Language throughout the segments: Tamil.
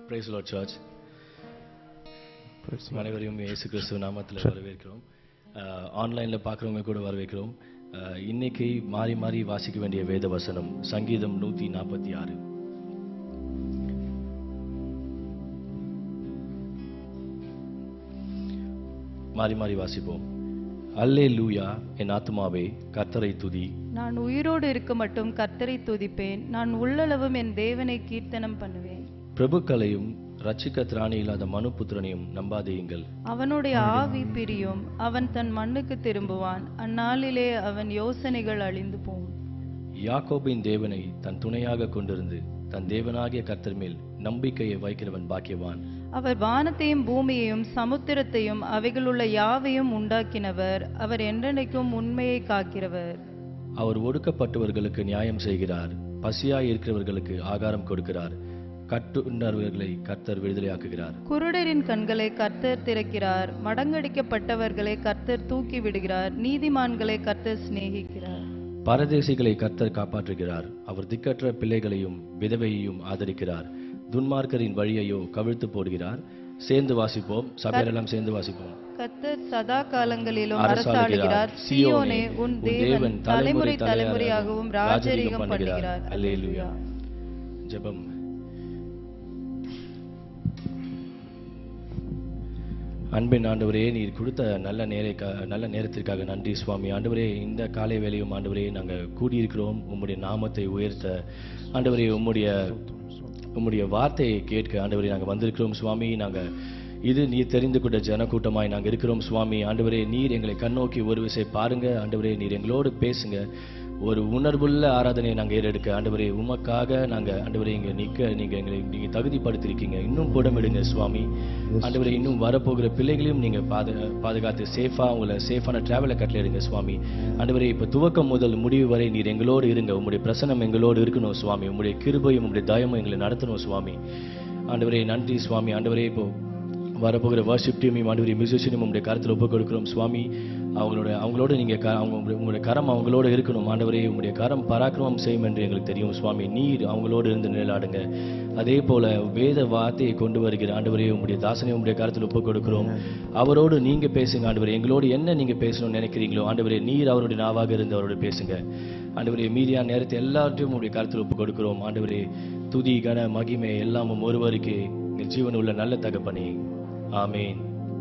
Price Lord church Praise Lord. அனைவரையும் இயேசு கிறிஸ்துவ நாமத்தில் வரவேற்கிறோம் ஆன்லைனில் பார்க்குறவங்க கூட வரவேற்கிறோம் அஹ், இன்னைக்கு மாறி மாறி வாசிக்க வேண்டிய வேத வசனம் சங்கீதம் நூற்றி நாற்பத்தி ஆறு மாறி மாறி வாசிப்போம் அல்லே லூயா என் ஆத்துமாவே கர்த்தரை துதி நான் உயிரோடு இருக்க மட்டும் கர்த்தரை துதிப்பேன் நான் உள்ளளவும் என் தேவனை கீர்த்தனம் பண்ணுவேன் பிரபுக்களையும் ரட்சிக்க திராணி இல்லாத மனுபுத்திரனையும் நம்பாதேயுங்கள் அவனுடைய ஆவி பிரியும் அவன் தன் மண்ணுக்கு திரும்புவான் அந்நாளிலே அவன் யோசனைகள் அழிந்து போகும் யாக்கோபின் தேவனை தன் துணையாக கொண்டிருந்து தன் தேவனாகிய கர்த்தர் மேல் நம்பிக்கையை வைக்கிறவன் பாக்கியவான் அவர் வானத்தையும் பூமியையும் சமுத்திரத்தையும் அவைகளுள்ள யாவையும் உண்டாக்கினவர் அவர் என்றென்றைக்கும் உண்மையை காக்கிறவர் அவர் ஒடுக்கப்பட்டவர்களுக்கு நியாயம் செய்கிறார் பசியாய் இருக்கிறவர்களுக்கு ஆகாரம் கொடுக்கிறார் கட்டுண்டவர்களை கர்த்தர் விடுதலையாக்குகிறார் குருடரின் கண்களை கர்த்தர் திறக்கிறார் மடங்கடிக்கப்பட்டவர்களை கர்த்தர் தூக்கி விடுகிறார் நீதிமான்களை கர்த்தர் சிநேகிக்கிறார் பரதேசிகளை கர்த்தர் காப்பாற்றுகிறார் அவர் திக்கற்ற பிள்ளைகளையும் விதவையையும் ஆதரிக்கிறார் துன்மார்க்கரின் வழியையோ கவிழ்த்து போடுகிறார் சேர்ந்து வாசிப்போம் சபையரெல்லாம் சேர்ந்து வாசிப்போம் கர்த்தர் சதா காலங்களிலும் அரசாளுகிறார். அரசாளுகிறார் சியோனே உன் தேவன் தலைமுறை தலைமுறை தலைமுறையாகவும் ராஜரீகம் பண்ணுகிறார் அல்லேலூயா ஜெபம் அன்பின் ஆண்டவரே நீர் கொடுத்த நல்ல நேரை நல்ல நேரத்திற்காக நன்றி சுவாமி ஆண்டவரே இந்த காலை வேளையும் ஆண்டவரே நாங்கள் கூடியிருக்கிறோம் உம்முடைய நாமத்தை உயர்த்த ஆண்டவரே உம்முடைய உம்முடைய வார்த்தையை கேட்க ஆண்டவரே நாங்கள் வந்திருக்கிறோம் சுவாமி நாங்கள் இது நீர் தெரிந்து கொண்ட ஜனக்கூட்டமாய் நாங்கள் இருக்கிறோம் சுவாமி ஆண்டவரே நீர் எங்களை கண்ணோக்கி ஒரு விசை பாருங்க ஆண்டவரே நீர் எங்களோடு பேசுங்க ஒரு உணர்வுள்ள ஆராதனையை நாங்கள் ஏறெடுக்க ஆண்டவரே உமக்காக நாங்கள் ஆண்டவரே இங்கே நிற்க நீங்கள் எங்களை நீங்கள் தகுதிப்படுத்திருக்கீங்க இன்னும் புடமிடுங்க சுவாமி ஆண்டவரே இன்னும் வரப்போகிற பிள்ளைகளையும் நீங்கள் பாது பாதுகாத்து சேஃபாக உங்களை சேஃபான டிராவலை கட்டளையிடுங்க சுவாமி ஆண்டவரே இப்போ துவக்கம் முதல் முடிவு வரை நீர் எங்களோடு இருங்க உங்களுடைய பிரசனம் எங்களோடு இருக்கணும் சுவாமி உங்களுடைய கிருபையும் உங்களுடைய தயமும் எங்களை நடத்தணும் சுவாமி ஆண்டவரே நன்றி சுவாமி ஆண்டவரே இப்போ வரப்போகிற வர்ஷிப் டீமையும் ஆண்டவரே மியூசிஷியனும் உங்களுடைய கருத்தில் ஒப்புக் கொடுக்கிறோம் சுவாமி அவங்களோட அவங்களோட நீங்கள் க அவங்க உங்களுடைய- உங்களுடைய கரம் அவங்களோட இருக்கணும் ஆண்டவரே உங்களுடைய கரம் பராக்கிரமம் செய்யும் என்று எங்களுக்கு தெரியும் சுவாமி நீர் அவங்களோடு இருந்து நிழலாடுங்க அதே போல வேத வார்த்தையை கொண்டு வருகிற ஆண்டவரே உங்களுடைய தாசனை உங்களுடைய கருத்தில் ஒப்புக் கொடுக்கிறோம் அவரோடு நீங்க பேசுங்க ஆண்டவரே எங்களோடு என்ன நீங்க பேசணும்னு நினைக்கிறீங்களோ ஆண்டவரே நீர் அவருடைய நாவாக இருந்து அவரோட பேசுங்க ஆண்டவரே மீதியான நேரத்தை எல்லாத்தையும் உங்களுடைய கருத்தில் ஒப்புக் கொடுக்கிறோம் ஆண்டவரே துதி கன மகிமை எல்லாமும் ஒருவருக்கு எங்கள் ஜீவன் உள்ள நல்ல தகப்பனே ஆமேன்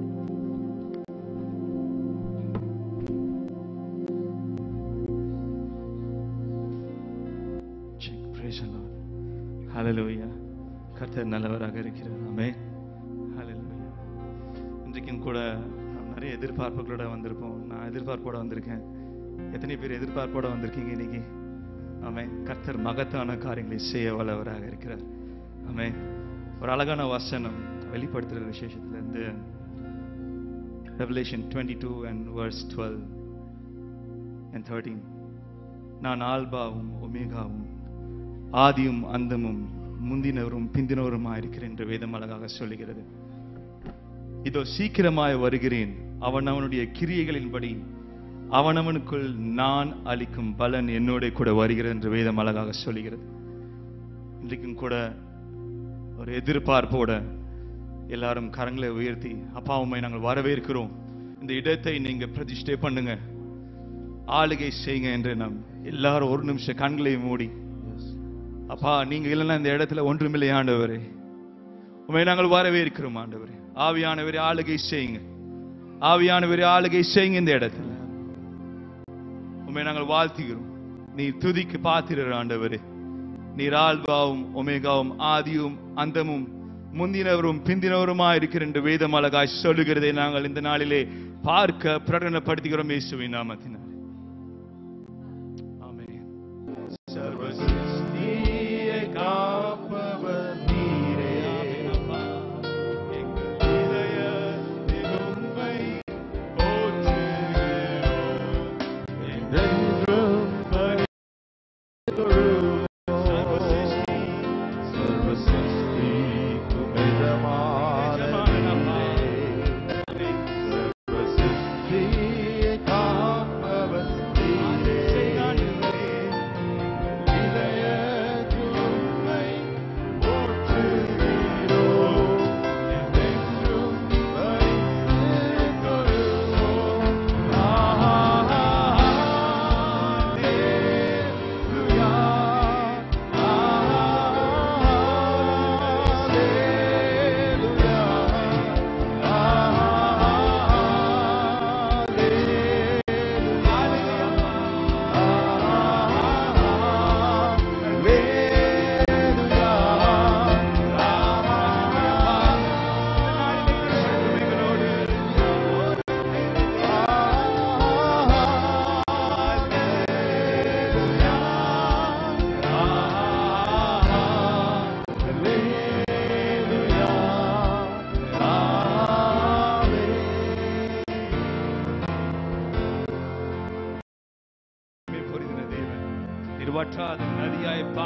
Check. Praise the Lord. Hallelujah. கர்த்தர் நல்லவராக இருக்கிறார் ஆமே Hallelujah. இன்றைக்கும் கூட நாம் நிறைய எதிர்பார்ப்புகளோட வந்திருப்போம் நான் எதிர்பார்ப்போட வந்திருக்கேன் எத்தனை பேர் எதிர்பார்ப்போட வந்திருக்கீங்க இன்னைக்கு ஆமே கர்த்தர் மகத்தான காரியங்களை செய்ய வல்லவராக இருக்கிறார் ஆமே ஒரு அழகான வசனம் வெளிப்படுத்துகிற விசேஷத்துல இருந்து Revelation 22 and verse 12 and 13 நான் ஆல்பாவும் ஒமேகாவும் ஆதியும் அந்தமும் முந்தினவரும் பிந்தினவருமாய் இருக்கிறேன் என்று வேதம் அழகாக சொல்லுகிறது இதோ சீக்கிரமாய் வருகிறேன் அவன் அவனுடைய கிரியைகளின்படி அவனவனுக்குள் நான் அளிக்கும் பலன் என்னோட கூட வருகிறது என்று வேதம் அழகாக சொல்லுகிறது இன்றைக்கும் கூட ஒரு எதிர்பார்ப்போட எல்லாரும் கரங்களை உயர்த்தி அப்பா உண்மை நாங்கள் வரவேற்கிறோம் இந்த இடத்தை நீங்க பிரதிஷ்டை பண்ணுங்க ஆளுகை செய்யுங்க என்று நாம் எல்லாரும் ஒரு நிமிஷம் கண்களை மூடி அப்பா நீங்க இல்லைன்னா இந்த இடத்துல ஒன்றுமில்லை ஆண்டவரே உண்மை நாங்கள் வரவேற்கிறோம் ஆண்டவரே ஆவியானவரே ஆளுகை செய்யுங்க ஆவியானவரே ஆளுகை செய்யுங்க இந்த இடத்துல உண்மை நாங்கள் வாழ்த்துகிறோம் நீ துதிக்கு பாத்திரர் ஆண்டவரே நீர் ஆல்வாவும் ஒமேகாவும் ஆதியும் அந்தமும் முந்தினவரும் பிந்தினவருமா இருக்கிற என்று வேதம் அழகாய் சொல்லுகிறதை நாங்கள் இந்த நாளிலே பார்க்க பிரகடனப்படுத்துகிறோம் இயேசுவின் நாமத்தினார் ஆமென் சர்வ சிருஷ்டியை காப்பவர் நீரே. ஆமெனப்பா. எங்கள் இதயத்தில் உம்மை போற்றுகிறோம். என்றென்றும் பணிகொள்வோம். சர்வ சிருஷ்டி, சர்வ சிருஷ்டிக்கும் எஜமானனப்பா. சர்வ சிருஷ்டியை காப்பவர்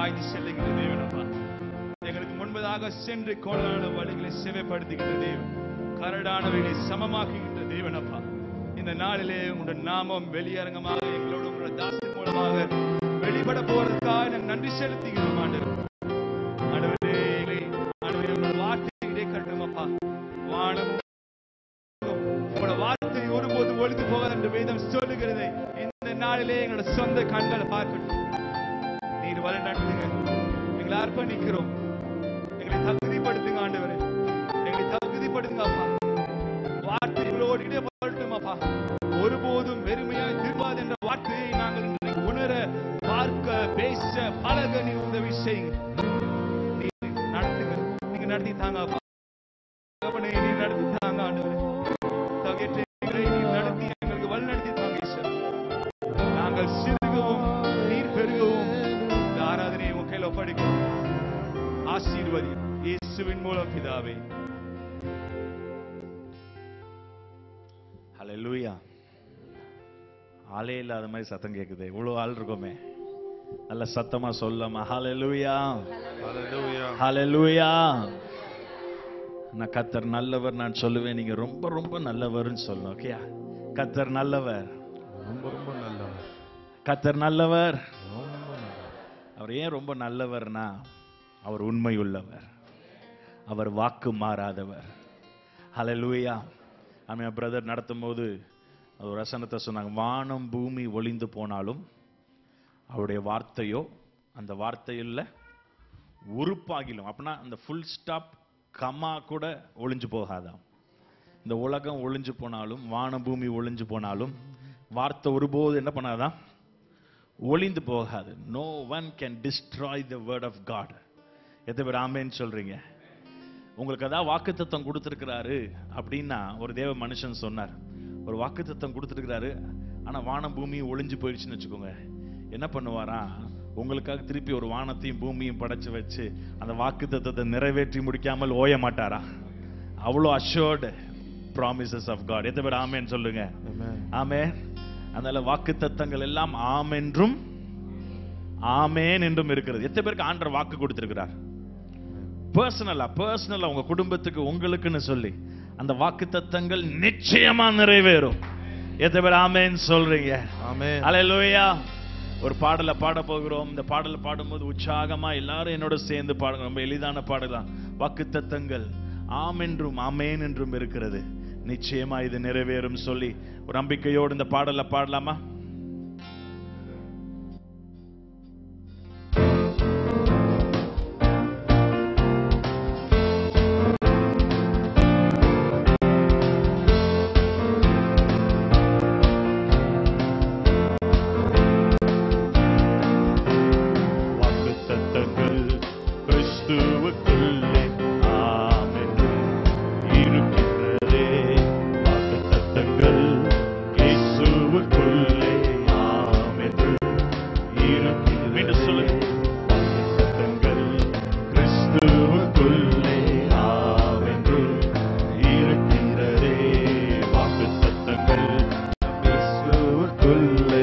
பாய்ந்து செல்லுகின்ற தேவனப்பா எங்களுக்கு முன்பதாக சென்று கோலான வழிகளை செவைப்படுத்துகின்ற தேவன் கரடானவைகளை சமமாக்குகின்ற தேவனப்பா இந்த நாளிலே உங்களுடைய நாமம் வெளியரங்கமாக எங்களோட உங்களுடைய தாசின் மூலமாக வெளிப்பட போறதுக்காக நாங்கள் நன்றி செலுத்துகிறோம் ஆண்டவர் ஆண்டவரே எங்களை ஆண்டவரே உங்கள் வார்த்தையிலே கட்டும் அப்பா வானமும் உங்களோட வார்த்தை ஒருபோதும் ஒழிந்து போகாது என்று வேதம் சொல்லுகிறது இந்த நாளிலே எங்களோட சொந்த கண்களை பார்க்கட்டும் நீர் வழி நடத்துங்க எங்களை அர்ப்பணிக்கிறோம் எங்களை தகுதிப்படுத்துங்க ஆண்டவரே எங்களை தகுதிப்படுத்துங்க அப்பா வார்த்தை இவளோடு இடைப்படட்டும் அப்பா ஒருபோதும் வெறுமையாய் திரும்பாது என்ற வார்த்தையை நாங்கள் இன்றைக்கு உணர பார்க்க பேச பழக நீர் உதவி செய்யுங்க நீர் நடத்துங்க நீங்க நடத்தி தாங்க அப்பா தகப்பனே, நீர் நடத்தி தாங்க ஆண்டவரே தகையற்ற எங்களை நீர் நடத்தி எங்களுக்கு வழி நடத்தி தாங்க ஈஸ்வரா. நாங்கள் சிறுகவும் நீர் பெருகவும் இந்த ஆராதனையை உன் கையில் ஒப்படைக்கிறோம் ஆசீர்வதி இயேசுவின் மூலம் பிதாவே ஹalleluya ஆளே இல்லாத மாதிரி சத்தம் கேக்குது இவ்வளவு ஆள் இருக்கோமே நல்ல சத்தமா சொல்லமா ஹalleluya ஹalleluya நான் கத்தர் நல்லவர் நான் சொல்லுவேன் நீங்க ரொம்ப ரொம்ப நல்லவர்னு சொல்லணும் ஓகேயா கத்தர் நல்லவர் ரொம்ப ரொம்ப நல்லவர் கத்தர் நல்லவர் ரொம்ப நல்லவர் அவர் ஏன் ரொம்ப நல்லவர்னா அவர் உண்மை உள்ளவர் அவர் வாக்கு மாறாதவர் ஹalleluya ஆமாம் பிரதர் நடத்தும்போது ஒரு வசனத்தை சொன்னாங்க வானம் பூமி ஒளிந்து போனாலும் அவருடைய வார்த்தையோ அந்த வார்த்தையில் உறுப்பாகிலும் அப்படின்னா அந்த ஃபுல் ஸ்டாப் கமா கூட ஒளிஞ்சு போகாதாம் இந்த உலகம் ஒளிஞ்சு போனாலும் வானம் பூமி ஒளிஞ்சு போனாலும் வார்த்தை ஒருபோது என்ன பண்ணாதான் ஒளிந்து போகாது no one can destroy the word of God எத்தனை பேர் ஆமேன்னு சொல்றீங்க உங்களுக்கு அதான் வாக்குத்தத்தம் கொடுத்துருக்கிறாரு அப்படின்னா ஒரு தேவ மனுஷன் சொன்னார் ஒரு வாக்குத்தத்தம் கொடுத்துருக்கிறாரு ஆனா வானம் பூமி ஒளிஞ்சு போயிடுச்சுன்னு வச்சுக்கோங்க என்ன பண்ணுவாரா உங்களுக்காக திருப்பி ஒரு வானத்தையும் பூமியும் படைச்சு வச்சு அந்த வாக்குத்தத்தத்தை நிறைவேற்றி முடிக்காமல் ஓய மாட்டாரா அவ்வளோ அஷோர்டு ப்ராமிசஸ் ஆஃப் காட் எத்தனை பேர் ஆமேன்னு சொல்லுங்க Amen. ஆமே அதனால வாக்குத்தத்தங்கள் எல்லாம் ஆம் என்றும் ஆமேன் என்றும் இருக்கிறது எத்தனை பேருக்கு ஆண்டர் வாக்கு கொடுத்திருக்கிறார் பர்சனலா பர்சனலா உங்க குடும்பத்துக்கு உங்களுக்குன்னு சொல்லி அந்த வாக்குத்தத்தங்கள் நிச்சயமா நிறைவேறும் எத்தனை பேர் ஆமேன்னு சொல்றீங்க ஆமென் அல்லேலூயா ஒரு பாடலை பாட போகிறோம் இந்த பாடலை பாடும்போது உற்சாகமா எல்லாரும் என்னோட சேர்ந்து பாடுங்க ரொம்ப எளிதான பாடலாம் வாக்குத்தத்தங்கள் ஆம் என்றும் ஆமேன் என்றும் இருக்கிறது நிச்சயமா இது நிறைவேறும் சொல்லி ஒரு நம்பிக்கையோடு இந்த பாடலை பாடலாமா வாக்குத்தத்தங்கள் கிறிஸ்துவுக்குள்ளே ஆம் என்றும் இருக்கின்றதே வாக்குத்தத்தங்கள் இயேசுவுக்குள்ளே ஆம் என்று இருக்கின்றதே மீண்டும் சொல்லுங்க வாக்குத்தத்தங்கள் கிறிஸ்துவுக்குள்ளே ஆம் என்று இருக்கின்றதே வாக்குத்தத்தங்கள் இயேசுவுக்குள்ளே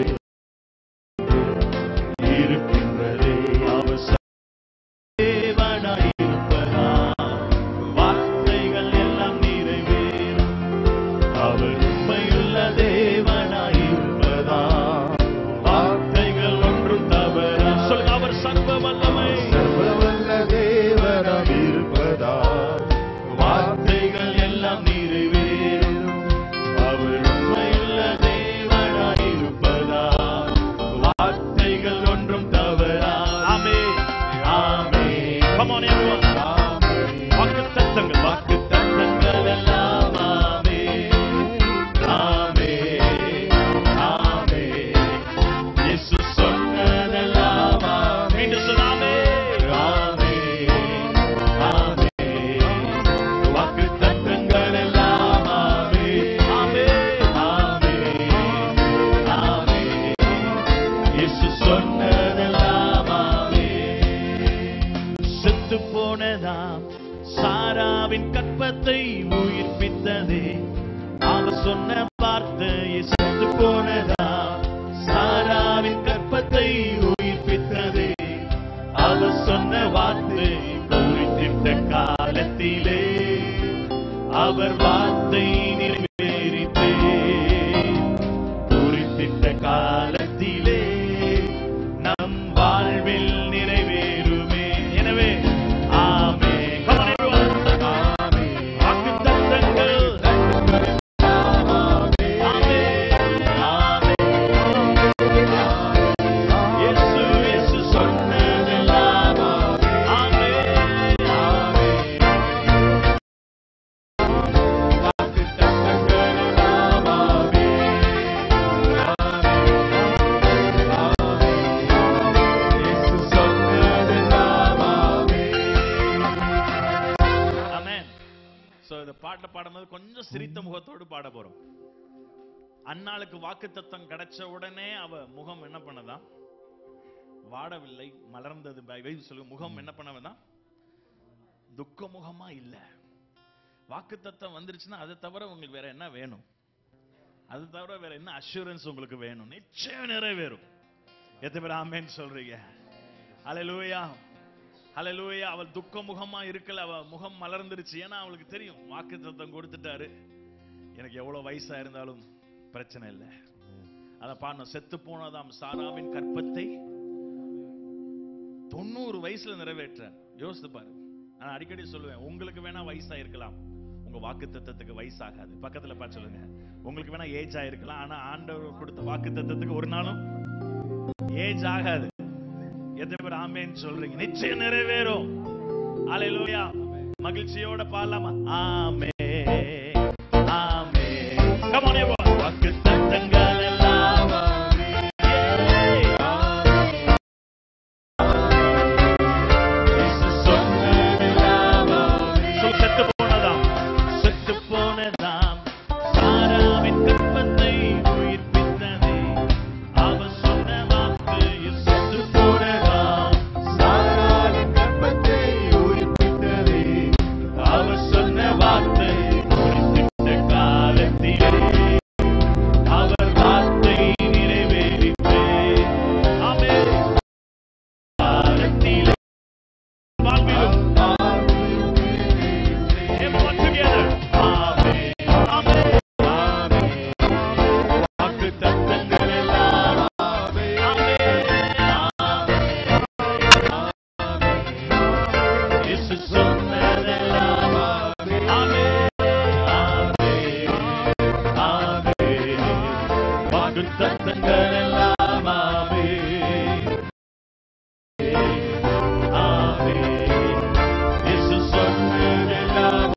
இருக்கின்றதே அவர் தேவனாயிருப்பதா வார்த்தைகள் எல்லாம் நிறைவேறும் அவர் உண்மையுள்ள தேவனாயிருப்பதா வார்த்தைகள் ஒன்றும் தவறா சொல்லுங்க அவர் சர்வ வல்லமை சர்வவல்ல தேவனாம் இருப்பதா வார்த்தைகள் எல்லாம் நிறைவேறும் அவர் உண்மையுள்ள தேவனாயிருப்பதா வார்த்தைகள் ஒன்றும் தவறா ஆமே ஆமே come on everyone வாக்குத்தத்தங்கள் வாக்குத்தத்தங்கள் எல்லாம் ஆமே ஆமே ஆமே இயேசு சொன்னதெல்லாம் ஆமே மீண்டும் சொல்லாமே ஆமே ஆமே வாக்குத்தத்தங்கள் எல்லாம் ஆமே ஆமே ஆமே ஆமே இயேசு சொன்னதெல்லாம் ஆமே செத்து போனதாம் சாராவின் கற்பத்தை உயிர்ப்பித்ததே அவர் சொன்ன வார்த்தையை செத்து போனதாம் சாராவின் கற்பத்தை உயிர்ப்பித்ததே அவர் காலத்திலே அவர் வார்த்தை நிறைவேறித்தே குறிப்பிட்ட காலத்திலே நம் வாழ்வில் நிறைவேறுமே எனவே ஆமே Come on, everyone. வாக்குத்தத்தங்கள். ஆமே, ஆமே. இயேசு, இயேசு சொன்னதெல்லாம் ஆமே, ஆமே. Amen. So, இந்த பாட்டை பாடும்போது கொஞ்சம் சிரித்த முகத்தோடு பாட போறோம் அன்னாளுக்கு வாக்குத்தத்தம் கிடைச்ச உடனே அவ முகம் என்ன பண்ணதான் வாடவில்லை மலர்ந்தது பைபிள் சொல்லுங்க முகம் என்ன பண்ணவதான் துக்க முகமா இல்ல வாக்குத்தத்தம் வந்துருச்சுன்னா அதை தவிர உங்களுக்கு வேற என்ன வேணும் அது தவிர வேற என்ன அஷூரன்ஸ் உங்களுக்கு வேணும் நிச்சயம் நிறைவேறும் எத்தனை பேர் ஆமேன்னு சொல்றீங்க ஹalleluya ஹalleluya அவள் துக்க முகமா இருக்கல அவ முகம் மலர்ந்துருச்சு ஏன்னா அவளுக்கு தெரியும் வாக்குத்தத்தம் கொடுத்துட்டாரு எனக்கு எவ்வளவு வயசா இருந்தாலும் பிரச்சனை இல்லை அத பாடணும் செத்து போனதாம் சாராவின் கற்பத்தை தொண்ணூறு வயசுல நிறைவேற்றார் யோசித்து பாரு நான் அடிக்கடி சொல்லுவேன் உங்களுக்கு வேணா வயசா இருக்கலாம் உங்க வாக்கு தத்தத்துக்கு வயசாகாது பக்கத்துல பார்த்து சொல்லுங்க உங்களுக்கு வேணா ஏஜ் ஆயிருக்கலாம் ஆனா ஆண்டவர் கொடுத்த வாக்கு தத்தத்துக்கு ஒரு நாளும் ஏஜ் ஆகாது எத்தனை பேர் ஆமேன்னு சொல்றீங்க நிச்சயம் நிறைவேறும் அலையிலூயா மகிழ்ச்சியோட பாடலாமா ஆமே ஆமே Come on, everyone. வாக்குத்தத்தங்கள் எல்லாம் இயேசு சொன்னதெல்லாம் சொல் செத்து போனதாம் செத்து போனதாம் சாராவின் கற்பத்தை உயிர்ப்பித்ததே அவ சொன்ன வார்த்தையில் செத்து போனதாம் சாராவின் கற்பத்தை உயிர்ப்பித்ததே அவ சொன்ன வார்த்தை குறிப்பிட்ட காலத்திலே அவர் வார்த்தை நிறைவேறித்தே ஆமென் காலத்திலே வாழ்விலும் Everyone together. Amen. Amen. வாக்குத்தத்தங்கள் எல்லாம் ஆமென். இயேசு சொன்னதெல்லாம் ஆமென். ஆமென். ஆமென். வாக்குத்தத்தங்கள் எல்லாம் ஆமென். ஆமென். இயேசு சொன்னதெல்லாம்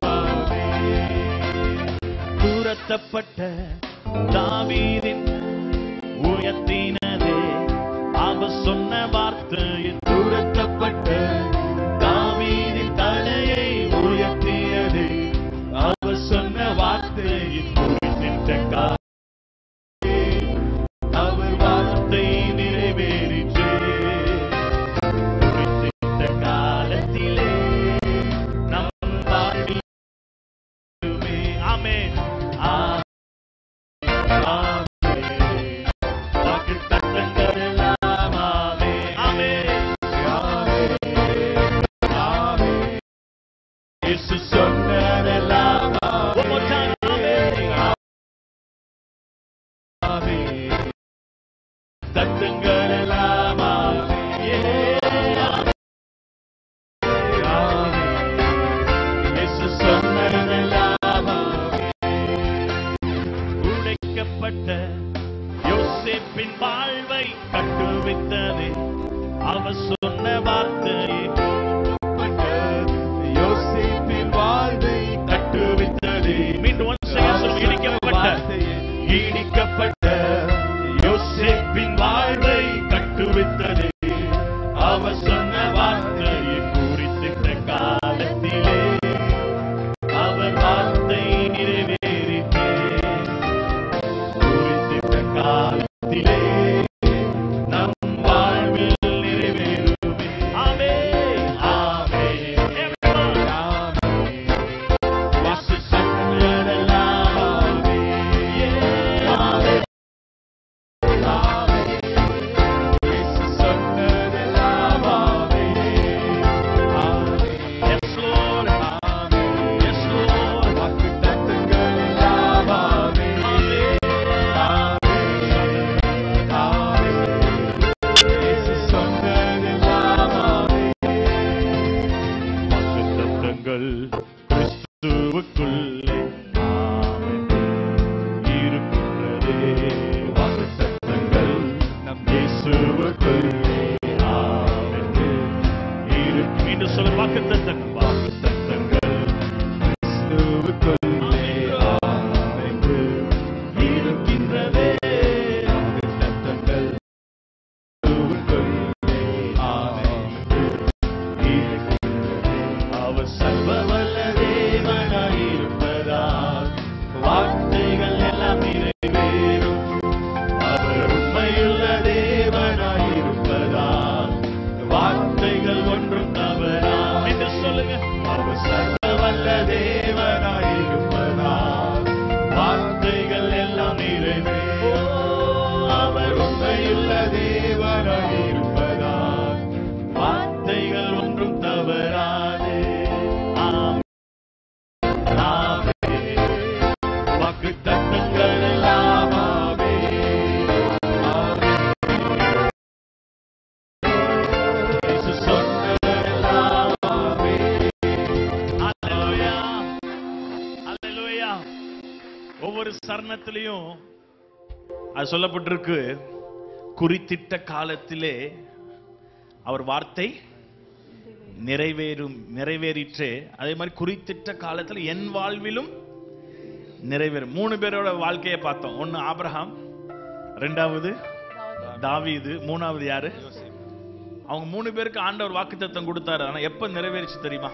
துரத்தப்பட்ட தாவீதின் உயர்த்தினதே அவ சொன்ன வார்த்தை துரத்தப்பட்ட தாவீதின் தலையை உயர்த்தியதே அவ சொன்ன வார்த்தையின் குறிப்பிட்ட காலே அவர் வார்த்தை நிறைவேறிற்றே குறிப்பிட்ட காலத்திலே நம் வாழ்வில் ஆமென் ஆமென் ஆமென் வாக்குத்தத்தங்கள் எல்லாம் ஆமென் ஆமென் இயேசு சொன்னதெல்லாம் One more time. ஆமென் ஆமென் தத்தங்கள் எல்லாம் ஆமென் ஆமென் இயேசு சொன்னதெல்லாம் உடைக்கப்பட்ட யோசேப்பின் வாழ்வை கட்டுவித்தது அவ சொன்ன வார்த்தை யோசேப்பின் வாழ்வை கட்டுவித்தது மீண்டும் ஒன்று செய்ய சொல்லி இடிக்கப்பட்ட இடிக்கப்பட்ட யோசேப்பின் வாழ்வை கட்டுவித்தது அவ சொன்ன வார்த்தையை குறித்திட்ட காலத்திலே அவர் வார்த்தை நிறைவேறித்தே குறித்திட்ட தத்தங்கள் கிறிஸ்துவுக்குள்ளே ஆமென்று இருக்கின்றதே வாக்கு தத்தங்கள் நம் இயேசுவுக்குள்ளே ஆமென்று இருக்கு மீண்டும் சொல்ல வாக்கு தத்தங்கள் வாக்கு தத்தங்கள் கிறிஸ்துவுக்குள்ளே ஆமென்று இருக்கின்றதே வாக்கு தத்தங்கள் அவர் சர்வவல்ல தேவனாயிருப்பதால் வார்த்தைகள் எல்லாம் நிறைவேறும் அவர் உண்மையுள்ள தேவனாயிருப்பதால் வார்த்தைகள் ஒன்றும் தவறா என்று சொல்லுங்க அவர் சர்வவல்ல தேவனாயிருப்பதால் வார்த்தைகள் எல்லாம் நிறைவேறும் அவர் உண்மையுள்ள தேவனாயிருப்பதால் வார்த்தைகள் ஒன்றும் தவறாது ஆமென். ஆமென். வாக்கு தத்தங்கள் எல்லாம் ஆமென். ஆமென். இயேசு சொன்னதெல்லாம் ஆமென். அல்லேலூயா. அல்லேலூயா. ஒவ்வொரு சரணத்திலையும் அது சொல்லப்பட்டிருக்கு குறித்திட்ட காலத்திலே அவர் வார்த்தை நிறைவேறும் நிறைவேறிற்று அதே மாதிரி குறித்திட்ட காலத்தில் என் வாழ்விலும் நிறைவேறும் மூணு பேரோட வாழ்க்கையை பார்த்தோம் ஒன்னு ஆபிரகாம் ரெண்டாவது தாவீது மூணாவது யாரு அவங்க மூணு பேருக்கு ஆண்டவர் வாக்குத்தத்தம் கொடுத்தாரு ஆனா எப்ப நிறைவேறிச்சு தெரியுமா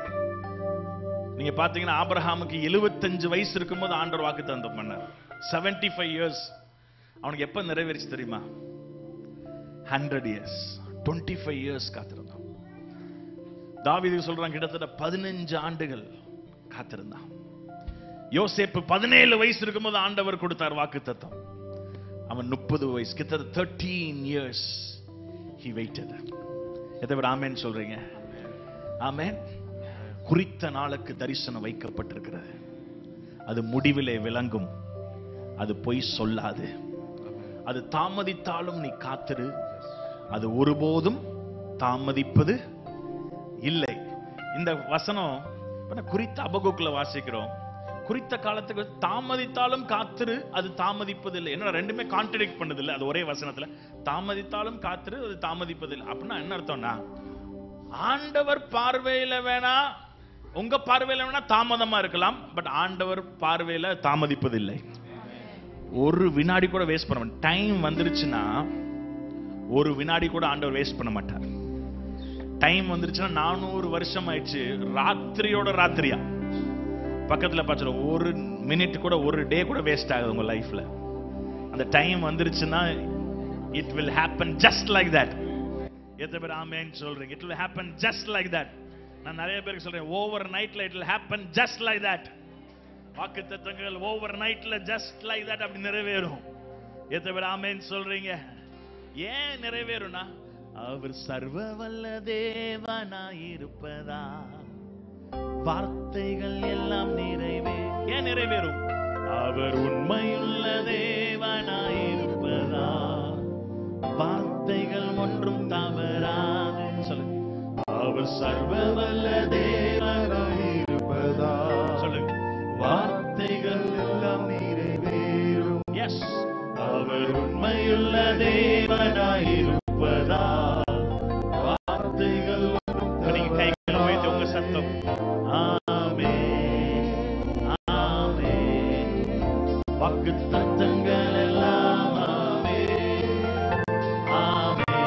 நீங்க பாத்தீங்கன்னா ஆபிரகாமுக்கு 75 வயசு இருக்கும்போது ஆண்டவர் வாக்குத்தத்தம் பண்ணார் 75 ஃபைவ் இயர்ஸ் அவனுக்கு எப்ப நிறைவேறிச்சு தெரியுமா hundred years twenty five years காத்திருந்தான் தாவீது சொல்றான் கிட்டத்தட்ட பதினஞ்சு ஆண்டுகள் காத்திருந்தான் யோசேப்பு பதினேழு வயசு இருக்கும்போது ஆண்டவர் கொடுத்தார் வாக்கு தத்தம் அவன் முப்பது வயசு கிட்டத்தட்ட தேர்ட்டீன் இயர்ஸ் ஹி வெயிட்டட் எதை விட ஆமேன் சொல்றீங்க ஆமேன் குறித்த நாளுக்கு தரிசனம் வைக்கப்பட்டிருக்கிறது அது முடிவிலே விளங்கும் அது பொய் சொல்லாது அது தாமதித்தாலும் நீ காத்திரு அது ஒருபோதும் தாமதிப்பது இல்லை இந்த வசனம் இப்ப நான் குறித்த அபகுக்குல வாசிக்கிறோம் குறித்த காலத்துக்கு தாமதித்தாலும் காத்திரு அது தாமதிப்பது இல்லை என்ன ரெண்டுமே கான்ட்ரடிக்ட் பண்ணது இல்லை அது ஒரே வசனத்துல தாமதித்தாலும் காத்திரு அது தாமதிப்பது இல்லை அப்படின்னா என்ன அர்த்தம்னா ஆண்டவர் பார்வையில வேணா உங்க பார்வையில வேணா தாமதமா இருக்கலாம் பட் ஆண்டவர் பார்வையில தாமதிப்பது இல்லை ஒரு வினாடி கூட வேஸ்ட் பண்ண மாட்டார் டைம் வந்துருச்சுன்னா ஒரு வினாடி கூட ஆண்டவர் வேஸ்ட் பண்ண மாட்டார் டைம் வந்துருச்சுன்னா நானூறு வருஷம் ஆயிடுச்சு ராத்திரியோட ராத்திரியா பக்கத்துல பார்த்து ஒரு மினிட் கூட ஒரு டே கூட வேஸ்ட் ஆகுது உங்க லைஃப்ல அந்த டைம் வந்துருச்சுன்னா it will happen just like that எத்தனை பேர் ஆமேன்னு சொல்றீங்க it will happen just like that நான் நிறைய பேருக்கு சொல்றேன் ஓவர் நைட்ல it will happen just like that வாக்கு தத்தங்கள் ஓவர் நைட்ல ஜஸ்ட் லைக் தட் அப்படி நிறைவேறும் எத்தனை பேர் ஆமேன்னு சொல்றீங்க ஏன் நிறைவேறும்னா அவர் சர்வ வல்ல தேவனாயிருப்பதா வார்த்தைகள் எல்லாம் நிறைவே ஏன் நிறைவேறும் அவர் உண்மையுள்ள தேவனாயிருப்பதா வார்த்தைகள் ஒன்றும் தவறாது சொல்லுங்க அவர் சர்வ வல்ல தேவனாயிருப்பதா சொல்லுங்க வார்த்தைகள் எல்லாம் நிறைவேறும் எஸ் அவர் உண்மையுள்ள தேவனாயிருப்பதா வார்த்தைகள் ஒன்றும் நீங்க கைகளை உயர்த்தி உங்க சத்தம் ஆமே ஆமே வாக்கு தத்தங்கள் எல்லாம் ஆமே ஆமே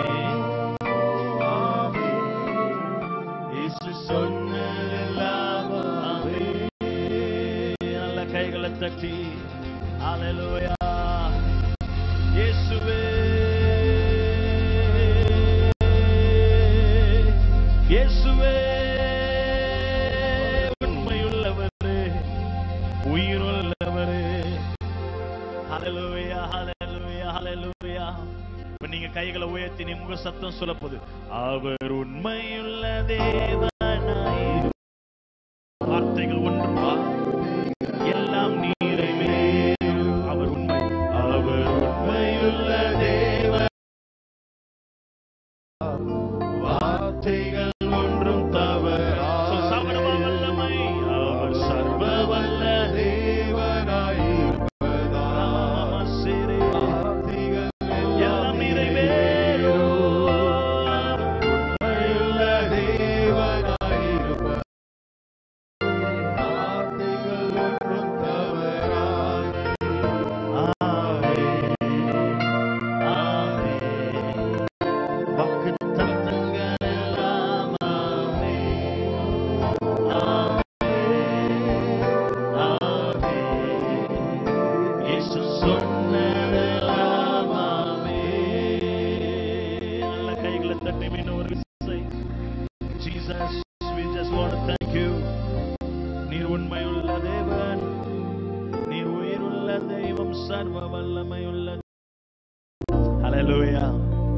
ஆமே இயேசு சொன்னதெல்லாம் ஆமே நல்ல கைகளை தட்டி ஹalleluya இயேசுவே இயேசுவே உண்மையுள்ளவரே உயிருள்ளவரே ஹalleluya ஹalleluya ஹalleluya இப்ப நீங்க கைகளை உயர்த்தி நீ உங்க சத்தம் சொல்லப்போது அவர் உண்மையுள்ள தேவனாயிரு வார்த்தைகள் ஒன்றும் எல்லாம் நீரைவேறும் அவர் உண்மை அவர் உண்மையுள்ள தேவன் வார்த்தைகள் ஒன்றும் தவறா சர்வவல்ல சர்வ வல்லமையுள்ள ஹalleluya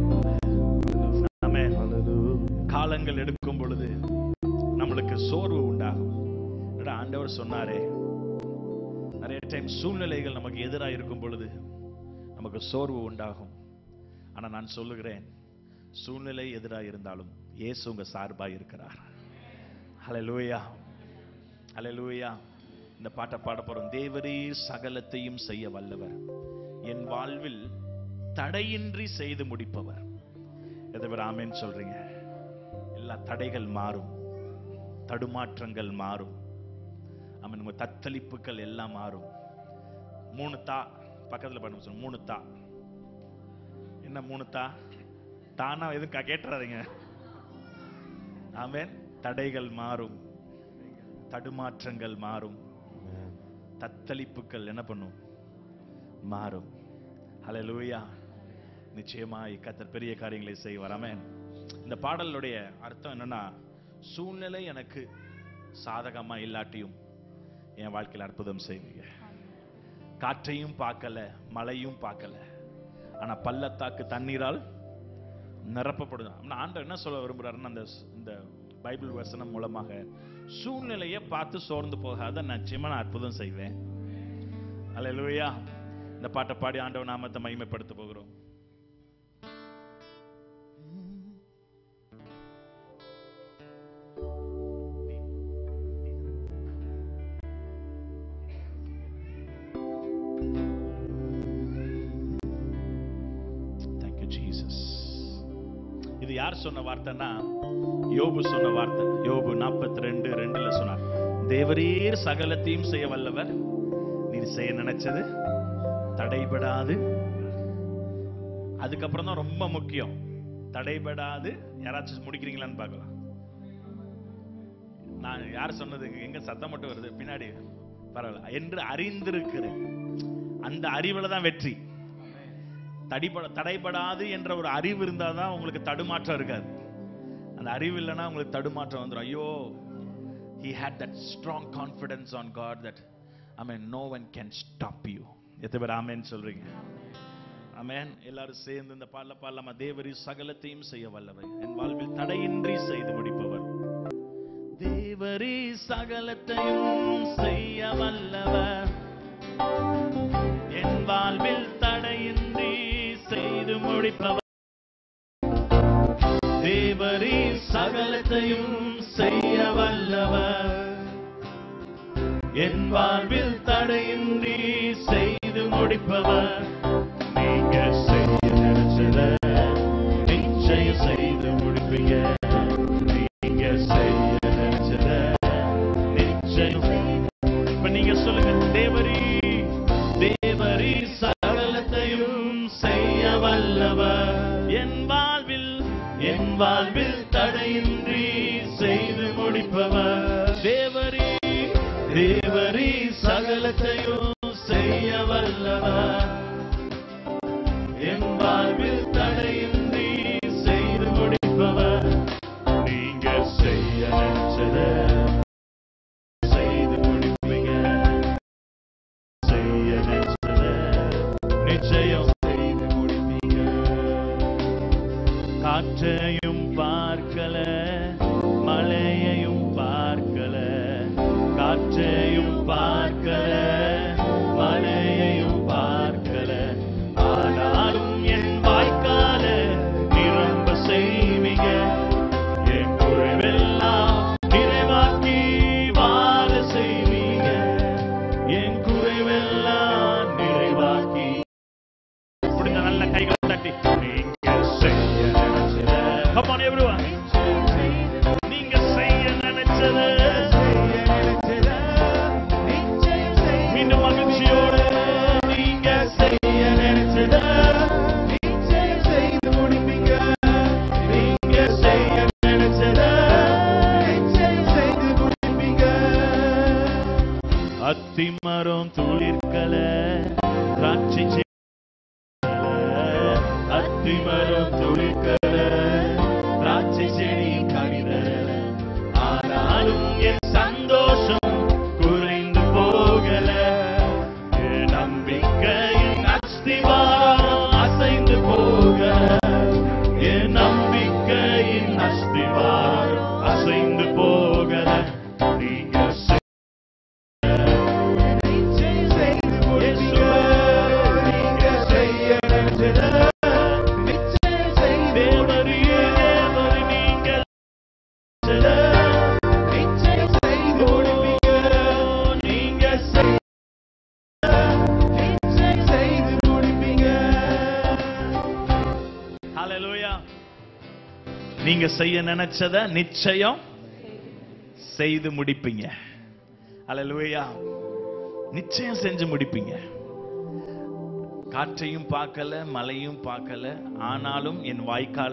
ஆமென் காலங்கள் எடுக்கும் பொழுது நம்மளுக்கு சோர்வு உண்டாகும் என்னடா ஆண்டவர் சொன்னாரே நிறைய டைம் சூழ்நிலைகள் நமக்கு எதிராக இருக்கும் பொழுது நமக்கு சோர்வு உண்டாகும் ஆனா நான் சொல்லுகிறேன் சூழ்நிலை எதிராக இருந்தாலும் இயேசு உங்க சார்பாக இருக்கிறார் ஹalleluya ஹalleluya இந்த பாட்டை பாட போறோம் தேவரீர் சகலத்தையும் செய்ய வல்லவர் என் வாழ்வில் தடையின்றி செய்து முடிப்பவர் எதை பேர் ஆமென் சொல்றீங்க எல்லா தடைகள் மாறும் தடுமாற்றங்கள் மாறும் ஆமென் உங்க தத்தளிப்புகள் எல்லாம் மாறும் மூணு தா பக்கத்துல பண்ண சொல்லு மூணு தா என்ன மூணு தா தானா எதுவும் கே- கேட்டுறாதீங்க ஆமென் தடைகள் மாறும் தடுமாற்றங்கள் மாறும் தத்தளிப்புகள் என்ன பண்ணும் மாறும் ஹalleluya நிச்சயமாய் கத்தர் பெரிய காரியங்களை செய்வார் ஆமென் இந்த பாடலுடைய அர்த்தம் என்னன்னா சூழ்நிலை எனக்கு சாதகமா இல்லாட்டியும் என் வாழ்க்கையில் அற்புதம் செய்வீங்க காற்றையும் பார்க்கல மழையும் பார்க்கல ஆனா பள்ளத்தாக்கு தண்ணீரால் நிரப்பப்படுது ஆனா ஆண்டவர் என்ன சொல்ல விரும்புறாருன்னா அந்த இந்த பைபிள் வசனம் மூலமாக சூழ்நிலையை பார்த்து சோர்ந்து போகாத நிச்சயமா நான் அற்புதம் செய்வேன் அல்லேலூயா இந்த பாட்டை பாடி ஆண்டவர் நாமத்தை மகிமைப்படுத்த போகிறோம் Thank you, Jesus. இது யார் சொன்ன வார்த்தைன்னா யோபு சொன்ன வார்த்தை யோபு நாற்பத்தி ரெண்டு ரெண்டுல சொன்னார் தேவரீர் சகலத்தையும் செய்ய வல்லவர் நீர் செய்ய நினைச்சது தடைபடாது அதுக்கப்புறம் தான் ரொம்ப முக்கியம் தடைபடாது யாராச்சும் முடிக்கிறீங்களான்னு பார்க்கலாம் நான் யார் சொன்னது எங்க சத்தம் மட்டும் வருது பின்னாடி பரவாயில்ல என்று அறிந்திருக்கிறேன் அந்த அறிவுல தான் வெற்றி தடிபட தடைபடாது என்ற ஒரு அறிவு இருந்தால் தான் உங்களுக்கு தடுமாற்றம் இருக்காது அந்த அறிவு இல்லைன்னா உங்களுக்கு தடுமாற்றம் வந்துடும் ஐயோ he had that strong confidence on God that I mean no one can stop you எத்தனை பேர் ஆமென் சொல்றீங்க ஆமென் எல்லாரும் சேர்ந்து இந்த பாடல பாடலாமா தேவரி சகலத்தையும் செய்ய வல்லவர் என் வாழ்வில் தடையின்றி செய்து முடிப்பவர் தேவரி சகலத்தையும் செய்ய வல்லவர் என் வாழ்வில் தடையின்றி செய்து முடிப்பவர் தேவரீ சகலத்தையும் செய்ய வல்லவர் என் வாழ்வில் தடையின்றி செய்து முடிப்பவர் நீங்க செய்ய நினைச்சத நிச்சயம் செய்து முடிப்பீங்க நீங்க செய்ய நினைச்சத நிச்சயம் இப்ப நீங்க சொல்லுங்க தேவரீ தேவரீ சகலத்தையும் செய்ய வல்லவர் என் வாழ்வில் என் வாழ்வில் தடையின்றி செய்து முடிப்பவர் தேவரீ தேவரீ சகலத்தையும் செய்ய வல்லவர் என் வாழ்வில் தடையின்றி செய்து முடிப்பவர் நீங்க செய்ய நினைச்சத செய்து முடிப்பீங்க செய்ய நினைச்சத நிச்சயம் செய்து முடிப்பீங்க காற்றையும் பார்க்கல மழையையும் பார்க்கல காற்றையும் பார்க்கல மழையையும் பார்க்கல ஆனாலும் என் வாய்க்கால நிரம்ப செய்வீங்க என் குறைவெல்லாம் நிறைவாக்கி வாழ செய்வீங்க என் குறைவெல்லாம் நிறைவாக்கி முடிந்த நல்ல கைகளை தட்டி நீங்க செய்ய நினைச்சத Come on everyone நீங்க செய்ய நினைச்சத மீண்டும் மகிழ்ச்சியோடு நீங்க செய்ய நினைச்சத நீங்க செய்ய நினைச்சத அத்திமரம் துளிர்க்கல திராட்சை செடி அத்திமரம் துளிர்க்கல திராட்சை செடி கடிதல ஆனாலும் என் சந்தோஷம் குறைந்து போகல என் நம்பிக்கை நீங்க செய்ய நினைச்சத நிச்சயம் செய்து முடிப்பீங்க அல்லேலூயா நிச்சயம் செஞ்சு முடிப்பீங்க காற்றையும் பார்க்கல மழையும் பார்க்கல ஆனாலும் என் வாய்க்கால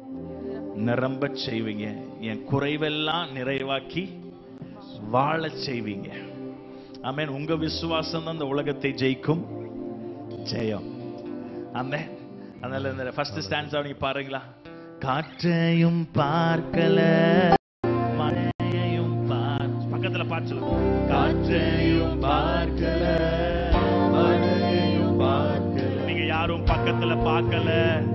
நிரம்ப செய்வீங்க என் குறைவெல்லாம் நிறைவாக்கி வாழச் செய்வீங்க ஆமென் உங்க விசுவாசம் தான் இந்த உலகத்தை ஜெயிக்கும் ஜெயம் ஆமென் அதனால இந்த ஃபர்ஸ்ட் ஸ்டாண்ட்ஸ் நீங்க பாருங்களா காற்றையும் பார்க்கல மழையையும் பார் பக்கத்துல பார்த்து சொல்லுங்க. காற்றையும் பார்க்கல மழையையும் பார்க்கல நீங்க யாரும் பக்கத்துல பார்க்கல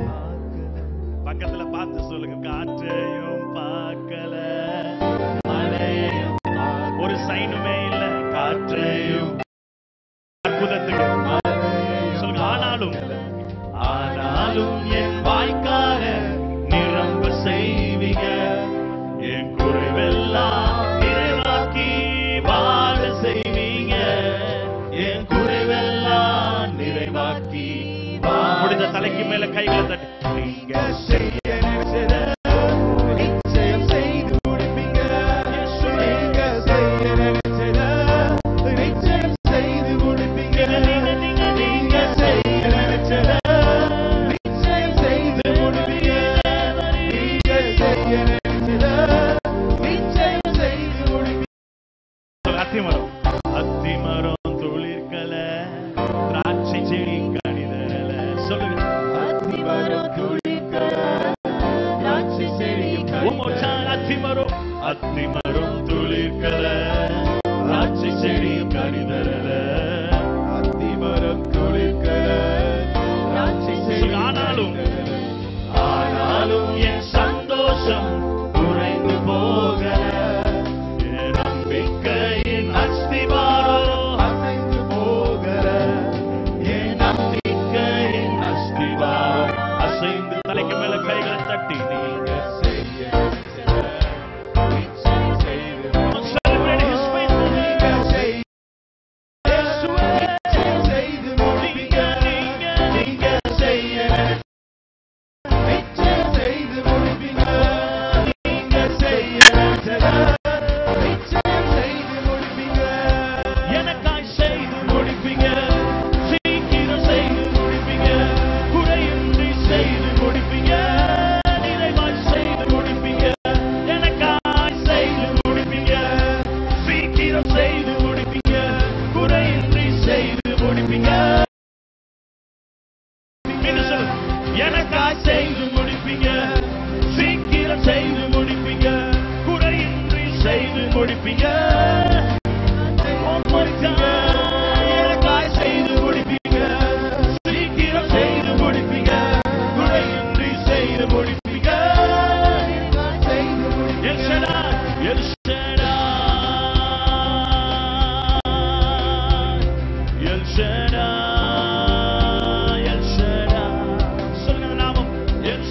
பக்கத்துல பார்த்து சொல்லுங்க காற்றையும் பார்க்கல மழையையும் பார்க்கல. ஒரு சைனுமே இல்ல காற்றையும் அற்புதத்துக்கு சொல்லுங்க ஆனாலும் ஆனாலும் என் வாய்க்கால நிரம்ப செய்வீங்க என் குறைவெல்லாம் நிறைவாக்கி வாழ செய்வீங்க என் குறைவெல்லாம் நிறைவாக்கி வாழ முடிந்த தலைக்கு மேல கைகளை தட்டி நீங்க செய்ய நினைச்சத நிச்சயம் செய்து முடிப்பீங்க நீங்க செய்ய நினைச்சத நிச்சயம் செய்து முடிப்பீங்க நீங்க செய்ய நினைச்சத நிச்சயம் செய்து முடிப்பீங்க நீங்க செய்ய நினைச்சத நிச்சயம் செய்து முடிப்பீங்க அத்திமரம் அத்திமரம் துளிர்க்கல திராட்சை செடி கணிதரல சொல்லுங்க அத்திமரம் துளிர்க்கல, திராட்சை செடியும் One more time, அத்திமரம் அத்திமரம் துளிர்க்கல திராட்சை செடியும் கணிதரல அத்திமரம் துளிர்க்கல, திராட்சை செடி சொல்லுங்க, ஆனாலும் ஆனாலும் என் சந்தோஷம் குறைந்து போகல என் நம்பிக்கையின் அஸ்திவாரம் அசைந்து போகல, என் நம்பிக்கையின் அஸ்திவாரம் அசைந்து தலைக்கு மேல கைகளை தட்டி நீங்க செய்ய நினைச்சத நிச்சயம் செய்து Celebrate his faithfulness. நீங்க செய்- இயேசுவே, நிச்சயம் செய்து முடிப்பீங்க. நீங்க செய்ய நினைச்சத நிச்சயம் செய்து முடிப்பீங்க. நீங்க செய்ய நினைச்சத நிச்சயம் செய்து முடிப்பீங்க. எனக்காய் செய்து முடிப்பீங்க சீக்கிரம் செய்து முடிப்பீங்க குறையின்றி செய்து முடிப்பீங்க நிறைவாய் செய்து முடிப்பீங்க எனக்காய் செய்து முடிப்பீங்க சீக்கிரம் செய்து முடிப்பீங்க குறையின்றி செய்து முடிப்பீங்க மீண்டும் சொல்லுங்க. எனக்காய் செய்து முடிப்பீங்க சீக்கிரம் செய்து முடிப்பீங்க குறையின்றி செய்து முடிப்பீங்க One more time. எனக்காய் செய்து முடிப்பீங்க சீக்கிரம் செய்து முடிப்பீங்க குறையின்றி செய்து முடிப்பீங்க செய்து முடிப்பீங்க. El Shaddai, El Shaddai, El Shaddai, El Shaddai. சொல்லுங்க அந்த நாமம். El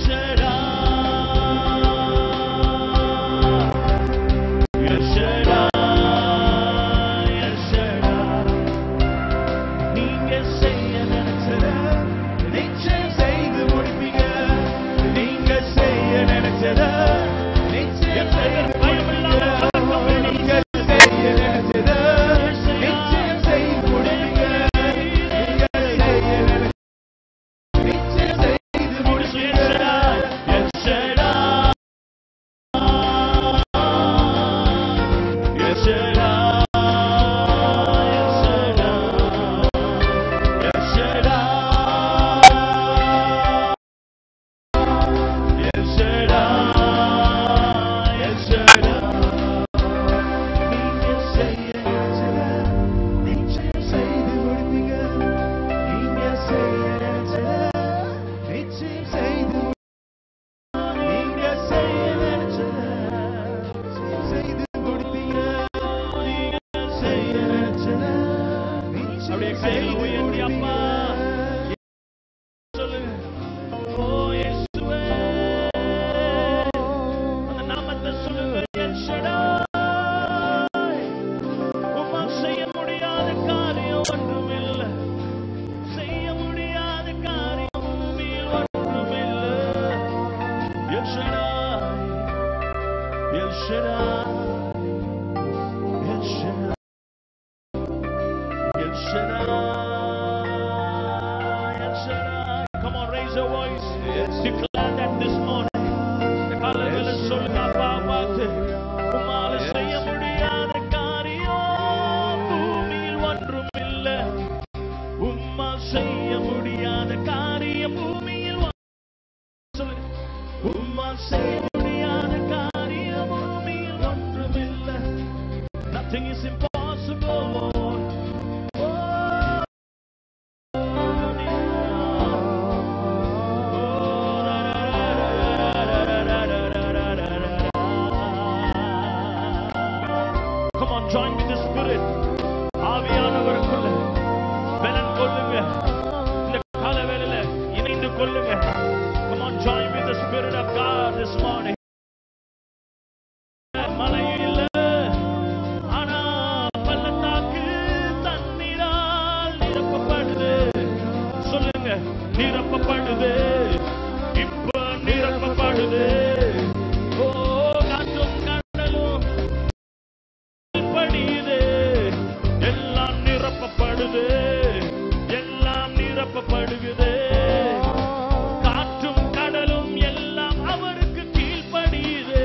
Shaddai, El Shaddai, El Shaddai. நீங்க செய்ய நினைச்சத நிச்சயம் செய்து முடிப்பீங்க. நீங்க செய்ய நினைச்சத நிச்சயம் செய்து முடிப்பீங்க. நீங்க செய்ய நினைச்சத நிச்சயம் செய்து முடிப்பீங்க. நீங்க செய்ய நினைச்சத நிச்சயம் செய்து முடிப்பீங்க. El Shaddai, El Shaddai, El Shaddai, El Shaddai, El Shaddai. நீங்க செய்ய நினைச்சத நிச்சயம் செய்து முடிப்பீங்க. நீங்க செய்ய நினைச்சத நிச்சயம் செய்து நீங்க செய்ய நினைச்சத நிச்சயம் செய்து முடிப்பீங்க. நீங்க செய்ய நினைச்சத நிச்சயம் அப்படியே கைகளை உயர்த்தி அப்பா சொல்லுங்க ஓ இயேசுவே அந்த நாமத்தை சொல்லுங்க என் ஷடாய் உம்மால் செய்ய முடியாத காரியம் ஒன்றுமில்லை செய்ய முடியாத காரியம் பூமியில் ஒன்றுமில்லை என் Shaddai Shaddai, El Shaddai. Come on, raise your voice. Declare that this morning. இந்த காலையில சொல்லுங்க அப்பா பார்த்து உம்மால செய்ய முடியாத காரியம் பூமியில் ஒன்றும் இல்லை உம்மால் செய்ய முடியாத காரியம் பூமியில் ஒன்றும் சொல்லுங்க உம்மால் செய்ய முடியாத காரியம் பூமியில் ஒன்றும் இல்லை Nothing is impossible, Lord. Oh, Come on, join with the Spirit. ஆவியானவருக்குள்ள பலன் கொள்ளுங்க இந்த காலவேளையில இணைந்து கொள்ளுங்க Come on, join with the Spirit of God this morning. மழை இல்ல ஆனா பள்ளத்தாக்கு தண்ணீரால் நிரப்பப்படுது சொல்லுங்க நிரப்பப்படுது இப்ப நிரப்பப்படுது ஓ காற்றும் கடலும் படியுது எல்லாம் நிரப்பப்படுது எல்லாம் நிரப்பப்படுகிறது காற்றும் கடலும் எல்லாம் அவருக்கு கீழ்ப்படியுது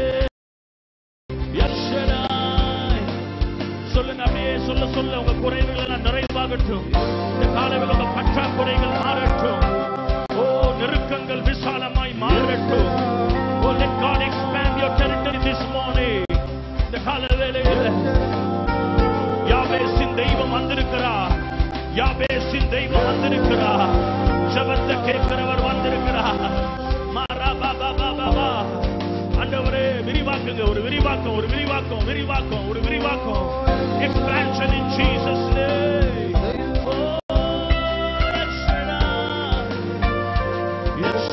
எல்ஷடாய். சொல்லுங்க அப்படியே சொல்ல சொல்ல உங்க குறைகள் எல்லாம் நிறைவாகட்டும் இந்த காலவில் உங்க பற்றாக்குறைகள் மாறட்டும் ஓ நெருக்கங்கள் விசாலமாய் மாறட்டும் ஓ let God expand your territory this morning இந்த கால வேளையில் யாபேசின் தெய்வம் வந்திருக்கிறார் யாபேசின் தெய்வம் வந்திருக்கிறார் ஜபத்தை கேட்கிறவர் வந்திருக்கிறார் மாரா பா பா பா பா பா ஆண்டவரே விரிவாக்குங்க ஒரு விரிவாக்கம் ஒரு விரிவாக்கம் விரிவாக்கம் ஒரு விரிவாக்கம் expansion in Jesus name oh yes yes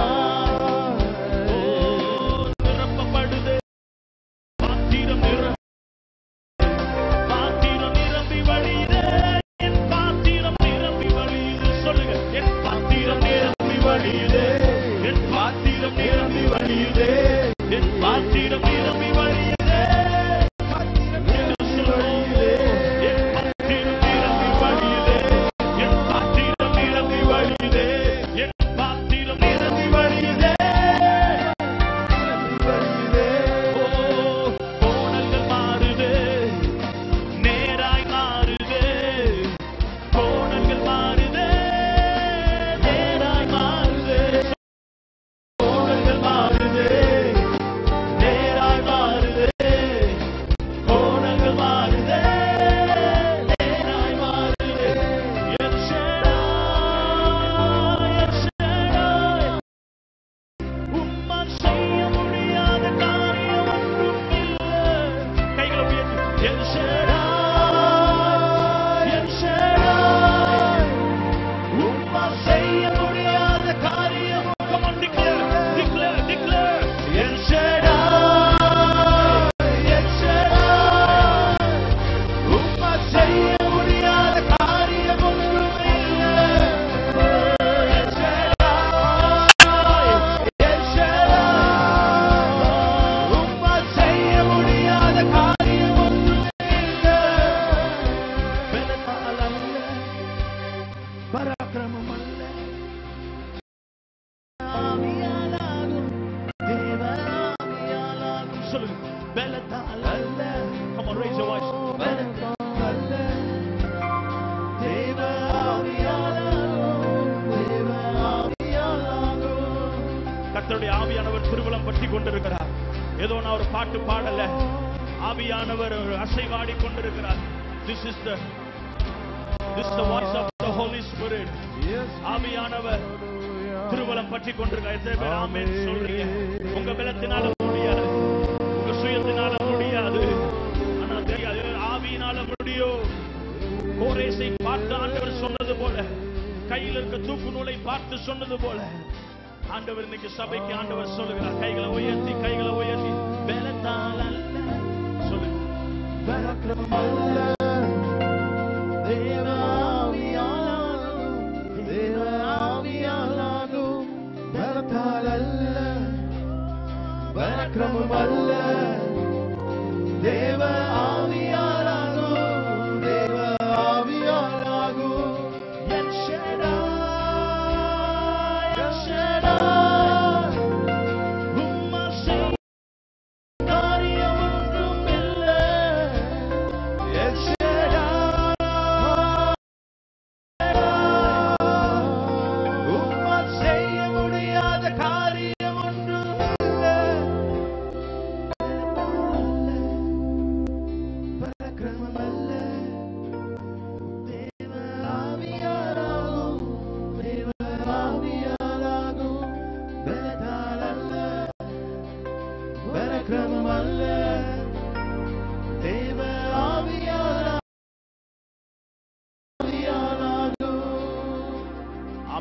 oh நிரப்பப்படுது பாத்திரம் நிரம்ப பாத்திரம் நிரம்பி வழியுது என் பாத்திரம் நிரம்பி வழியுது சொல்லுங்க என் பாத்திரம் நிரம்பி வழியுது என் பாத்திரம் நிரம்பி வழியுது என் பாத்திரம் நிரம்பி வழியுது என்று சொல்லுவோம். என் பாத்திரம் நிரம்பி வழியுது. என் பாத்திரம் நிரம்பி வழியுது. என் பாத்திரம் நிரம்பி வழியுது. ஓ, கோணங்கள் மாறுது நேராய் மாறுது கோணங்கள் மாறுது நேராய் மாறுது கோணங்கள் மாறுது நேராய் மாறுது கோணங்கள் மாறுது நேராய் மாறுது என் ஷடாய், என் ஷடாய். உம்மால் செய்ய முடியாத காரியம் ஒன்றும் இல்லை. கைகளை உயர்த்தி, என் ஷடாய், என் ஷடாய். உம்மால் செய்ய முடியாத காரியம் Come on, declare, declare, declare. என் ஷடாய், என் ஷடாய். உம்மால் செய்ய முடியாத காரியம் ஒன்றும் இல்லை. என் ஷடாய், என் ஷடாய். உம்மால் செய்ய முடியாத காரியம் ஒன்றும் இல்லை. பலத்தால் அல்ல, பராக்கிரமம் அல்ல ஆவியாலாகும், தேவ ஆவியாலாகும். சொல்லுங்க பலத்தால் அல்ல Come on, raise your voice. பலத்தால் அல்ல, தேவ ஆவியாலாகும், தேவ ஆவியாலாகும். கர்த்தருடைய ஆவியானவர் திருவலம் பற்றி கொண்டிருக்கிறார் ஏதோ நான் ஒரு பாட்டு பாடல ஆவியானவர் ஒரு அசைவாடி கொண்டிருக்கிறார் this is the this is the voice of the holy spirit ஆவியானவர் திருவலம் பற்றி கொண்டிருக்கிறார் எத்தனை பேர் ஆமென் சொல்றீங்க உங்க பலத்தினால முடியாது உங்க சுயத்தினால முடியாது ஆனா தெரியாது ஆவியினால முடியும் கோரேசை பார்த்து ஆண்டவர் சொன்னது போல கையில் இருக்க தூக்கு நூலை பார்த்து சொன்னது போல ஆண்டவர் இன்னைக்கு சபைக்கு ஆண்டவர் சொல்லுகிறார் கைகளை உயர்த்தி கைகளை உயர்த்தி பலத்தால் அல்ல சொல்லுங்க பலக்கிரமம் அல்ல தேவ ஆவியாலாகும், தேவ ஆவியாலாகும், பலத்தால் அல்ல பலக்கிரமம் அல்ல தேவ ஆவியாலாகும், தேவ ஆவியாலாகும்.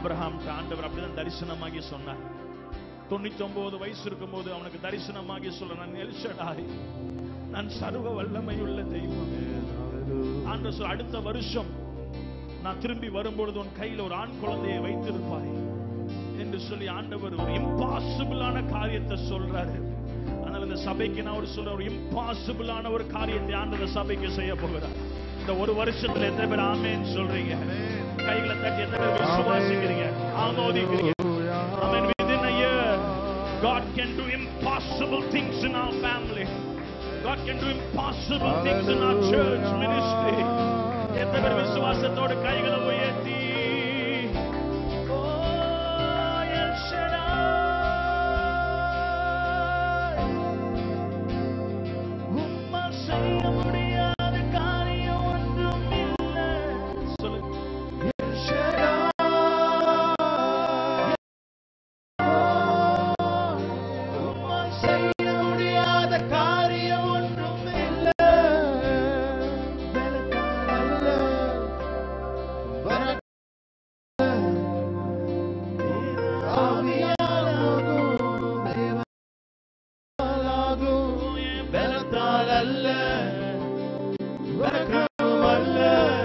ஆபிரகாம் ஆண்டவர் அப்படிதான் தரிசனமாகி சொன்னார் தொண்ணூத்தி ஒன்பது வயசு இருக்கும்போது அவனுக்கு தரிசனமாகி சொல்ல நான் எல்ஷடாய் நான் சர்வ வல்லமையுள்ள தெய்வம் ஆண்டவர் சொல்ல அடுத்த வருஷம் நான் திரும்பி வரும்பொழுது உன் கையில் ஒரு ஆண் குழந்தையை வைத்திருப்பாய் என்று சொல்லி ஆண்டவர் ஒரு இம்பாசிபிளான காரியத்தை சொல்றாரு அதனால இந்த சபைக்கு நான் ஒரு சொல்ற ஒரு இம்பாசிபிளான ஒரு காரியத்தை ஆண்டவர் சபைக்கு செய்ய போகிறார் இந்த ஒரு வருஷத்துல எத்தனை பேர் ஆமேன்னு சொல்றீங்க கைகளை தட்டி எத்தனை பேர் விசுவாசிக்கிறீங்க ஆமோதிக்கிறீங்க Amen. Within a year, God can do impossible things in our family. God can do impossible things in our church ministry. எத்தனை பேர் விசுவாசத்தோட கைகளை உயர்த்தி ஓ, எல் ஷடாய். உம்மால் செய்ய முடியாத காரியம் ஒன்றும் இல்லை. சொல்லுங்க. El Shaddai. உம்மால் செய்ய முடியாத காரியம் ஒன்றும் இல்லை. பலத்தால் அல்ல பலத்தால் அல்ல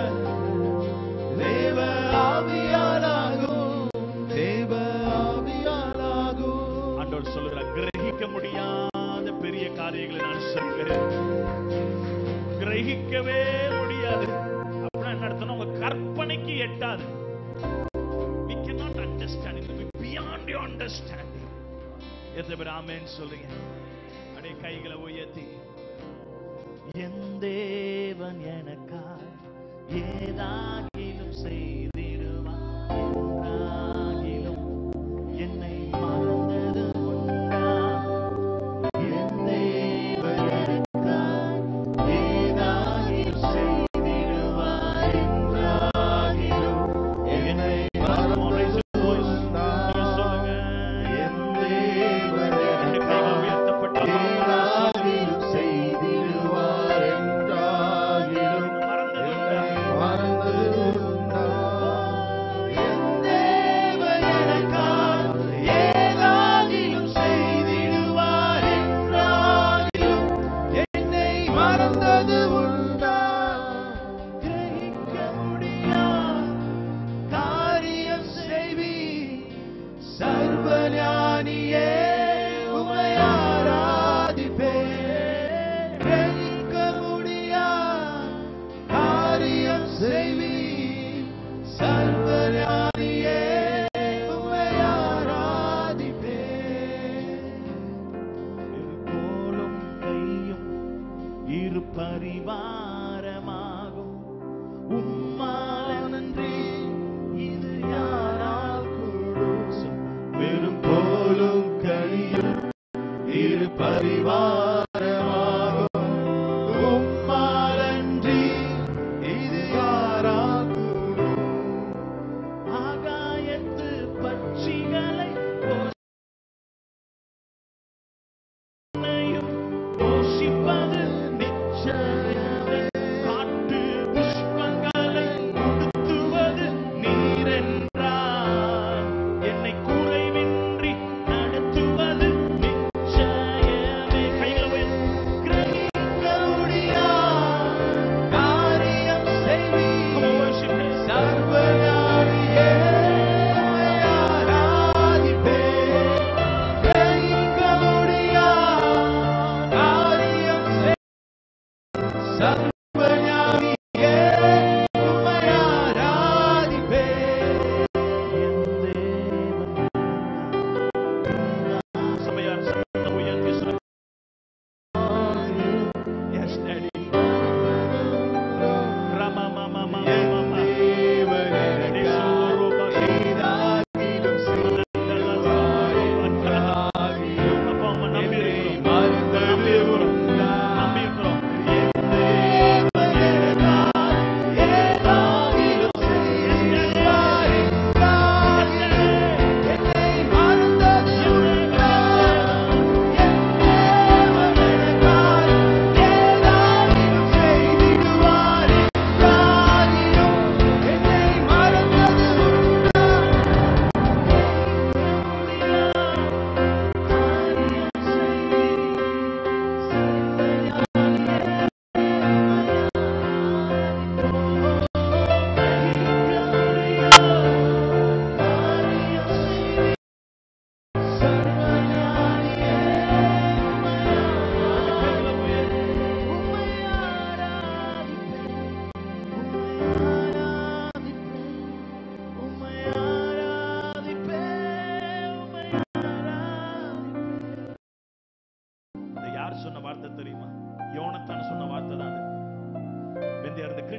தேவ ஆவியாலாகும் தேவ ஆவியாலாகும் ஆண்டவர் சொல்லுகிறார் கிரகிக்க முடியாத பெரிய காரியங்களை நான் செய்கிறேன் கிரகிக்கவே முடியாது அப்படின்னா என்ன அர்த்தம்னா உங்க கற்பனைக்கு எட்டாது we cannot understand it will be beyond your understanding எத்தனை பேர் ஆமென்னு சொல்றீங்க அப்படியே கைகளை உயர்த்தி என் தேவன் எனக்காய் ஏதாகிலும் செய்திடுவார் என்றாகிலும் என்னை மறந்தது உண்டா என் தேவன் எனக்காய் ஏதாகிலும் செய்திடுவார் என்றாகிலும் என்னை மறந்தது உண்டா நீங்க சொல்லுங்க என் தேவன் எனக்காய் உயர்த்தப்பட்ட ஏதாகிலும் செய்திடுவார் என்றாகிலும் மறந்தது உண்டா மறந்தது உண்டா? என் தேவன் எனக்காய் ஏதாகிலும் செய்திடுவார் என்றாகிலும் என்னை மறந்தது உண்டா? கிரகிக்க முடியா காரியம் செய்வீர் சர்வஞானியே உமை ஆராதிப்பேன் கிரகிக்க முடியா காரியம் செய்வீர் சர்வஞானியே உமை ஆராதிப்பேன் போலும் கையும் இரு பரிவாரமாகும் உம்மாலன்றி இது யாரால் கூடும் வெறும் போலும் கையும் இரு பரிவாரமாகும் உம்மாலன்றி இது யாரா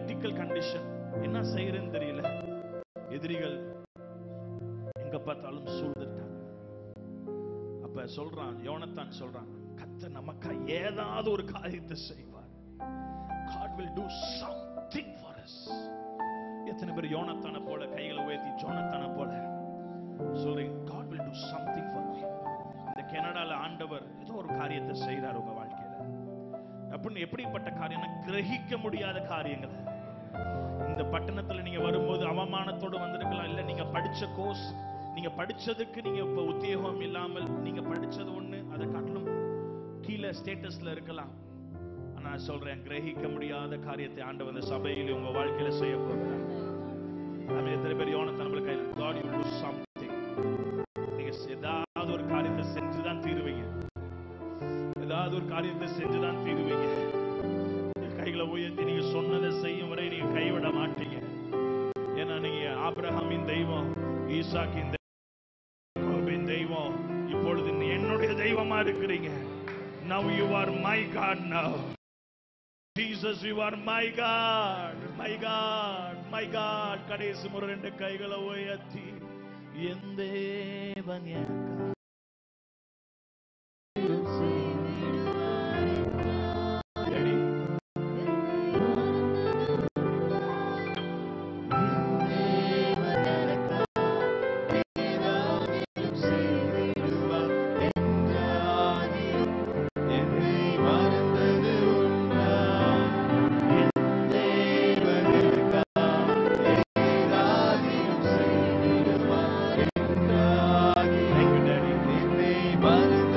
கிரிட்டிக்கல் கண்டிஷன் என்ன செய்யறேன்னு தெரியல எதிரிகள் எங்க பார்த்தாலும் சூழ்ந்துட்டாங்க அப்ப சொல்றான் யோனத்தான் சொல்றான் கத்த நமக்கா ஏதாவது ஒரு காரியத்தை செய்வார் God will do something for us எத்தனை பேர் யோனத்தான போல கைகளை உயர்த்தி ஜோனத்தான போல சொல்றீங்க God will do something for me இந்த கனடால ஆண்டவர் ஏதோ ஒரு காரியத்தை செய்றார் உங்க வாழ்க்கையில அப்படின்னு எப்படிப்பட்ட காரியம்னா கிரகிக்க முடியாத காரியங்கள் இந்த பட்டணத்துல நீங்க வரும்போது அவமானத்தோடு வந்திருக்கலாம் இல்ல நீங்க படிச்ச கோர்ஸ் நீங்க படிச்சதுக்கு நீங்க இப்ப உத்தியோகம் இல்லாமல் நீங்க படிச்சது ஒண்ணு அதை காட்டிலும் கீழே ஸ்டேட்டஸ்ல இருக்கலாம் ஆனா நான் சொல்றேன் கிரகிக்க முடியாத காரியத்தை ஆண்டவர் இந்த சபையில உங்க வாழ்க்கையில செய்ய போகிறார் நம்ம எத்தனை பேர் யோனத்தை நம்மளுக்கு கையில் God you will do something நீங்க ஏதாவது ஒரு காரியத்தை செஞ்சுதான் தீருவீங்க ஏதாவது ஒரு காரியத்தை செஞ்சுதான் தீருவீங்க நீங்க கைகளை உயர்த்தி நீங்க சொன்னதை செய்யும் வரை நீங்க கைவிட மாட்டீங்க ஏன்னா நீங்க ஆபிரகாமின் தெய்வம் ஈசாக்கின் தெய்வம் யாக்கோபின் தெய்வம் இப்பொழுது நீ என்னுடைய தெய்வமா இருக்கிறீங்க now you are my god now Jesus you are my god my god my god கடைசி முறை ரெண்டு கைகளை உயர்த்தி என் தேவன் எனக்கா Ready? Thank you, Daddy.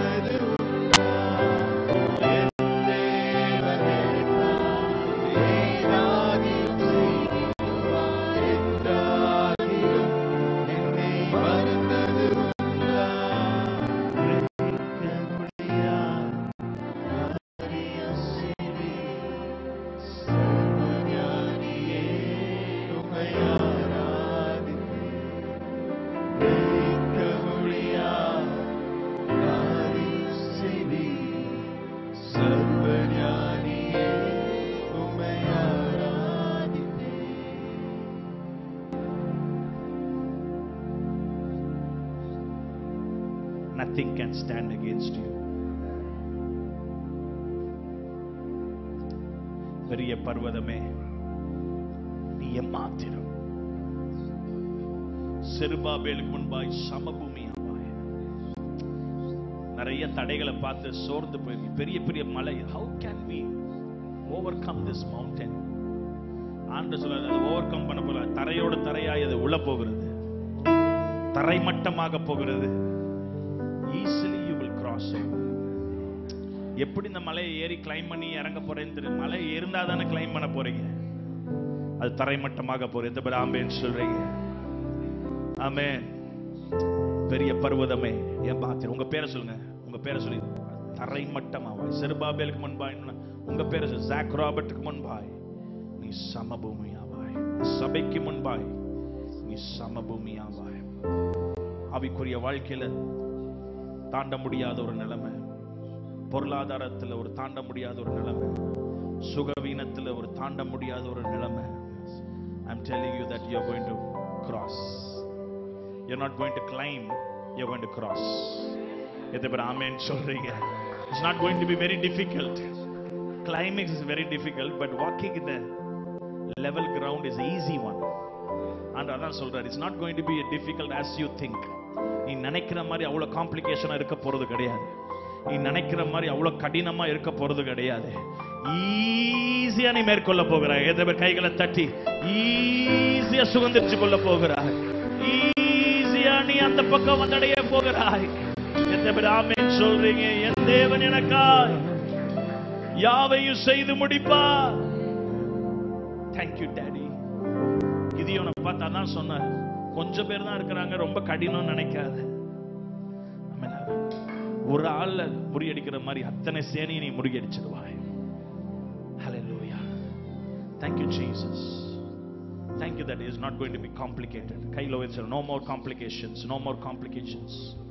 Nothing can stand against you. பெரிய பர்வதமே நீ எம்மாத்திரம் செருபாபேலுக்கு முன்பாய் சமபூமியாவாய் நிறைய தடைகளை பார்த்து சோர்ந்து போய் பெரிய பெரிய மலை how can we overcome this mountain ஆண்டு சொல்றாரு அது ஓவர் கம் பண்ண போல தரையோட தரையாய் அது உள்ள போகிறது தரைமட்டமாக போகிறது ஈஸிலி யூ வில் கிராஸ் எப்படி இந்த மலையை ஏறி கிளைம் பண்ணி இறங்க போறேன்னு தெரியும் மலை இருந்தா தானே கிளைம் பண்ண போறீங்க அது தரைமட்டமாக போறது எந்த பேர் ஆம்பேன்னு சொல்றீங்க ஆமென் பெரிய பர்வதமே ஏன் பாத்திர உங்க பேரை சொல்லுங்க உங்க பேரை சொல்லி தரைமட்டமாவாய் செருபாபேலுக்கு முன்பாய் உங்க பேரை சொல்லு ஜாக் ராபர்ட்டுக்கு முன்பாய் நீ சமபூமியாவாய் சபைக்கு முன்பாய் நீ சமபூமியாவாய் ஆவிக்குரிய வாழ்க்கையில தாண்ட முடியாத ஒரு நிலைமை பொருளாதாரத்துல ஒரு தாண்ட முடியாத ஒரு நிலைமை சுகவீனத்துல ஒரு தாண்ட முடியாத ஒரு நிலைமை I'm telling you that you're going to cross. You're not going to climb, you're going to cross. எத்தனை பேர் ஆமென் சொல்றீங்க It's not going to be very difficult. Climbing is very difficult, but walking in the level ground is an easy one. and அதான் சொல்றாரு it's not going to be difficult as you think நீ நினைக்கிற மாதிரி அவ்வளவு காம்ப்ளிகேஷனா இருக்க போறது கிடையாது நீ நினைக்கிற மாதிரி அவ்வளவு கடினமா இருக்க போறது கிடையாது ஈஸியா நீ மேற்கொள்ள போகிறாய் எத்தனை பேர் கைகளை தட்டி ஈஸியா சுதந்திரிச்சு கொள்ள போகிறாய் ஈஸியா நீ அந்த பக்கம் வந்தடைய போகிறாய் எத்தனை பேர் ஆமென் சொல்றீங்க என் தேவன் எனக்காய் யாவையும் செய்து முடிப்பா தேங்க்யூ டேடி கிதியோனை பார்த்து அதான் சொன்னார் கொஞ்சம் பேர் தான் இருக்கிறாங்க ரொம்ப கடினம் நினைக்காத ஆமென். ஒரு ஆள்ல முறியடிக்கிற மாதிரி அத்தனை சேனையை நீ முறியடிச்சிடுவாய் Hallelujah. Thank you, Jesus. Thank you that it is not going to be complicated. கையில வச்சு no more complications, no more complications.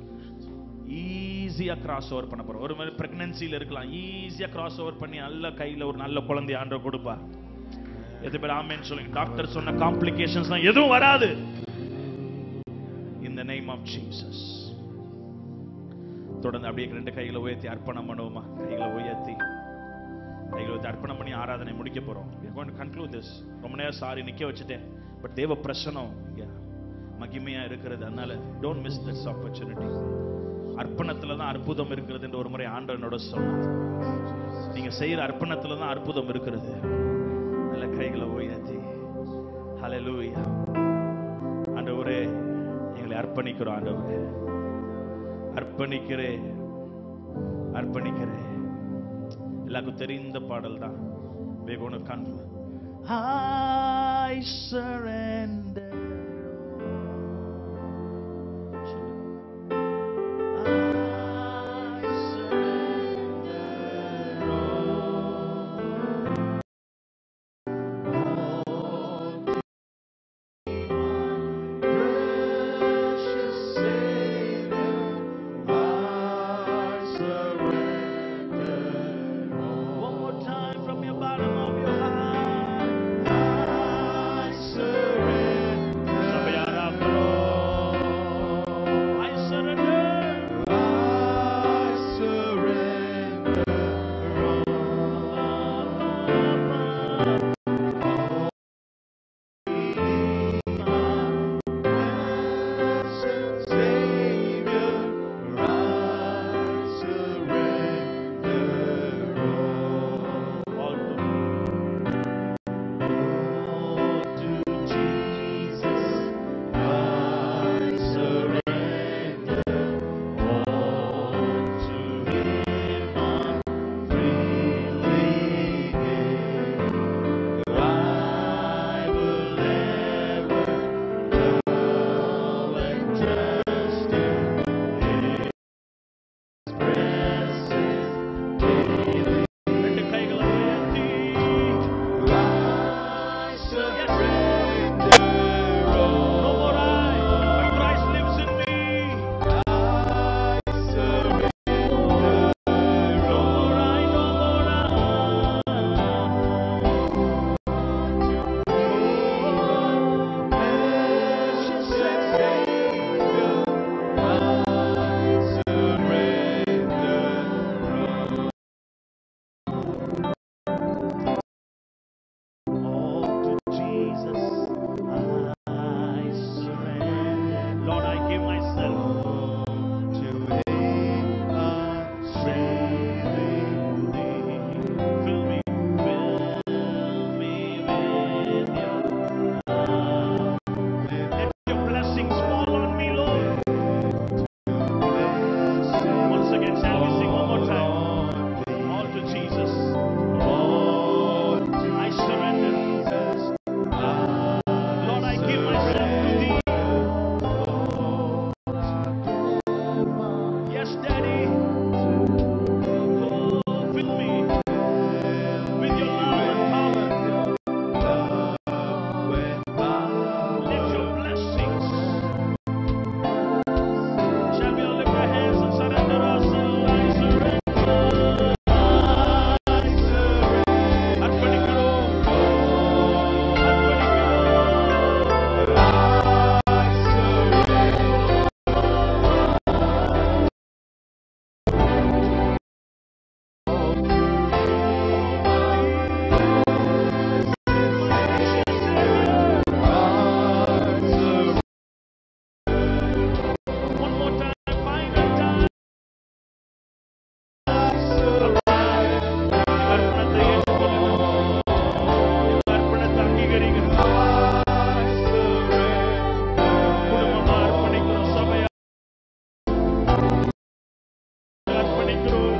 ஈஸியா கிராஸ் ஓவர் பண்ண போறோம் ஒரு மாதிரி பிரெக்னன்சில இருக்கலாம் ஈஸியா கிராஸ் ஓவர் பண்ணி நல்ல கையில ஒரு நல்ல குழந்தை ஆண்டவர் கொடுப்பா எத்தனை பேர் ஆமென் சொல்லுங்க டாக்டர் சொன்ன காம்ப்ளிகேஷன்ஸ் எதுவும் வராது in the name of Jesus தொடர்ந்து அப்படியே ரெண்டு கைகளை உயர்த்தி அர்ப்பணம் பண்ணுவோமா கைகளை உயர்த்தி கைகளை உயர்த்தி அர்ப்பணம் பண்ணி ஆராதனை முடிக்க போறோம் we are going to conclude this ரொம்ப நேரம் சாரி நிக்க வச்சுட்டேன் பட் தேவ பிரசனம் இங்க மகிமையா இருக்கிறது அதனால டோன்ட் மிஸ் திஸ் ஆப்பர்ச்சுனிட்டி அர்ப்பணத்துல தான் அற்புதம் இருக்கிறது என்று ஒரு முறை ஆண்டவனோட சொன்னார் நீங்க செய்யற அர்ப்பணத்துல தான் அற்புதம் இருக்கிறது நல்ல கைகளை உயர்த்தி ஹalleluya ஆண்டவரே எங்களை அர்ப்பணிக்கிறோம் ஆண்டவரே அர்ப்பணிக்கிறேன் அர்ப்பணிக்கிறேன் எல்லாருக்கும் தெரிந்த பாடல் தான் வேகோன கண் I surrender I surrender Precious Savior, I surrender One more time from your bottom of your heart. I surrender Sabayarapro. I surrender. I surrender Precious Savior, I surrender All to to Jesus, I surrender all to Him. I'm freely give. I will ever love and trust in His presence daily. ரெண்டு கைகளை உயர்த்தி I surrender No all. more I, but Christ lives in me. I surrender No more I, no more Precious Savior, I surrender All to Jesus I surrender. Lord, I give myself. to Him. I freely leave. Fill me, fill me with your love. Let your blessings fall on me, Lord. Once again, shall we sing one more time? All to Jesus. I surrender. Lord, I give myself to thee. Yes, Daddy. Oh, fill me with your love and power. Let your blessings. Shall we all lift our hands and surrender ourselves? I surrender. அர்ப்பணிக்கிறோம். அர்ப்பணிக்கிறோம். One more time, final time. அர்ப்பணத்தை ஏற்றுக்கொள்ளுங்க. அர்ப்பணத்தை அங்கீகரிங்க. குடும்பமா அர்ப்பணிக்கிறோம், சபையா அர்ப்பணிக்கிறோம்.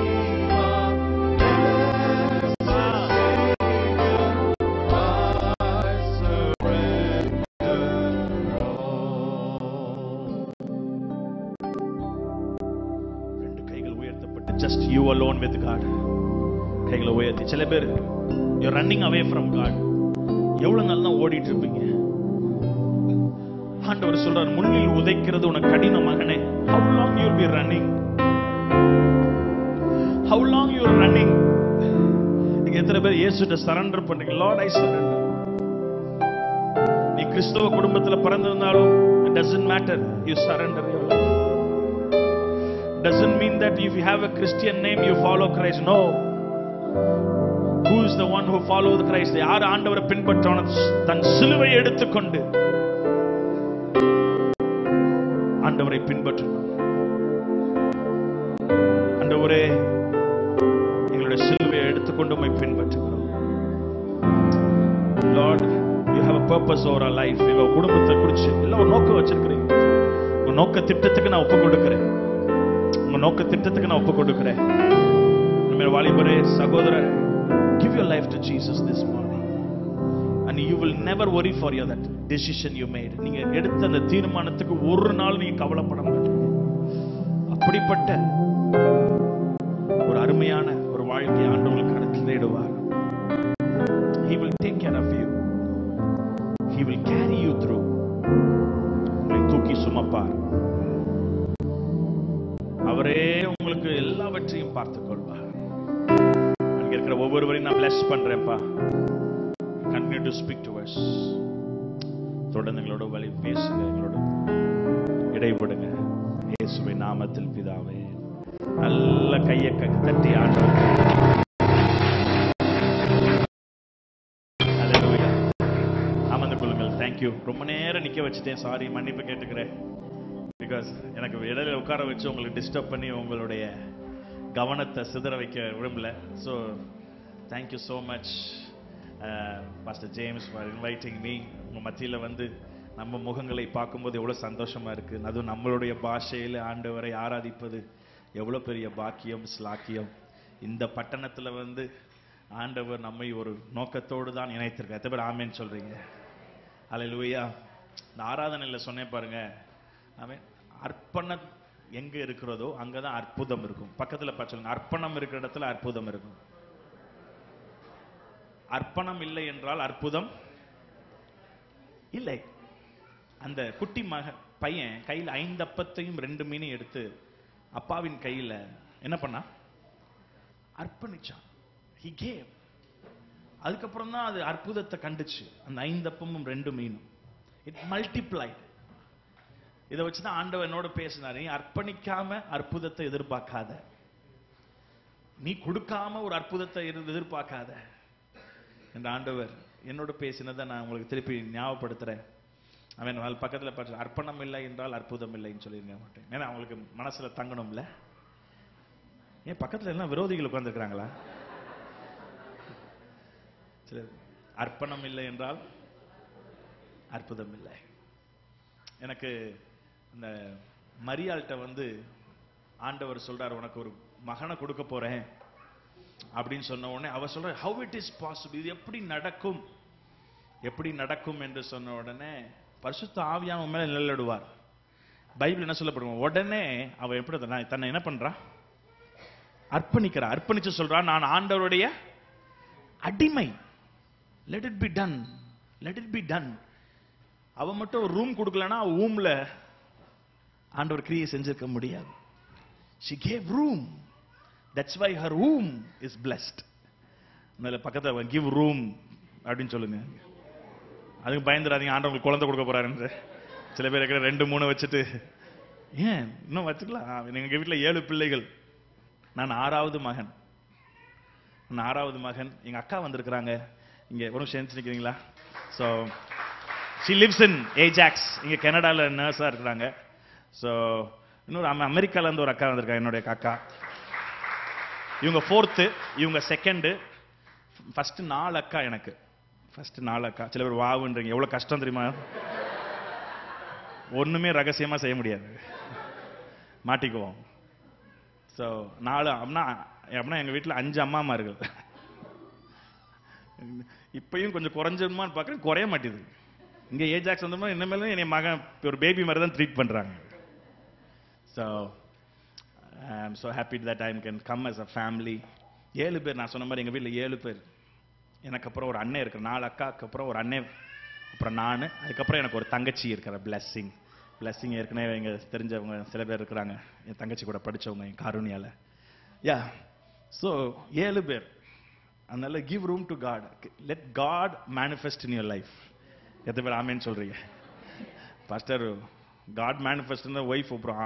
ரெண்டு கைகள் உயர்த்தப்பட்டு just you alone with God கைகளை உயர்த்தி சில பேர் you're running away from God எவ்வளவு நாள் தான் ஓடிட்டு இருப்பீங்க ஆண்டவர் சொல்றார் முள்ளில் உதைக்கிறது உனக்கு கடின மகனே how long you'll be running how long you're running இன்னைக்கு எத்தனை பேர் இயேசுட்ட சரண்டர் பண்றீங்க லார்ட் ஐ சரண்டர் நீ கிறிஸ்தவ குடும்பத்துல பிறந்திருந்தாலும் it doesn't matter you surrender your life doesn't mean that if you have a christian name you follow christ no who is the one who follow the christ யார் ஆண்டவரை பின்பற்றவன தன் சிலுவை எடுத்துக்கொண்டு ஆண்டவரை பின்பற்றணும் ஆண்டவரே எங்களுடைய சிலுவையை எடுத்துக்கொண்டு உம்மை பின்பற்றுகிறோம் Lord you have a purpose over our life எங்க குடும்பத்தை குறிச்சு எல்லாம் ஒரு நோக்கம் வச்சிருக்கிறீங்க உங்க நோக்க திட்டத்துக்கு நான் ஒப்பு கொடுக்கிறேன் உங்க நோக்க திட்டத்துக்கு நான் ஒப்பு கொடுக்கிறேன் நம்ம வாலிபரே சகோதரர் give your life to Jesus this morning and you will never worry for your that decision you made நீங்க எடுத்த அந்த தீர்மானத்துக்கு ஒரு நாள் நீங்க கவலைப்பட மாட்டீங்க அப்படிப்பட்ட ஒரு அருமையான ஒரு வாழ்க்கை ஆண்டவங்களுக்கு கடத்தில் தேடுவார் he will take care of you he will carry you through உங்களை தூக்கி சுமப்பார் அவரே உங்களுக்கு எல்லாவற்றையும் பார்த்துக் கொள்வார் அங்க இருக்கிற ஒவ்வொருவரையும் நான் bless பண்றேன்ப்பா continue to speak to us தொடர்ந்து எங்களோட வழி பேசுங்க எங்களோட இடைவிடுங்க இயேசுவின் நாமத்தில் பிதாவே நல்ல கையை க- தட்டி ஆண்டவர் Hallelujah. அமர்ந்து கொள்ளுங்கள் தேங்க்யூ ரொம்ப நேரம் நிக்க வச்சுட்டேன் சாரி மன்னிப்பு கேட்டுக்கிறேன் பிகாஸ் எனக்கு இடையில உட்கார வச்சு உங்களுக்கு டிஸ்டர்ப் பண்ணி உங்களுடைய கவனத்தை சிதற வைக்க விரும்பல so thank you so much pastor James for inviting me உங்கள் மத்தியில் வந்து நம்ம முகங்களை பார்க்கும்போது எவ்வளோ சந்தோஷமா இருக்கு அதுவும் நம்மளுடைய பாஷையில் ஆண்டவரை ஆராதிப்பது எவ்வளோ பெரிய பாக்கியம் ஸ்லாக்கியம் இந்த பட்டணத்தில் வந்து ஆண்டவர் நம்மை ஒரு நோக்கத்தோடு தான் இணைத்திருக்கார் எத்தனை பேர் ஆமேன்னு சொல்றீங்க அல்லேலூயா இந்த ஆராதனையில் சொன்னேன் பாருங்க ஆமென் அர்ப்பணம் எங்க இருக்கிறதோ அங்கதான் அற்புதம் இருக்கும் பக்கத்துல பார்த்து சொல்லுங்க அர்ப்பணம் இருக்கிற இடத்துல அற்புதம் இருக்கும் அர்ப்பணம் இல்லை என்றால் அற்புதம் இல்லை அந்த குட்டி மக பையன் கையில் ஐந்து அப்பத்தையும் ரெண்டு மீனையும் எடுத்து அப்பாவின் கையில என்ன பண்ணா அர்ப்பணிச்சான் he gave அதுக்கப்புறம் தான் அது அற்புதத்தை கண்டுச்சு அந்த ஐந்து அப்பமும் ரெண்டு மீனும் இட் மல்டிப்ளைட் இதை வச்சு தான் ஆண்டவர் என்னோட பேசினார் நீ அர்ப்பணிக்காம அற்புதத்தை எதிர்பார்க்காத நீ கொடுக்காம ஒரு அற்புதத்தை எதிர்- எதிர்பார்க்காத என்ற ஆண்டவர் என்னோட பேசினதை நான் உங்களுக்கு திருப்பி ஞாபகப்படுத்துறேன் அவன் அது பக்கத்துல பார்த்து அர்ப்பணம் இல்லை என்றால் அற்புதம் இல்லைன்னு சொல்லியிருக்க மாட்டேன் ஏன்னா அவங்களுக்கு மனசுல தங்கணும்ல ஏன் பக்கத்துல எல்லாம் விரோதிகள் உட்கார்ந்துருக்காங்களா சில அர்ப்பணம் இல்லை என்றால் அற்புதம் இல்லை எனக்கு இந்த மரியாள்கிட்ட வந்து ஆண்டவர் சொல்றார் உனக்கு ஒரு மகனை கொடுக்க போறேன் அப்படின்னு சொன்ன உடனே அவ சொல்ற ஹவ் இட் இஸ் பாசிபிள் இது எப்படி நடக்கும் எப்படி நடக்கும் என்று சொன்ன உடனே பரிசுத்த ஆவியான உன் மேல நிழலிடுவார் பைபிள் என்ன சொல்லப்படுவோம் உடனே அவ எப்படி தன்னை- தன்னை என்ன பண்றா அர்ப்பணிக்கிறா அர்ப்பணிச்சு சொல்றா நான் ஆண்டவருடைய அடிமை let it be done let it be done அவ மட்டும் ஒரு ரூம் கொடுக்கலன்னா ஊம்ல ஆண்டவர் கிரியை செஞ்சிருக்க முடியாது she gave room that's why her womb is blessed அதனால பக்கத்துல give room அப்படின்னு சொல்லுங்க அதுக்கு பயந்துடாதீங்க ஆண்டவங்களுக்கு குழந்தை கொடுக்க போறாருன்னு சில பேர் இருக்கிற ரெண்டு மூணு வச்சுட்டு ஏன் இன்னும் வச்சுக்கலாம் எங்க வீட்டுல ஏழு பிள்ளைகள் நான் ஆறாவது மகன் நான் ஆறாவது மகன் எங்க அக்கா வந்திருக்கிறாங்க இங்க ஒரு சேர்ந்து நிக்கிறீங்களா so she lives in Ajax இங்க கனடால நர்ஸா இருக்கிறாங்க ஸோ இன்னொரு அமெ- அமெரிக்கால இருந்து ஒரு அக்கா வந்திருக்காங்க என்னுடைய அக்கா இவங்க ஃபோர்த்து இவங்க செகண்டு ஃபர்ஸ்ட் நாலு அக்கா எனக்கு ஃபர்ஸ்ட் நாலு அக்கா சில பேர் வாவுன்றீங்க எவ்வளவு கஷ்டம் தெரியுமா ஒண்ணுமே ரகசியமா செய்ய முடியாது மாட்டிக்குவோம் ஸோ நாலு அப்படின்னா அப்படின்னா எங்க வீட்டுல அஞ்சு அம்மாமார்கள் இப்பயும் கொஞ்சம் குறைஞ்சிருமான்னு பார்க்குறேன் குறைய மாட்டேது இங்க ஏஜாக்ஸ் வந்த மாதிரி இனிமேலும் என்னை மகன் ஒரு பேபி மாதிரி தான் ட்ரீட் பண்றாங்க so I am so happy that I can come as a family ஏழு பேர் நான் சொன்ன மாதிரி எங்க வீட்டில் ஏழு பேர் எனக்கு அப்புறம் ஒரு அண்ணன் இருக்கு நாலு அக்காக்கு அப்புறம் ஒரு அண்ணன் அப்புறம் நான் அதுக்கப்புறம் எனக்கு ஒரு தங்கச்சி இருக்கிற blessing blessing ஏற்கனவே எங்க தெரிஞ்சவங்க சில பேர் இருக்கிறாங்க என் தங்கச்சி கூட படிச்சவங்க என் காரூணியால யா ஸோ ஏழு பேர் அதனால give room to God let God manifest in your life எத்தனை பேர் ஆமேன்னு சொல்றீங்க பாஸ்டர் காட் மேனிஃபெஸ்ட் ஒய்ஃப் அப்புறம்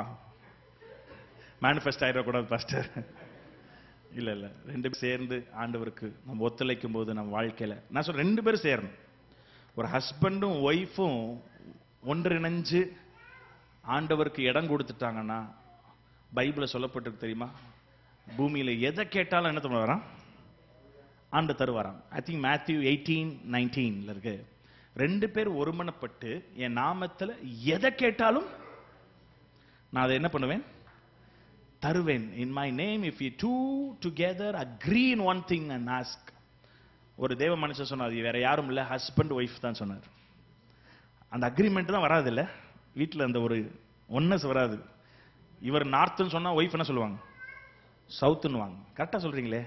மேனிஃபெஸ்ட் ஆயிடக்கூடாது பாஸ்டர் இல்ல இல்ல ரெண்டு பேரும் சேர்ந்து ஆண்டவருக்கு நம்ம ஒத்துழைக்கும் போது நம்ம வாழ்க்கையில நான் சொல்றேன் ரெண்டு பேரும் சேரணும் ஒரு ஹஸ்பண்டும் ஒய்ஃபும் ஒன்றிணைஞ்சு ஆண்டவருக்கு இடம் கொடுத்துட்டாங்கன்னா பைபிள்ல சொல்லப்பட்டிருக்கு தெரியுமா பூமியில எதை கேட்டாலும் என்ன தருவாராம் வரான் ஆண்டு தருவாராம் ஐ திங்க் மேத்யூ எயிட்டீன் நைன்டீன்ல இருக்கு ரெண்டு பேர் ஒருமனப்பட்டு என் நாமத்துல எதை கேட்டாலும் நான் அதை என்ன பண்ணுவேன் தருவேன் in my name if you two together agree in one thing and ask ஒரு தேவ மனுஷன் சொன்னார் இது வேற யாரும் இல்ல ஹஸ்பண்ட் ஒய்ஃப் தான் சொன்னார் அந்த அக்ரிமெண்ட் தான் வராது இல்ல வீட்டுல அந்த ஒரு ஒன்னஸ் வராது இவர் நார்த்னு சொன்னா ஒய்ஃப் என்ன சொல்லுவாங்க சவுத்துன்னு வாங்க கரெக்டா சொல்றீங்களே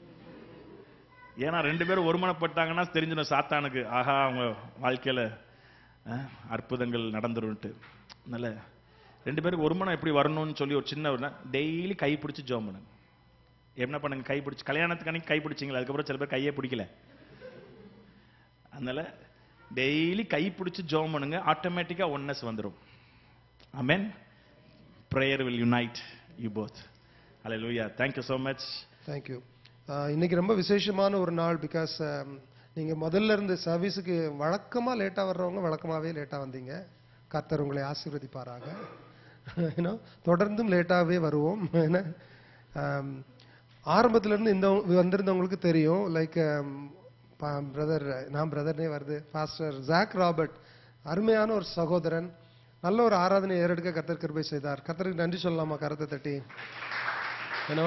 ஏன்னா ரெண்டு பேரும் ஒருமனப்பட்டாங்கன்னா தெரிஞ்சிடும் சாத்தானுக்கு ஆஹா அவங்க வாழ்க்கையில அஹ், அற்புதங்கள் நடந்துரும்ட்டு அதனால ரெண்டு பேருக்கு ஒருமனம் எப்படி வரணும்னு சொல்லி ஒரு சின்ன ஒரு டெய்லி கை பிடிச்சி ஜோம் பண்ணுங்க என்ன பண்ணுங்க கை பிடிச்சி கல்யாணத்துக்கு அன்னைக்கு கை பிடிச்சிங்களா அதுக்கப்புறம் சில பேர் கையே பிடிக்கல அதனால டெய்லி கை பிடிச்சி ஜோம் பண்ணுங்க ஆட்டோமேட்டிக்கா ஒன்னஸ் வந்துடும் amen prayer will unite you both ஹalleluya thank you so much thank you இன்னைக்கு ரொம்ப விசேஷமான ஒரு நாள் பிகாஸ் நீங்க முதல்ல இருந்து சர்வீஸுக்கு வழக்கமா லேட்டா வர்றவங்க வழக்கமாவே லேட்டா வந்தீங்க கர்த்தர் உங்களை ஆசீர்வதிப்பாராக ஏன்னா தொடர்ந்தும் லேட்டாவே வருவோம் ஏன்னா ஆம், ஆரம்பத்துல இருந்து இந்த வந்திருந்தவங்களுக்கு தெரியும் லைக் பிரதர் நான் பிரதர்னே வருது பாஸ்டர் ஜாக் ராபர்ட் அருமையான ஒரு சகோதரன் நல்ல ஒரு ஆராதனை ஏறெடுக்க கர்த்தர் கிருபை செய்தார் கர்த்தருக்கு நன்றி சொல்லலாமா கரத்தை தட்டி ஏன்னோ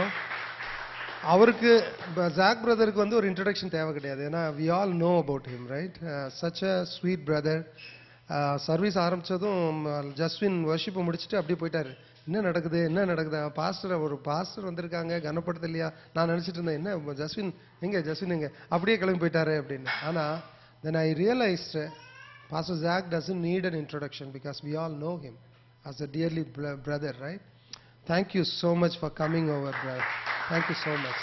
அவருக்கு ப- ஜாக் பிரதருக்கு வந்து ஒரு இன்ட்ரடக்ஷன் தேவை கிடையாது ஏன்னா we all know about him right such a sweet brother service ஆரம்பிச்சதும் ஜஸ்வின் வர்ஷிப்பை முடிச்சுட்டு அப்படியே போயிட்டாரு என்ன நடக்குது என்ன நடக்குது பாஸ்டர் ஒரு பாஸ்டர் வந்திருக்காங்க கனப்படுத்த இல்லையா நான் நினைச்சிட்டு இருந்தேன் என்ன ஜஸ்வின் எங்க ஜஸ்வின் எங்க அப்படியே கிளம்பி போயிட்டாரு அப்படின்னு ஆனா then I realised pastor Jack doesn't need an introduction because we all know him as a dearly br- brother right thank you so much for coming over brother thank you so much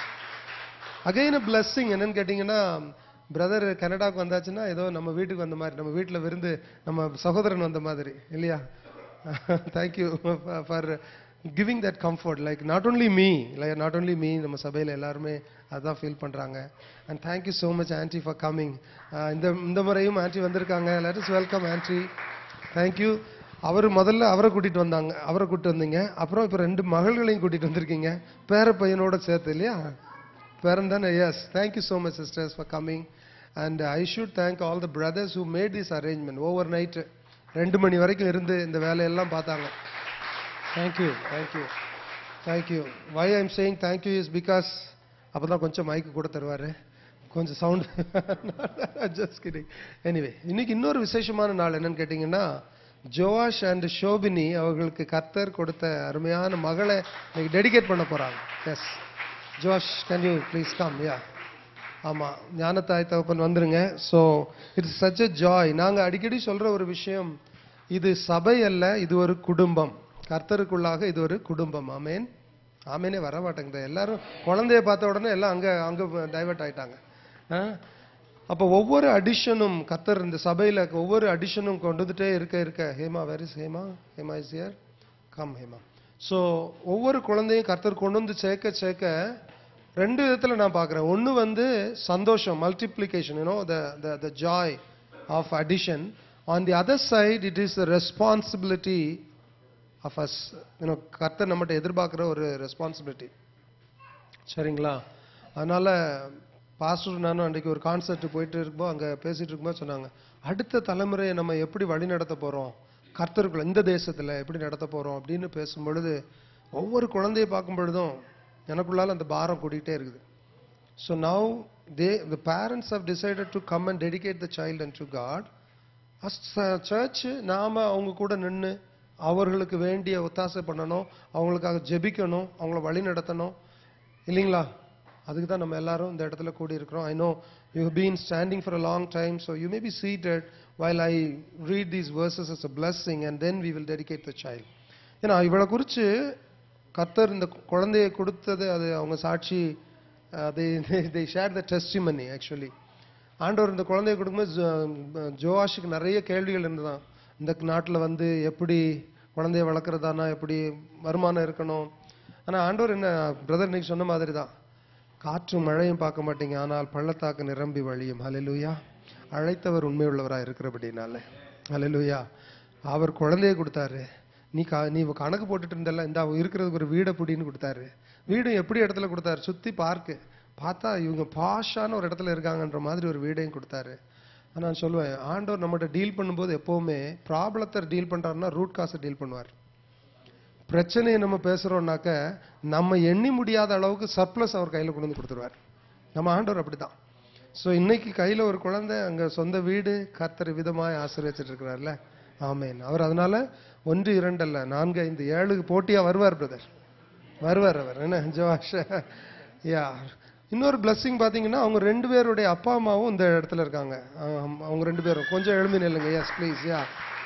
again a blessing என்னன்னு கேட்டிங்கன்னா பிரதர் கனடாக்கு வந்தாச்சுன்னா ஏதோ நம்ம வீட்டுக்கு வந்த மாதிரி நம்ம வீட்டில் விருந்து நம்ம சகோதரன் வந்த மாதிரி இல்லையா thank you for giving that comfort like not only me like not only me நம்ம சபையில் எல்லாருமே அதான் ஃபீல் பண்ணுறாங்க and thank you so much aunty for coming இந்த இந்த முறையும் ஆன்டி வந்திருக்காங்க let is welcome aunty thank you அவர் முதல்ல அவரை கூட்டிட்டு வந்தாங்க அவரை கூட்டிட்டு வந்தீங்க அப்புறம் இப்போ ரெண்டு மகள்களையும் கூட்டிட்டு வந்திருக்கீங்க பேர பையனோட சேர்த்து இல்லையா பேரன் தானே yes thank you so much sisters for coming and I should thank all the brothers who made this arrangement overnight ரெண்டு மணி வரைக்கும் இருந்து இந்த வேலையெல்லாம் பார்த்தாங்க thank you thank you thank you why I'm saying thank you is because அப்போ தான் கொஞ்சம் மைக்கு கூட தருவார் கொஞ்சம் சவுண்ட் ஜஸ்ட் கிடிங் எனிவே இன்னைக்கு இன்னொரு விசேஷமான நாள் என்னன்னு கேட்டிங்கன்னா ஜோவாஷ் அண்ட் ஷோபினி அவர்களுக்கு கர்த்தர் கொடுத்த அருமையான மகளை இன்னைக்கு டெடிகேட் பண்ண போறாங்க yes Josh can you please come yeah ஆமா ஞானத்தாய் தகப்பன் வந்துருங்க so it's such a joy நாங்க அடிக்கடி சொல்ற ஒரு விஷயம் இது சபை அல்ல இது ஒரு குடும்பம் கர்த்தருக்குள்ளாக இது ஒரு குடும்பம் ஆமேன் ஆமேனே வர மாட்டேங்குது எல்லாரும் குழந்தைய பார்த்த உடனே எல்லாம் அங்க அங்க டைவர்ட் ஆயிட்டாங்க ஆ? அப்போ ஒவ்வொரு அடிஷனும் கர்த்தர் இந்த சபையில ஒவ்வொரு அடிஷனும் கொண்டு வந்துட்டே இருக்க இருக்க Hema where is Hema Hema is here come Hema so ஒவ்வொரு குழந்தையும் கர்த்தர் கொண்டு வந்து சேர்க்க சேர்க்க ரெண்டு விதத்துல நான் பார்க்குறேன் ஒன்று வந்து சந்தோஷம் multiplication you know the the the joy of addition on the other side it is the responsibility of us you know கர்த்தர் நம்மகிட்ட எதிர்பார்க்குற ஒரு ரெஸ்பான்சிபிலிட்டி சரிங்களா அதனால பாஸ்டர் நானும் அன்றைக்கு ஒரு கான்சர்ட் போயிட்டு இருக்கும்போது அங்கே பேசிட்டு இருக்கும்போது சொன்னாங்க அடுத்த தலைமுறையை நம்ம எப்படி வழி நடத்த போகிறோம் கர்த்தருக்குள்ள இந்த தேசத்தில் எப்படி நடத்த போகிறோம் அப்படின்னு பேசும் பொழுது ஒவ்வொரு குழந்தையை பார்க்கும் பொழுதும் எனக்குள்ளால அந்த பாரம் கூட்டிகிட்டே இருக்குது so now they the parents have decided to come and dedicate the child and to God as church நாம அவங்க கூட நின்று அவர்களுக்கு வேண்டிய ஒத்தாசை பண்ணணும் அவங்களுக்காக ஜெபிக்கணும் அவங்கள வழி நடத்தணும் இல்லைங்களா அதுக்கு தான் நம்ம எல்லாரும் இந்த இடத்துல கூடி இருக்கிறோம் I know you been standing for a long time so you may be seated while I read these verses as a blessing and then we will dedicate the child ஏன்னா இவளை குறித்து கர்த்தர் இந்த குழந்தையை கொடுத்தது அது அவங்க சாட்சி they they shared the testimony actually ஆண்டவர் இந்த குழந்தைய கொடுக்கும்போது ஜோ- ஜோவாஷுக்கு நிறைய கேள்விகள் இருந்ததாம் இந்த நாட்டுல வந்து எப்படி குழந்தைய வளர்க்குறதானா எப்படி வருமானம் இருக்கணும் ஆனா ஆண்டவர் என்ன பிரதர் இன்னைக்கு சொன்ன மாதிரி தான் காற்றும் மழையும் பார்க்க மாட்டீங்க ஆனால் பள்ளத்தாக்கு நிரம்பி வழியும் ஹalleluya அழைத்தவர் உண்மையுள்ளவரா இருக்கிறபடினால ஹalleluya அவர் குழந்தைய கொடுத்தாரு நீ கா- நீ கணக்கு போட்டுட்டு இருந்தல்ல இந்த இருக்கிறதுக்கு ஒரு வீடை புடின்னு கொடுத்தாரு வீடும் எப்படி இடத்துல கொடுத்தாரு சுத்தி பார்க்கு பார்த்தா இவங்க பாஷான ஒரு இடத்துல இருக்காங்கன்ற மாதிரி ஒரு வீடையும் கொடுத்தாரு ஆனா நான் சொல்லுவேன் ஆண்டவர் நம்மகிட்ட டீல் பண்ணும்போது எப்பவுமே ப்ராப்ளத்தை டீல் பண்றாருன்னா ரூட் காசை டீல் பண்ணுவார் பிரச்சனையை நம்ம பேசுறோம்னாக்க நம்ம எண்ணி முடியாத அளவுக்கு சர்ப்ளஸ் அவர் கையில கொண்டு வந்து கொடுத்துருவார் நம்ம ஆண்டவர் அப்படிதான் ஸோ இன்னைக்கு கையில ஒரு குழந்தை அங்க சொந்த வீடு கர்த்தர் விதமாய் ஆசீர்வச்சிட்டு இருக்கிறார்ல ஆமேன் அவர் அதனால ஒன்று இரண்டு அல்ல நான்கு ஐந்து ஏழுக்கு போட்டியா வருவார் பிரதர் வருவார் அவர் என்ன ஜோஷ் யா இன்னொரு blessing பாத்தீங்கன்னா அவங்க ரெண்டு பேருடைய அப்பா அம்மாவும் இந்த இடத்துல இருக்காங்க ஆம், அவங்க ரெண்டு பேரும் கொஞ்சம் எழும்பி நில்லுங்க எஸ் ப்ளீஸ் யா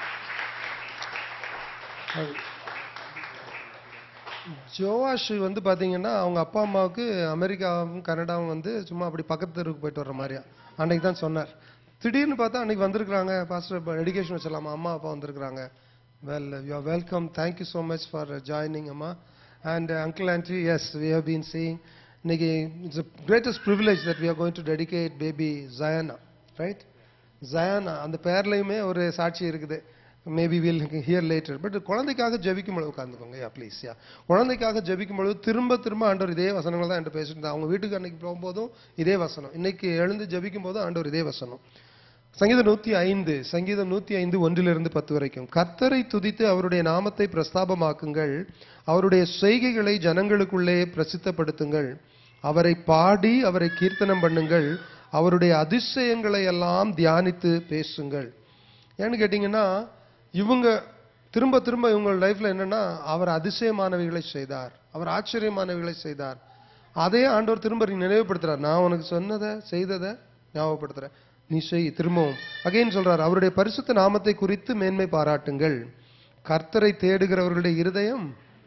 ஜோவாஷ் வந்து பாத்தீங்கன்னா அவங்க அப்பா அம்மாவுக்கு அமெரிக்காவும் கனடாவும் வந்து சும்மா அப்படி பக்கத்து தெருவுக்கு போயிட்டு வர்ற மாதிரியா அன்னைக்கு தான் சொன்னார் திடீர்னு பார்த்தா அன்னைக்கு வந்திருக்கிறாங்க பாஸ்டர் எடுகேஷன் வச்சலாமா அம்மா அப்பா வந்திருக்கிறாங்க well you are welcome thank you so much for joining அம்மா and uncle aunty yes we have been seeing இன்னைக்கு it's greatest privilege that we are going to dedicate baby Jayana right Jayana அந்த பேர்லயுமே ஒரு சாட்சி இருக்குது maybe will hear later but குழந்தைக்காக ஜெபிக்கும் பொழுது உட்காந்துக்கோங்க யா ப்ளீஸ் யா குழந்தைக்காக ஜெபிக்கும் பொழுது திரும்ப திரும்ப ஆண்டவர் இதே வசனங்கள் தான் என்கிட்ட பேசிட்டு இருந்தார். அவங்க வீட்டுக்கு அன்னைக்கு போகும்போதும் இதே வசனம் இன்னைக்கு எழுந்து ஜெபிக்கும் போதும் ஆண்டவர் இதே வசனம் சங்கீதம் நூத்தி ஐந்து சங்கீதம் நூத்தி ஐந்து ஒன்றிலிருந்து பத்து வரைக்கும் கர்த்தரை துதித்து அவருடைய நாமத்தை பிரஸ்தாபமாக்குங்கள் அவருடைய செய்கைகளை ஜனங்களுக்குள்ளே பிரசித்தப்படுத்துங்கள் அவரை பாடி அவரை கீர்த்தனம் பண்ணுங்கள் அவருடைய அதிசயங்களை எல்லாம் தியானித்து பேசுங்கள் ஏன்னு கேட்டீங்கன்னா இவங்க திரும்ப திரும்ப இவங்க லைஃப்ல என்னன்னா அவர் அதிசயமானவைகளை செய்தார் அவர் ஆச்சரியமானவைகளை செய்தார் அதே ஆண்டவர் திரும்ப நினைவுபடுத்துறார் நான் உனக்கு சொன்னதை செய்ததை ஞாபகப்படுத்துறேன் நீ செய் திரும்பவும் அகைன் சொல்றார் அவருடைய பரிசுத்த நாமத்தை குறித்து மேன்மை பாராட்டுங்கள் கர்த்தரை தேடுகிறவர்களுடைய இருதயம்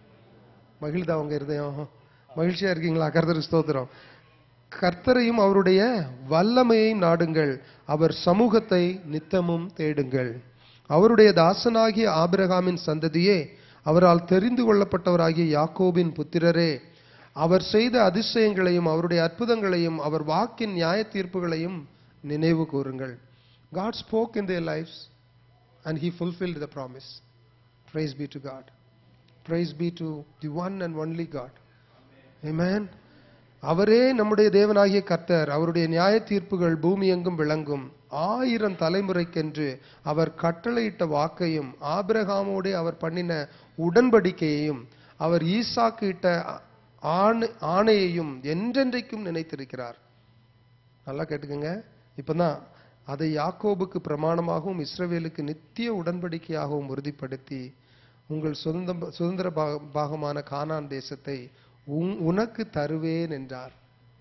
மகிழ்தா உங்க இருதயம் மகிழ்ச்சியா இருக்கீங்களா கர்த்தர் ஸ்தோத்திரம் கர்த்தரையும் அவருடைய வல்லமையை நாடுங்கள் அவர் சமூகத்தை நித்தமும் தேடுங்கள் அவருடைய தாசனாகிய ஆபிரகாமின் சந்ததியே அவரால் தெரிந்து கொள்ளப்பட்டவராகிய யாக்கோபின் புத்திரரே அவர் செய்த அதிசயங்களையும் அவருடைய அற்புதங்களையும் அவர் வாக்கின் நியாய தீர்ப்புகளையும் நினைவு கூறுங்கள் God spoke in their lives and he fulfilled the promise. Praise be to God. Praise be to the one and only God. Amen. அவரே நம்முடைய தேவனாகிய கர்த்தர் அவருடைய நியாய தீர்ப்புகள் பூமி எங்கும் விளங்கும் ஆயிரம் தலைமுறைக்கென்று அவர் கட்டளையிட்ட வாக்கையும் ஆபிரகாமோடு அவர் பண்ணின உடன்படிக்கையையும் அவர் ஈசாக்கு இட்ட ஆணை ஆணையையும் என்றென்றைக்கும் நினைத்திருக்கிறார் நல்லா கேட்டுக்கங்க இப்பதான் அதை யாக்கோபுக்கு பிரமாணமாகவும் இஸ்ரவேலுக்கு நித்திய உடன்படிக்கையாகவும் உறுதிப்படுத்தி உங்கள் சுதந்திர சுதந்திர பாக- பாகமான கானான் தேசத்தை உன்- உனக்கு தருவேன் என்றார்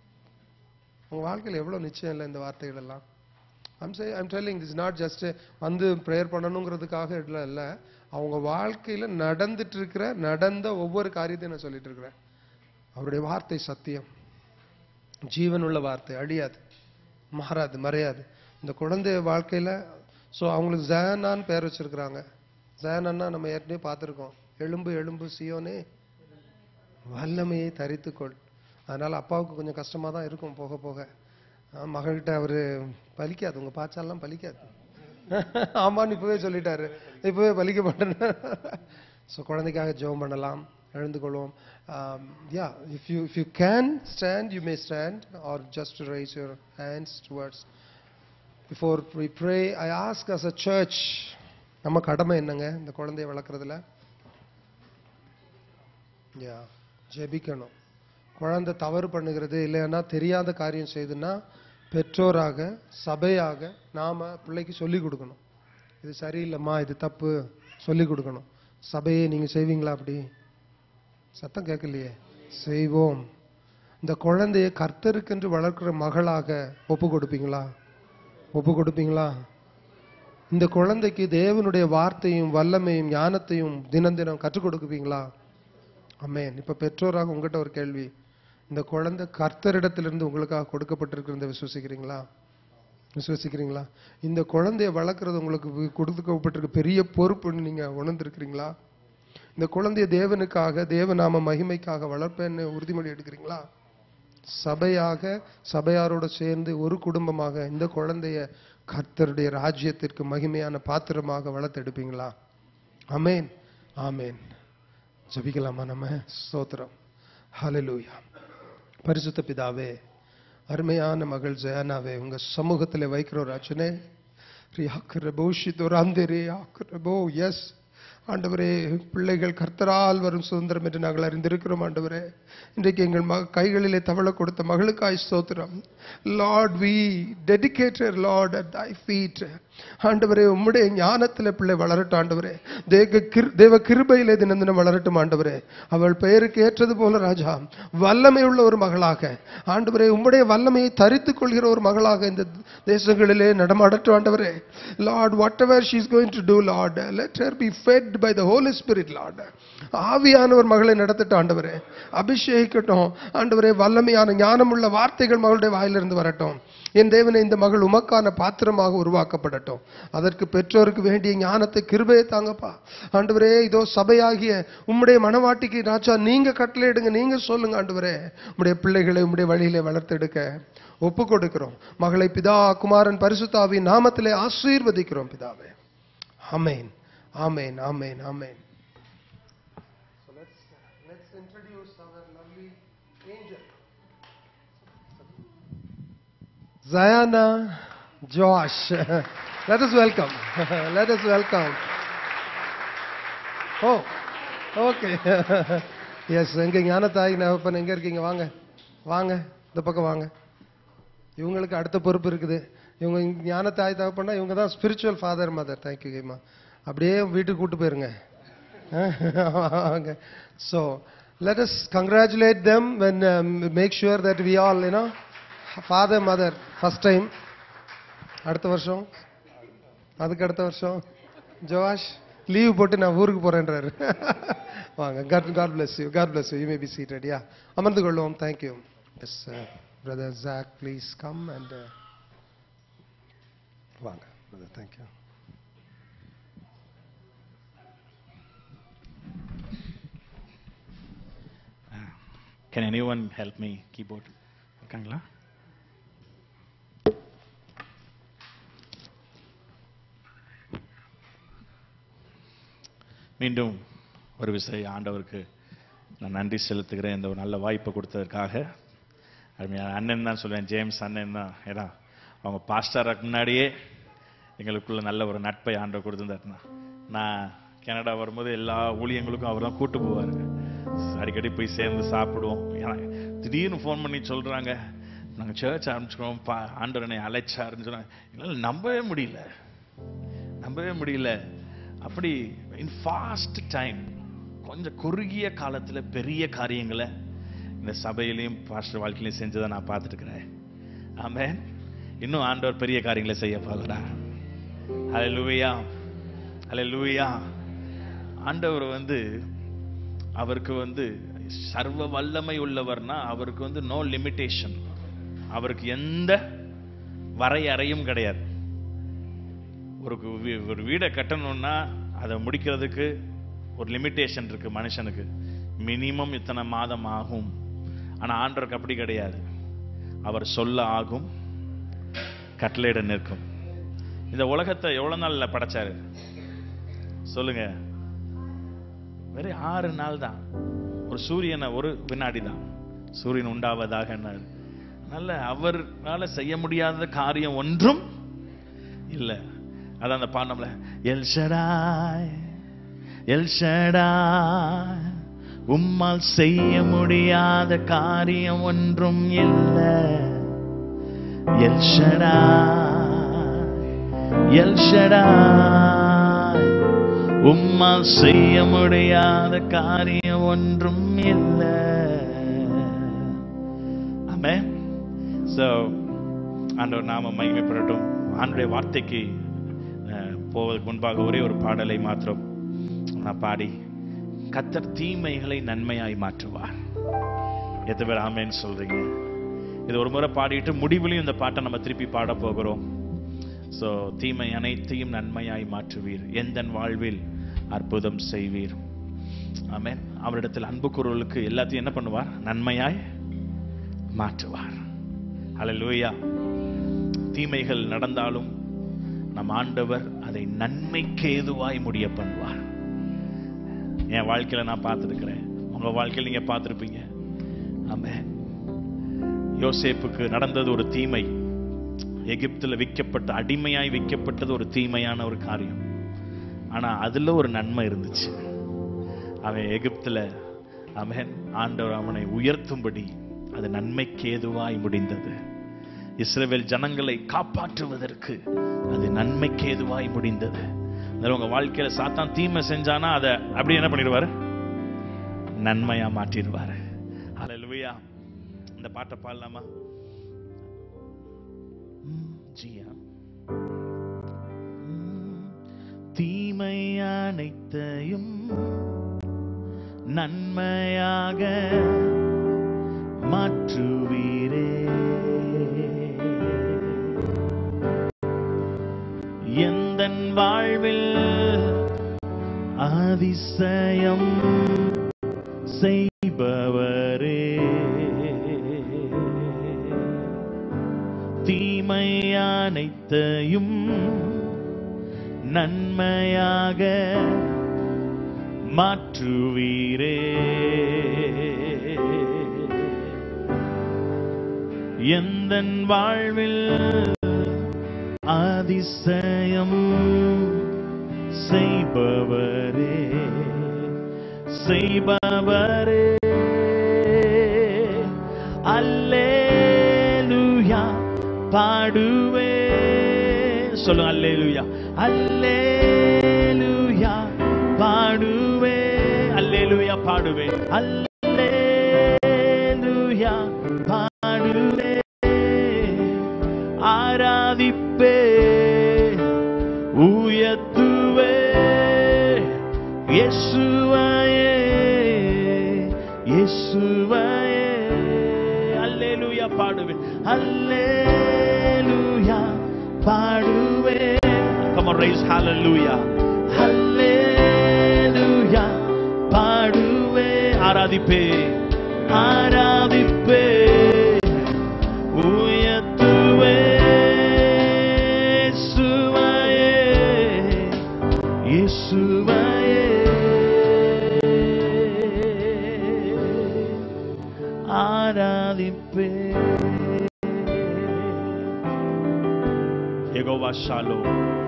உங்க வாழ்க்கையில் எவ்வளவு நிச்சயம் இல்லை இந்த வார்த்தைகள் எல்லாம் I'm say I'm telling this not just வந்து ப்ரேயர் பண்ணணுங்கிறதுக்காக இல்லை இல்லை அவங்க வாழ்க்கையில நடந்துட்டு இருக்கிற நடந்த ஒவ்வொரு காரியத்தையும் நான் சொல்லிட்டு இருக்கிறேன் அவருடைய வார்த்தை சத்தியம் ஜீவனுள்ள வார்த்தை அழியாது மாறாது மறையாது இந்த குழந்தை வாழ்க்கையில ஸோ அவங்களுக்கு ஜயானான்னு பேர் வச்சிருக்கிறாங்க ஜயானன்னா நம்ம ஏற்கனவே பார்த்துருக்கோம் எலும்பு எலும்பு சியோனே வல்லமையை தரித்துக்கொள் அதனால அப்பாவுக்கு கொஞ்சம் கஷ்டமா தான் இருக்கும் போக போக ஆஹ் மகள்கிட்ட அவரு பலிக்காது உங்க பாச்சாலாம் பலிக்காது ஆமான்னு இப்பவே சொல்லிட்டாரு இப்பவே பலிக்க மாட்டேன்னு ஸோ குழந்தைக்காக ஜெபம் பண்ணலாம் எழுந்து கொள்வோம் yeah if you if you can stand you may stand or just rise your hands towards before we pray I ask as a church நம்ம கடமை என்னங்க இந்த குழந்தைய வளர்க்குறதுல யா ஜெபிக்கணும் குழந்தை தவறு பண்ணுகிறது இல்லைன்னா தெரியாத காரியம் செய்யுதுன்னா பெற்றோராக சபையாக நாம பிள்ளைக்கு சொல்லி கொடுக்கணும் இது சரியில்லைம்மா இது தப்பு சொல்லி கொடுக்கணும் சபையே நீங்க செய்வீங்களா அப்படி சத்தம் கேட்கலையே செய்வோம் இந்த குழந்தைய கர்த்தருக்கென்று வளர்க்கிற மகளாக ஒப்பு கொடுப்பீங்களா ஒப்பு கொடுப்பீங்களா இந்த குழந்தைக்கு தேவனுடைய வார்த்தையும் வல்லமையும் ஞானத்தையும் தினம் தினம் கற்றுக் கொடுப்பீங்களா அமேன் இப்ப பெற்றோராக உங்ககிட்ட ஒரு கேள்வி இந்த குழந்தை கர்த்தரிடத்திலிருந்து உங்களுக்காக கொடுக்கப்பட்டிருக்கிறத விசுவசிக்கிறீங்களா விசுவசிக்கிறீங்களா இந்த குழந்தைய வளர்க்குறது உங்களுக்கு வி- கொடுக்கப்பட்டிருக்க பெரிய பொறுப்புன்னு நீங்க உணர்ந்திருக்கிறீங்களா இந்த குழந்தைய தேவனுக்காக தேவநாம மகிமைக்காக வளர்ப்பேன்னு உறுதிமொழி எடுக்கிறீங்களா சபையாக சபையாரோட சேர்ந்து ஒரு குடும்பமாக இந்த குழந்தைய கர்த்தருடைய ராஜ்யத்திற்கு மகிமையான பாத்திரமாக வளர்த்தெடுப்பீங்களா ஆமென் ஆமென் ஜெபிக்கலாமா நம்ம ஸ்தோத்திரம் ஹalleluya பரிசுத்த பிதாவே அருமையான மகள் ஜெயானாவே உங்க சமூகத்துல வைக்கிறோம் ராஜனே ரியாக்கிரபோ ஷிதோராந்தரே ஆக்கிரபோ எஸ் ஆண்டவரே பிள்ளைகள் கர்த்தரால் வரும் சுதந்திரம் என்று நாங்கள் அறிந்திருக்கிறோம் ஆண்டவரே இன்றைக்கு எங்கள் மக கைகளிலே தவள கொடுத்த மகளுக்காய் ஸ்தோத்திரம் Lord we dedicated Lord at thy feet ஆண்டவரே உம்முடைய ஞானத்தில் பிள்ளை வளரட்டும் ஆண்டவரே தேக கிரு- தேவ கிருபையிலே தினம் தினம் வளரட்டும் ஆண்டவரே அவள் பெயருக்கு ஏற்றது போல ராஜா வல்லமை உள்ள ஒரு மகளாக ஆண்டவரே உம்முடைய வல்லமையை தரித்துக் கொள்கிற ஒரு மகளாக இந்த தேசங்களிலே நடமாடட்டும் ஆண்டவரே Lord whatever she is going to do Lord let her be fed by the Holy Spirit Lord ஆவியானவர் மகளை நடத்தட்டும் ஆண்டவரே அபிஷேகிக்கட்டும் ஆண்டவரே வல்லமையான ஞானமுள்ள வார்த்தைகள் மகளுடைய வாயிலிருந்து வரட்டும் என் தேவனை இந்த மகள் உமக்கான பாத்திரமாக உருவாக்கப்படட்டும் அதற்கு பெற்றோருக்கு வேண்டிய ஞானத்தை கிருபையை தாங்கப்பா ஆண்டவரே இதோ சபையாகிய உம்முடைய மனவாட்டிக்கு ராஜா நீங்க கட்டளையிடுங்க நீங்க சொல்லுங்க ஆண்டவரே உம்முடைய பிள்ளைகளை உம்முடைய வழியிலே வளர்த்தெடுக்க ஒப்பு கொடுக்கிறோம் மகளை பிதா குமாரன் பரிசுத்தாவின் நாமத்திலே ஆசீர்வதிக்கிறோம் பிதாவே amen amen amen amen So let's, let's introduce our lovely angel. Zayana Josh. Let us welcome. Let us welcome. Oh, okay. Yes எங்க ஞானத்தாய் நகப்பன் எங்க இருக்கீங்க வாங்க வாங்க இந்த பக்கம் வாங்க இவங்களுக்கு அடுத்த பொறுப்பு இருக்குது இவங்க ஞானத்தாய் தகப்பன்னா இவங்க தான் ஸ்பிரிச்சுவல் ஃபாதர் மதர் தேங்க்யூ கேமா அப்படியே வீட்டுக்கு கூட்டு போயிருங்க வாங்க so let us congratulate them when make sure that we all you know father mother first time அடுத்த வருஷம் அதுக்கு அடுத்த வருஷம் ஜோவாஷ் லீவ் போட்டு நான் ஊருக்கு போறேன்றாரு வாங்க God God bless you God bless you you may be seated yeah அமர்ந்து கொள்வோம் thank you yes brother Jack please come and வாங்க brother thank you can anyone help me keyboard இருக்காங்களா மீண்டும் ஒரு விசை ஆண்டவருக்கு நான் நன்றி செலுத்துகிறேன் இந்த ஒரு நல்ல வாய்ப்பை கொடுத்ததற்காக அருமையான அண்ணன் தான் சொல்லுவேன் ஜேம்ஸ் அண்ணன் தான் ஏன்னா அவங்க பாஸ்டருக்கு முன்னாடியே எங்களுக்குள்ள நல்ல ஒரு நட்பை ஆண்டவர் கொடுத்துருந்தாருன்னா நான் கனடா வரும்போது எல்லா ஊழியங்களுக்கும் அவர் தான் கூட்டு போவார் அடிக்கடி போய் சேர்ந்து சாப்பிடுவோம் ஏன்னா திடீர்னு ஃபோன் பண்ணி சொல்றாங்க நாங்கள் சர்ச் ஆரம்பிச்சுக்கிறோம் பா ஆண்டவர் என்னை அழைச்சாருன்னு சொன்னாங்க என்னால் நம்பவே முடியல நம்பவே முடியல அப்படி இன் ஃபாஸ்ட் டைம் கொஞ்சம் குறுகிய காலத்துல பெரிய காரியங்களை இந்த சபையிலையும் பாஸ்டர் வாழ்க்கையிலையும் செஞ்சதை நான் பார்த்துட்டு இருக்கிறேன் ஆமென் இன்னும் ஆண்டவர் பெரிய காரியங்களை செய்ய போகிறார் ஹalleluya ஹalleluya ஆண்டவர் வந்து அவருக்கு வந்து சர்வ வல்லமை உள்ளவர்னா அவருக்கு வந்து நோ லிமிட்டேஷன் அவருக்கு எந்த வரையறையும் கிடையாது ஒரு வீ- ஒரு வீடை கட்டணும்னா அதை முடிக்கிறதுக்கு ஒரு லிமிட்டேஷன் இருக்கு மனுஷனுக்கு மினிமம் இத்தனை மாதம் ஆகும் ஆனா ஆண்டவருக்கு அப்படி கிடையாது அவர் சொல்ல ஆகும் கட்டளையிட நிற்கும் இந்த உலகத்தை எவ்வளவு நாள்ல படைச்சாரு சொல்லுங்க வெறும் ஆறு நாள் தான் ஒரு சூரியனை ஒரு வினாடி தான் சூரியன் உண்டாவதாக நல்ல அவரால செய்ய முடியாத காரியம் ஒன்றும் இல்ல அதான் அந்த பாண்டம்ல எல் ஷடாய் எல் ஷடாய் உம்மால் செய்ய முடியாத காரியம் ஒன்றும் இல்லை எல் ஷடாய் எல் ஷடாய் உம்மால் செய்ய முடியாத காரியம் ஒன்றும் இல்லை ஆமே ஸோ ஆண்டவர் நாம மகிமைப்படட்டும் ஆண்டுடைய வார்த்தைக்கு அஹ், போவதற்கு முன்பாக ஒரே ஒரு பாடலை மாத்திரம் நான் பாடி கத்தர் தீமைகளை நன்மையாய் மாற்றுவார் எத்தனை பேர் ஆமேன்னு சொல்றீங்க இது ஒரு முறை பாடிட்டு முடிவுலையும் இந்த பாட்டை நம்ம திருப்பி பாட போகிறோம் ஸோ தீமை அனைத்தையும் நன்மையாய் மாற்றுவீர் எந்தன் வாழ்வில் அற்புதம் செய்வீர் ஆமென் அவரிடத்தில் அன்பு குரலுக்கு எல்லாத்தையும் என்ன பண்ணுவார் நன்மையாய் மாற்றுவார் அல்லேலூயா தீமைகள் நடந்தாலும் நம் ஆண்டவர் அதை நன்மைக்கு ஏதுவாய் முடிய பண்ணுவார் என் வாழ்க்கையில நான் பார்த்துருக்கிறேன் உங்க வாழ்க்கையில நீங்க பார்த்துருப்பீங்க ஆமென் யோசேப்புக்கு நடந்தது ஒரு தீமை எகிப்துல விற்கப்பட்ட அடிமையாய் விற்கப்பட்டது ஒரு தீமையான ஒரு காரியம் ஆனா அதுல ஒரு நன்மை இருந்துச்சு அவன் எகிப்துல அவன் ஆண்டவர் அவனை உயர்த்தும்படி அது நன்மைக்கு ஏதுவாய் முடிந்தது இஸ்ரவேல் ஜனங்களை காப்பாற்றுவதற்கு அது நன்மைக்கு ஏதுவாய் முடிந்தது அதனால உங்க வாழ்க்கையில சாத்தான் தீமை செஞ்சானா அதை அப்படி என்ன பண்ணிடுவாரு நன்மையா மாற்றிடுவாரு ஹalleluya இந்த பாட்டை பாடலாமா ம், ஜியா ம், தீமை அனைத்தையும் நன்மையாக மாற்றுவீரே எந்தன் வாழ்வில் அதிசயம் செய்பவரே தீமை அனைத்தையும் நன்மையாக மாற்றுவீரே எந்தன் வாழ்வில் அதிசயம் செய்பவரே செய்பவரே அல்லேலூயா பாடுவே சொல்லுங்க அல்லேலூயா அல்லேலூயா பாடுவே அல்லேலூயா பாடுவே அல்லேலூயா பாடுவே ஆராதிப்பே உயர்த்துவே இயேசுவையே இயேசுவையே அல்லேலூயா பாடுவே அல்லேலூயா பாடுவே come on raise hallelujah hallelujah பாடுவே ஆராதிப்பே ஆராதிப்பே உயர்த்துவே இயேசுவையே இயேசுவையே ஆராதிப்பே யெகோவா ஷாலோம்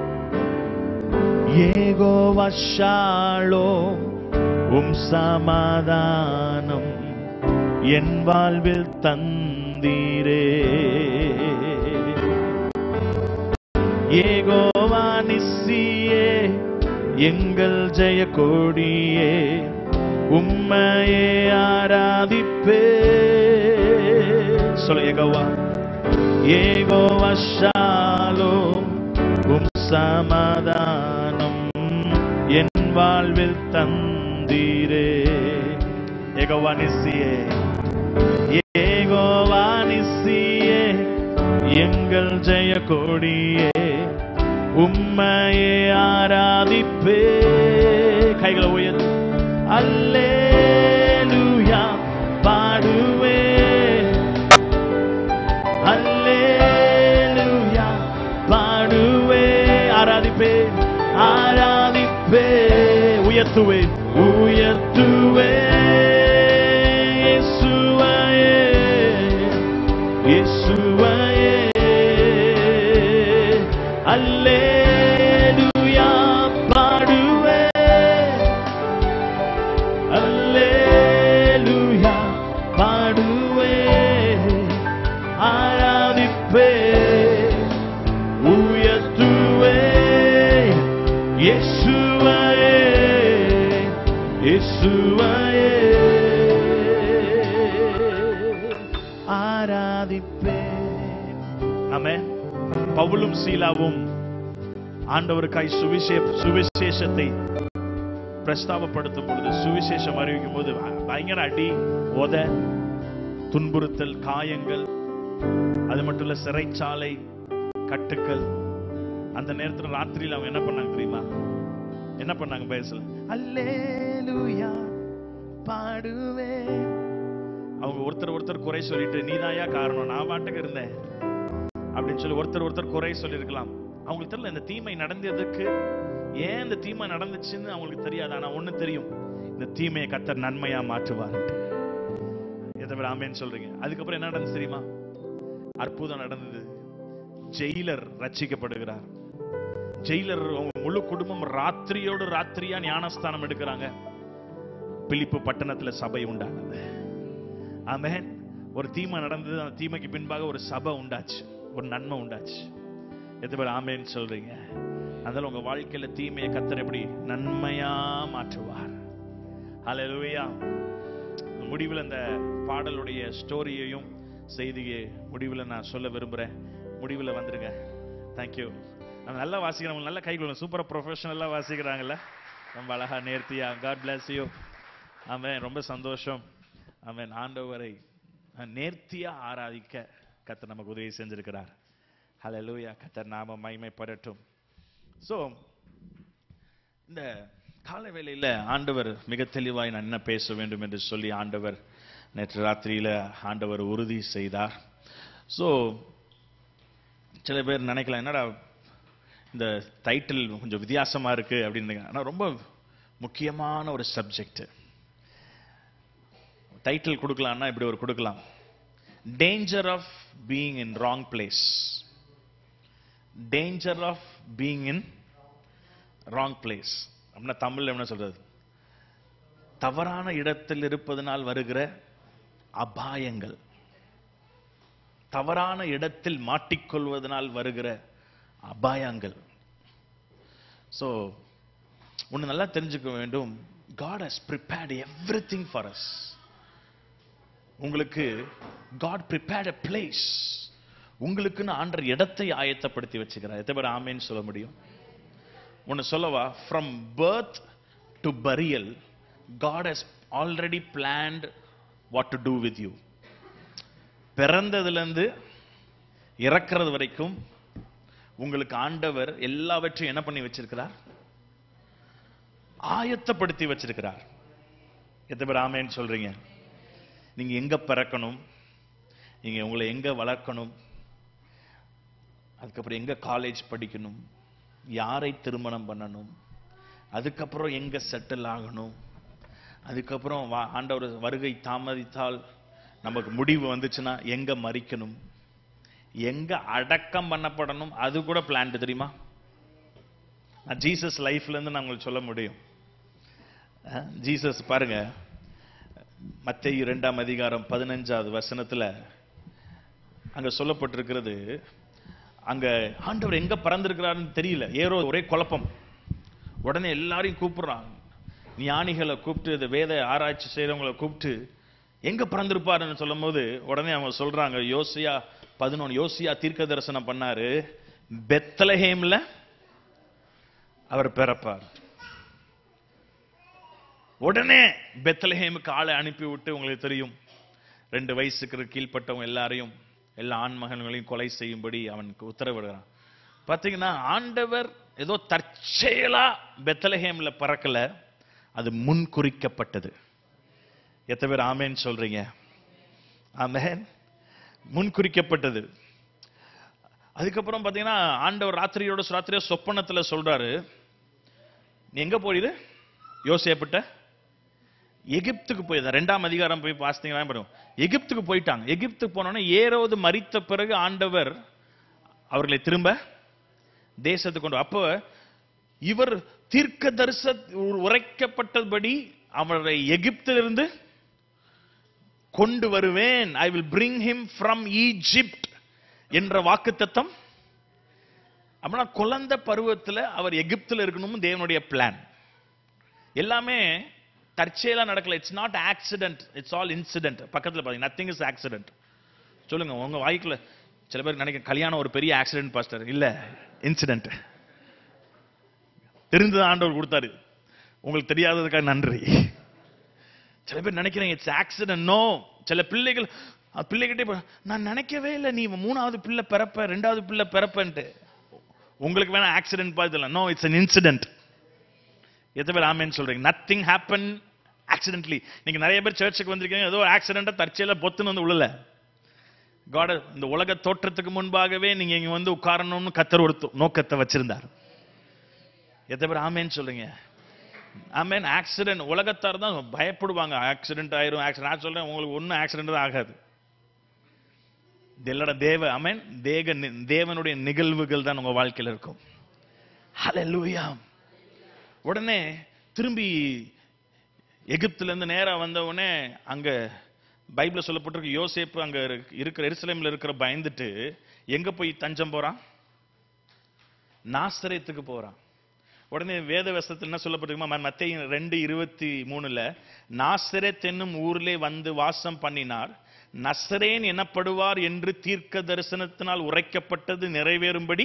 யெகோவா ஷாலோம் உம் சமாதானம் என் வாழ்வில் தந்தீரே ஏகோவா நிssiயே எங்கள் ஜெய கொடியே உம்மையே ஆராதிப்பே சொல்ல ஏகோவா ஏகோவா ஷாலோம் உம் சமாதானம் என் வாழ்வில் தந்தீரே ஏகோவா நிssiயே ஏகோவா நிssiயே எங்கள் ஜெய கொடியே உம்மையே ஆராதிப்பே கைகளை உயர்த்து அல்லேலூயா பாடுவே அல்லேலூயா பாடுவே ஆராதிப்பே ஆராதிப்பே உயர்த்துவே உயர்த்துவே இயேசுவையே இயேசுவையே அல்லேலூயா பாடுவே அல்லேலூயா பாடுவே ஆராதிப்பே உயர்த்துவே இயேசுவையே இயேசுவையே ஆராதிப்பே ஆமென் பவுலும் சீலாவும் ஆண்டவருக்காய் சுவிசே சுவிசேஷத்தை பிரஸ்தாபப்படுத்தும் பொழுது சுவிசேஷம் அறிவிக்கும் போது பயங்கர அடி உத துன்புறுத்தல் காயங்கள் அது மட்டும் இல்ல சிறைச்சாலை கட்டுக்கள் அந்த நேரத்துல ராத்திரியில அவங்க என்ன பண்ணாங்க தெரியுமா என்ன பண்ணாங்க பேசல அல்லேலூயா பாடுவே அவங்க ஒருத்தர் ஒருத்தர் குறை சொல்லிட்டு நீதாயா காரணம் நான் பாட்டுக்கு இருந்தேன் அப்படின்னு சொல்லி ஒருத்தர் ஒருத்தர் குறை சொல்லியிருக்கலாம் அவங்களுக்கு தெரியல இந்த தீமை நடந்ததுக்கு ஏன் இந்த தீமை நடந்துச்சுன்னு அவங்களுக்கு தெரியாது ஆனா ஒண்ணு தெரியும் இந்த தீமையை கத்தர் நன்மையா மாற்றுவார் எதை விட ஆமேன்னு சொல்றீங்க அதுக்கப்புறம் என்ன நடந்துச்சு தெரியுமா அற்புதம் நடந்தது ஜெயிலர் ரட்சிக்கப்படுகிறார் ஜெயிலர் அவங்க முழு குடும்பம் ராத்திரியோடு ராத்திரியா ஞானஸ்தானம் எடுக்கிறாங்க பிலிப்பு பட்டணத்துல சபை உண்டானது ஆமென் ஒரு தீமை நடந்தது அந்த தீமைக்கு பின்பாக ஒரு சபை உண்டாச்சு ஒரு நன்மை உண்டாச்சு எத்தனை பேர் ஆமேன்னு சொல்றீங்க அதனால உங்க வாழ்க்கையில தீமையை கத்தர் எப்படி நன்மையா மாற்றுவார் ஹalleluya முடிவில் அந்த பாடலுடைய ஸ்டோரியையும் செய்தியை முடிவில் நான் சொல்ல விரும்புறேன் முடிவில் வந்துருங்க தேங்க்யூ நம்ம நல்லா வாசிக்கிறோம் நல்ல கை கொடுங்க சூப்பரா ப்ரொஃபஷனலா வாசிக்கிறாங்கல்ல ரொம்ப அழகா நேர்த்தியா காட் bless you ஆமென் ரொம்ப சந்தோஷம் ஆமென் ஆண்டவரை நேர்த்தியா ஆராதிக்க கத்தர் நமக்கு உதவி செஞ்சிருக்கிறார் ஹalleluya கத்தர் நாம மகிமைப்படட்டும் சோ இந்த காலை வேளையில ஆண்டவர் மிக தெளிவாய் நான் என்ன பேச வேண்டும் என்று சொல்லி ஆண்டவர் நேற்று ராத்திரியில ஆண்டவர் உறுதி செய்தார் சோ சில பேர் நினைக்கலாம் என்னடா இந்த டைட்டில் கொஞ்சம் வித்தியாசமா இருக்கு அப்படின்னு ஆனா ரொம்ப முக்கியமான ஒரு சப்ஜெக்ட் டைட்டில் கொடுக்கலாம்னா இப்படி ஒரு கொடுக்கலாம் danger of being in wrong place danger of being in wrong place அப்படின்னா தமிழ்ல என்ன சொல்றது தவறான இடத்தில் இருப்பதனால் வருகிற அபாயங்கள் தவறான இடத்தில் மாட்டிக்கொள்வதனால் வருகிற அபாயங்கள் சோ ஒண்ணு நல்லா தெரிஞ்சுக்க வேண்டும் God has prepared everything for us உங்களுக்கு காட் prepared a place உங்களுக்குன்னு ஆண்டர் இடத்தை ஆயத்தப்படுத்தி வச்சுக்கிறார் எத்தனை பேர் ஆமேன்னு சொல்ல முடியும் ஒன்னு சொல்லவா from birth to burial God has already planned what to do with you பிறந்ததுலேருந்து இறக்கிறது வரைக்கும் உங்களுக்கு ஆண்டவர் எல்லாவற்றையும் என்ன பண்ணி வச்சிருக்கிறார் ஆயத்தப்படுத்தி வச்சிருக்கிறார் எத்தனை பேர் ஆமேன்னு சொல்றீங்க நீங்க எங்க பிறக்கணும் நீங்க உங்களை எங்க வளர்க்கணும் அதுக்கப்புறம் எங்க காலேஜ் படிக்கணும் யாரை திருமணம் பண்ணணும் அதுக்கப்புறம் எங்க செட்டில் ஆகணும் அதுக்கப்புறம் வா- ஆண்டவர் வருகை தாமதித்தால் நமக்கு முடிவு வந்துச்சுன்னா எங்க மறிக்கணும் எங்க அடக்கம் பண்ணப்படணும் அது கூட பிளான் தெரியுமா நான் ஜீசஸ் லைஃப்ல இருந்து நான் உங்களுக்கு சொல்ல முடியும் அஹ், ஜீசஸ் பாருங்க மத்தேயு இரண்டாம் அதிகாரம் பதினஞ்சாவது வசனத்துல அங்க சொல்லப்பட்டிருக்கிறது அங்க ஆண்டவர் எங்க பறந்திருக்கிறாருன்னு தெரியல ஏறோ ஒரே குழப்பம் உடனே எல்லாரையும் கூப்பிடுறாங்க ஞானிகளை கூப்பிட்டு இந்த வேத ஆராய்ச்சி செய்றவங்களை கூப்பிட்டு எங்க பிறந்திருப்பாருன்னு சொல்லும்போது உடனே அவங்க சொல்றாங்க யோசியா பதினொன்று யோசியா தீர்க்க தரிசனம் பண்ணாரு பெத்தலஹேம்ல அவர் பிறப்பார் உடனே பெத்தலஹேமுக்கு ஆளை அனுப்பி விட்டு உங்களுக்கு தெரியும் ரெண்டு வயசுக்கு கீழ்ப்பட்டவங்க எல்லாரையும் எல்லா ஆண்மகன்களையும் கொலை செய்யும்படி அவனுக்கு உத்தரவிடுறான் பாத்தீங்கன்னா ஆண்டவர் ஏதோ தற்செயலா பெத்தலஹேம்ல பறக்கல அது முன் குறிக்கப்பட்டது எத்தனை பேர் ஆமேன்னு சொல்றீங்க ஆமென் முன் குறிக்கப்பட்டது அதுக்கப்புறம் பாத்தீங்கன்னா ஆண்டவர் ராத்திரியோட ராத்திரியா சொப்பனத்துல சொல்றாரு நீ எங்க போயிடு யோசியப்பட்ட எகிப்துக்கு போய் ரெண்டாம் அதிகாரம் போய் பாசித்தீங்கன்னா பாருங்க எகிப்துக்கு போயிட்டாங்க எகிப்துக்கு போனோன்னே ஏரோது மரித்த பிறகு ஆண்டவர் அவர்களை திரும்ப தேசத்துக்கு கொண்டு வா- அப்போ இவர் தீர்க்க தரிச உரைக்கப்பட்டபடி அவரை எகிப்திலிருந்து கொண்டு வருவேன் I will bring him from Egypt என்ற வாக்குத்தத்தம் அப்படின்னா குழந்தை பருவத்துல அவர் எகிப்துல இருக்கணும்னு தேவனுடைய பிளான் எல்லாமே தற்செயலா நடக்கல it's not accident it's all incident பக்கத்துல பாருங்க நத்திங் இஸ் ஆக்சிடென்ட் சொல்லுங்க உங்க வாய்க்குள்ள சில பேர் நினைக்க கல்யாணம் ஒரு பெரிய ஆக்சிடென்ட் பாஸ்டர் இல்ல இன்சிடென்ட் தெரிந்தது ஆண்டவர் கொடுத்தாரு உங்களுக்கு தெரியாததுக்காக நன்றி சில பேர் நினைக்கிறீங்க இட்ஸ் ஆக்சிடென்ட் நோ சில பிள்ளைகள் அது பிள்ளைகிட்டே போ- நான் நினைக்கவே இல்லை நீ மூணாவது பிள்ளை பிறப்ப ரெண்டாவது பிள்ளை பிறப்பன்ட்டு உங்களுக்கு வேணா ஆக்சிடென்ட் பார்த்தல நோ இட்ஸ் an இன்சிடென்ட் எத்தனை பேர் ஆமேன்னு சொல்றீங்க நத்திங் ஹேப்பன் ஆக்சிடென்ட்லி நீங்க நிறைய பேர் சர்ச்சுக்கு வந்திருக்கீங்க ஏதோ ஆக்சிடென்ட்டா தற்செயலா பொத்துன்னு வந்து உள்ளல காட் இந்த உலக தோற்றத்துக்கு முன்பாகவே நீங்க இங்க வந்து உட்காரணும்னு கத்தர் ஒரு தோ- நோக்கத்தை வச்சிருந்தார் எத்தனை பேர் ஆமேன்னு சொல்றீங்க ஆமேன் ஆக்சிடென்ட் உலகத்தார் தான் பயப்படுவாங்க ஆக்சிடென்ட் ஆயிரும் ஆக்சிடென்ட் நான் சொல்றேன் உங்களுக்கு ஒன்றும் ஆக்சிடென்ட் தான் ஆகாது இதெல்லாம் தேவ ஆமேன் தேக தேவனுடைய நிகழ்வுகள் தான் உங்க வாழ்க்கையில இருக்கும் ஹalleluya உடனே திரும்பி எகிப்துல இருந்து நேரா வந்த உடனே அங்க பைபிள்ல சொல்லப்பட்டிருக்கு யோசேப்பு அங்க இருக்க- இருக்கிற எருசலேம்ல இருக்கிற பயந்துட்டு எங்க போய் தஞ்சம் போறான் நாசரேத்துக்கு போறான் உடனே வேத வசத்தில் என்ன சொல்லப்பட்டிருக்குமா மத்திய ரெண்டு இருபத்தி மூணுல நாசரேத் என்னும் ஊரிலே வந்து வாசம் பண்ணினார் நசரேன் எனப்படுவார் என்று தீர்க்க தரிசனத்தினால் உரைக்கப்பட்டது நிறைவேறும்படி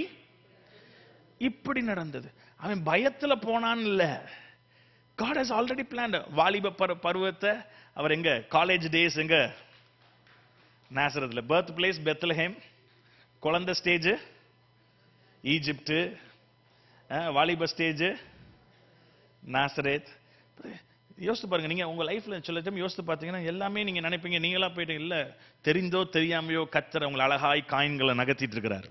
இப்படி நடந்தது அவன் பயத்துல போனான் இல்ல காட் ஹஸ் ஆல்ரெடி பிளான்ட் வாலிப பரு- பருவத்தை அவர் எங்க காலேஜ் டேஸ் எங்க நாசரத்துல பர்த் பிளேஸ் பெத்லஹேம் குழந்தை ஸ்டேஜ் ஈஜிப்ட் அஹ், வாலிப ஸ்டேஜ் நாசரேத் யோசித்து பாருங்க நீங்க உங்க லைஃப்ல சில டைம் யோசித்து பார்த்தீங்கன்னா எல்லாமே நீங்க நினைப்பீங்க நீங்களா போயிட்டு இல்ல தெரிந்தோ தெரியாமையோ கத்தர் உங்களை அழகாய் காயின்களை நகர்த்திட்டு இருக்கிறார்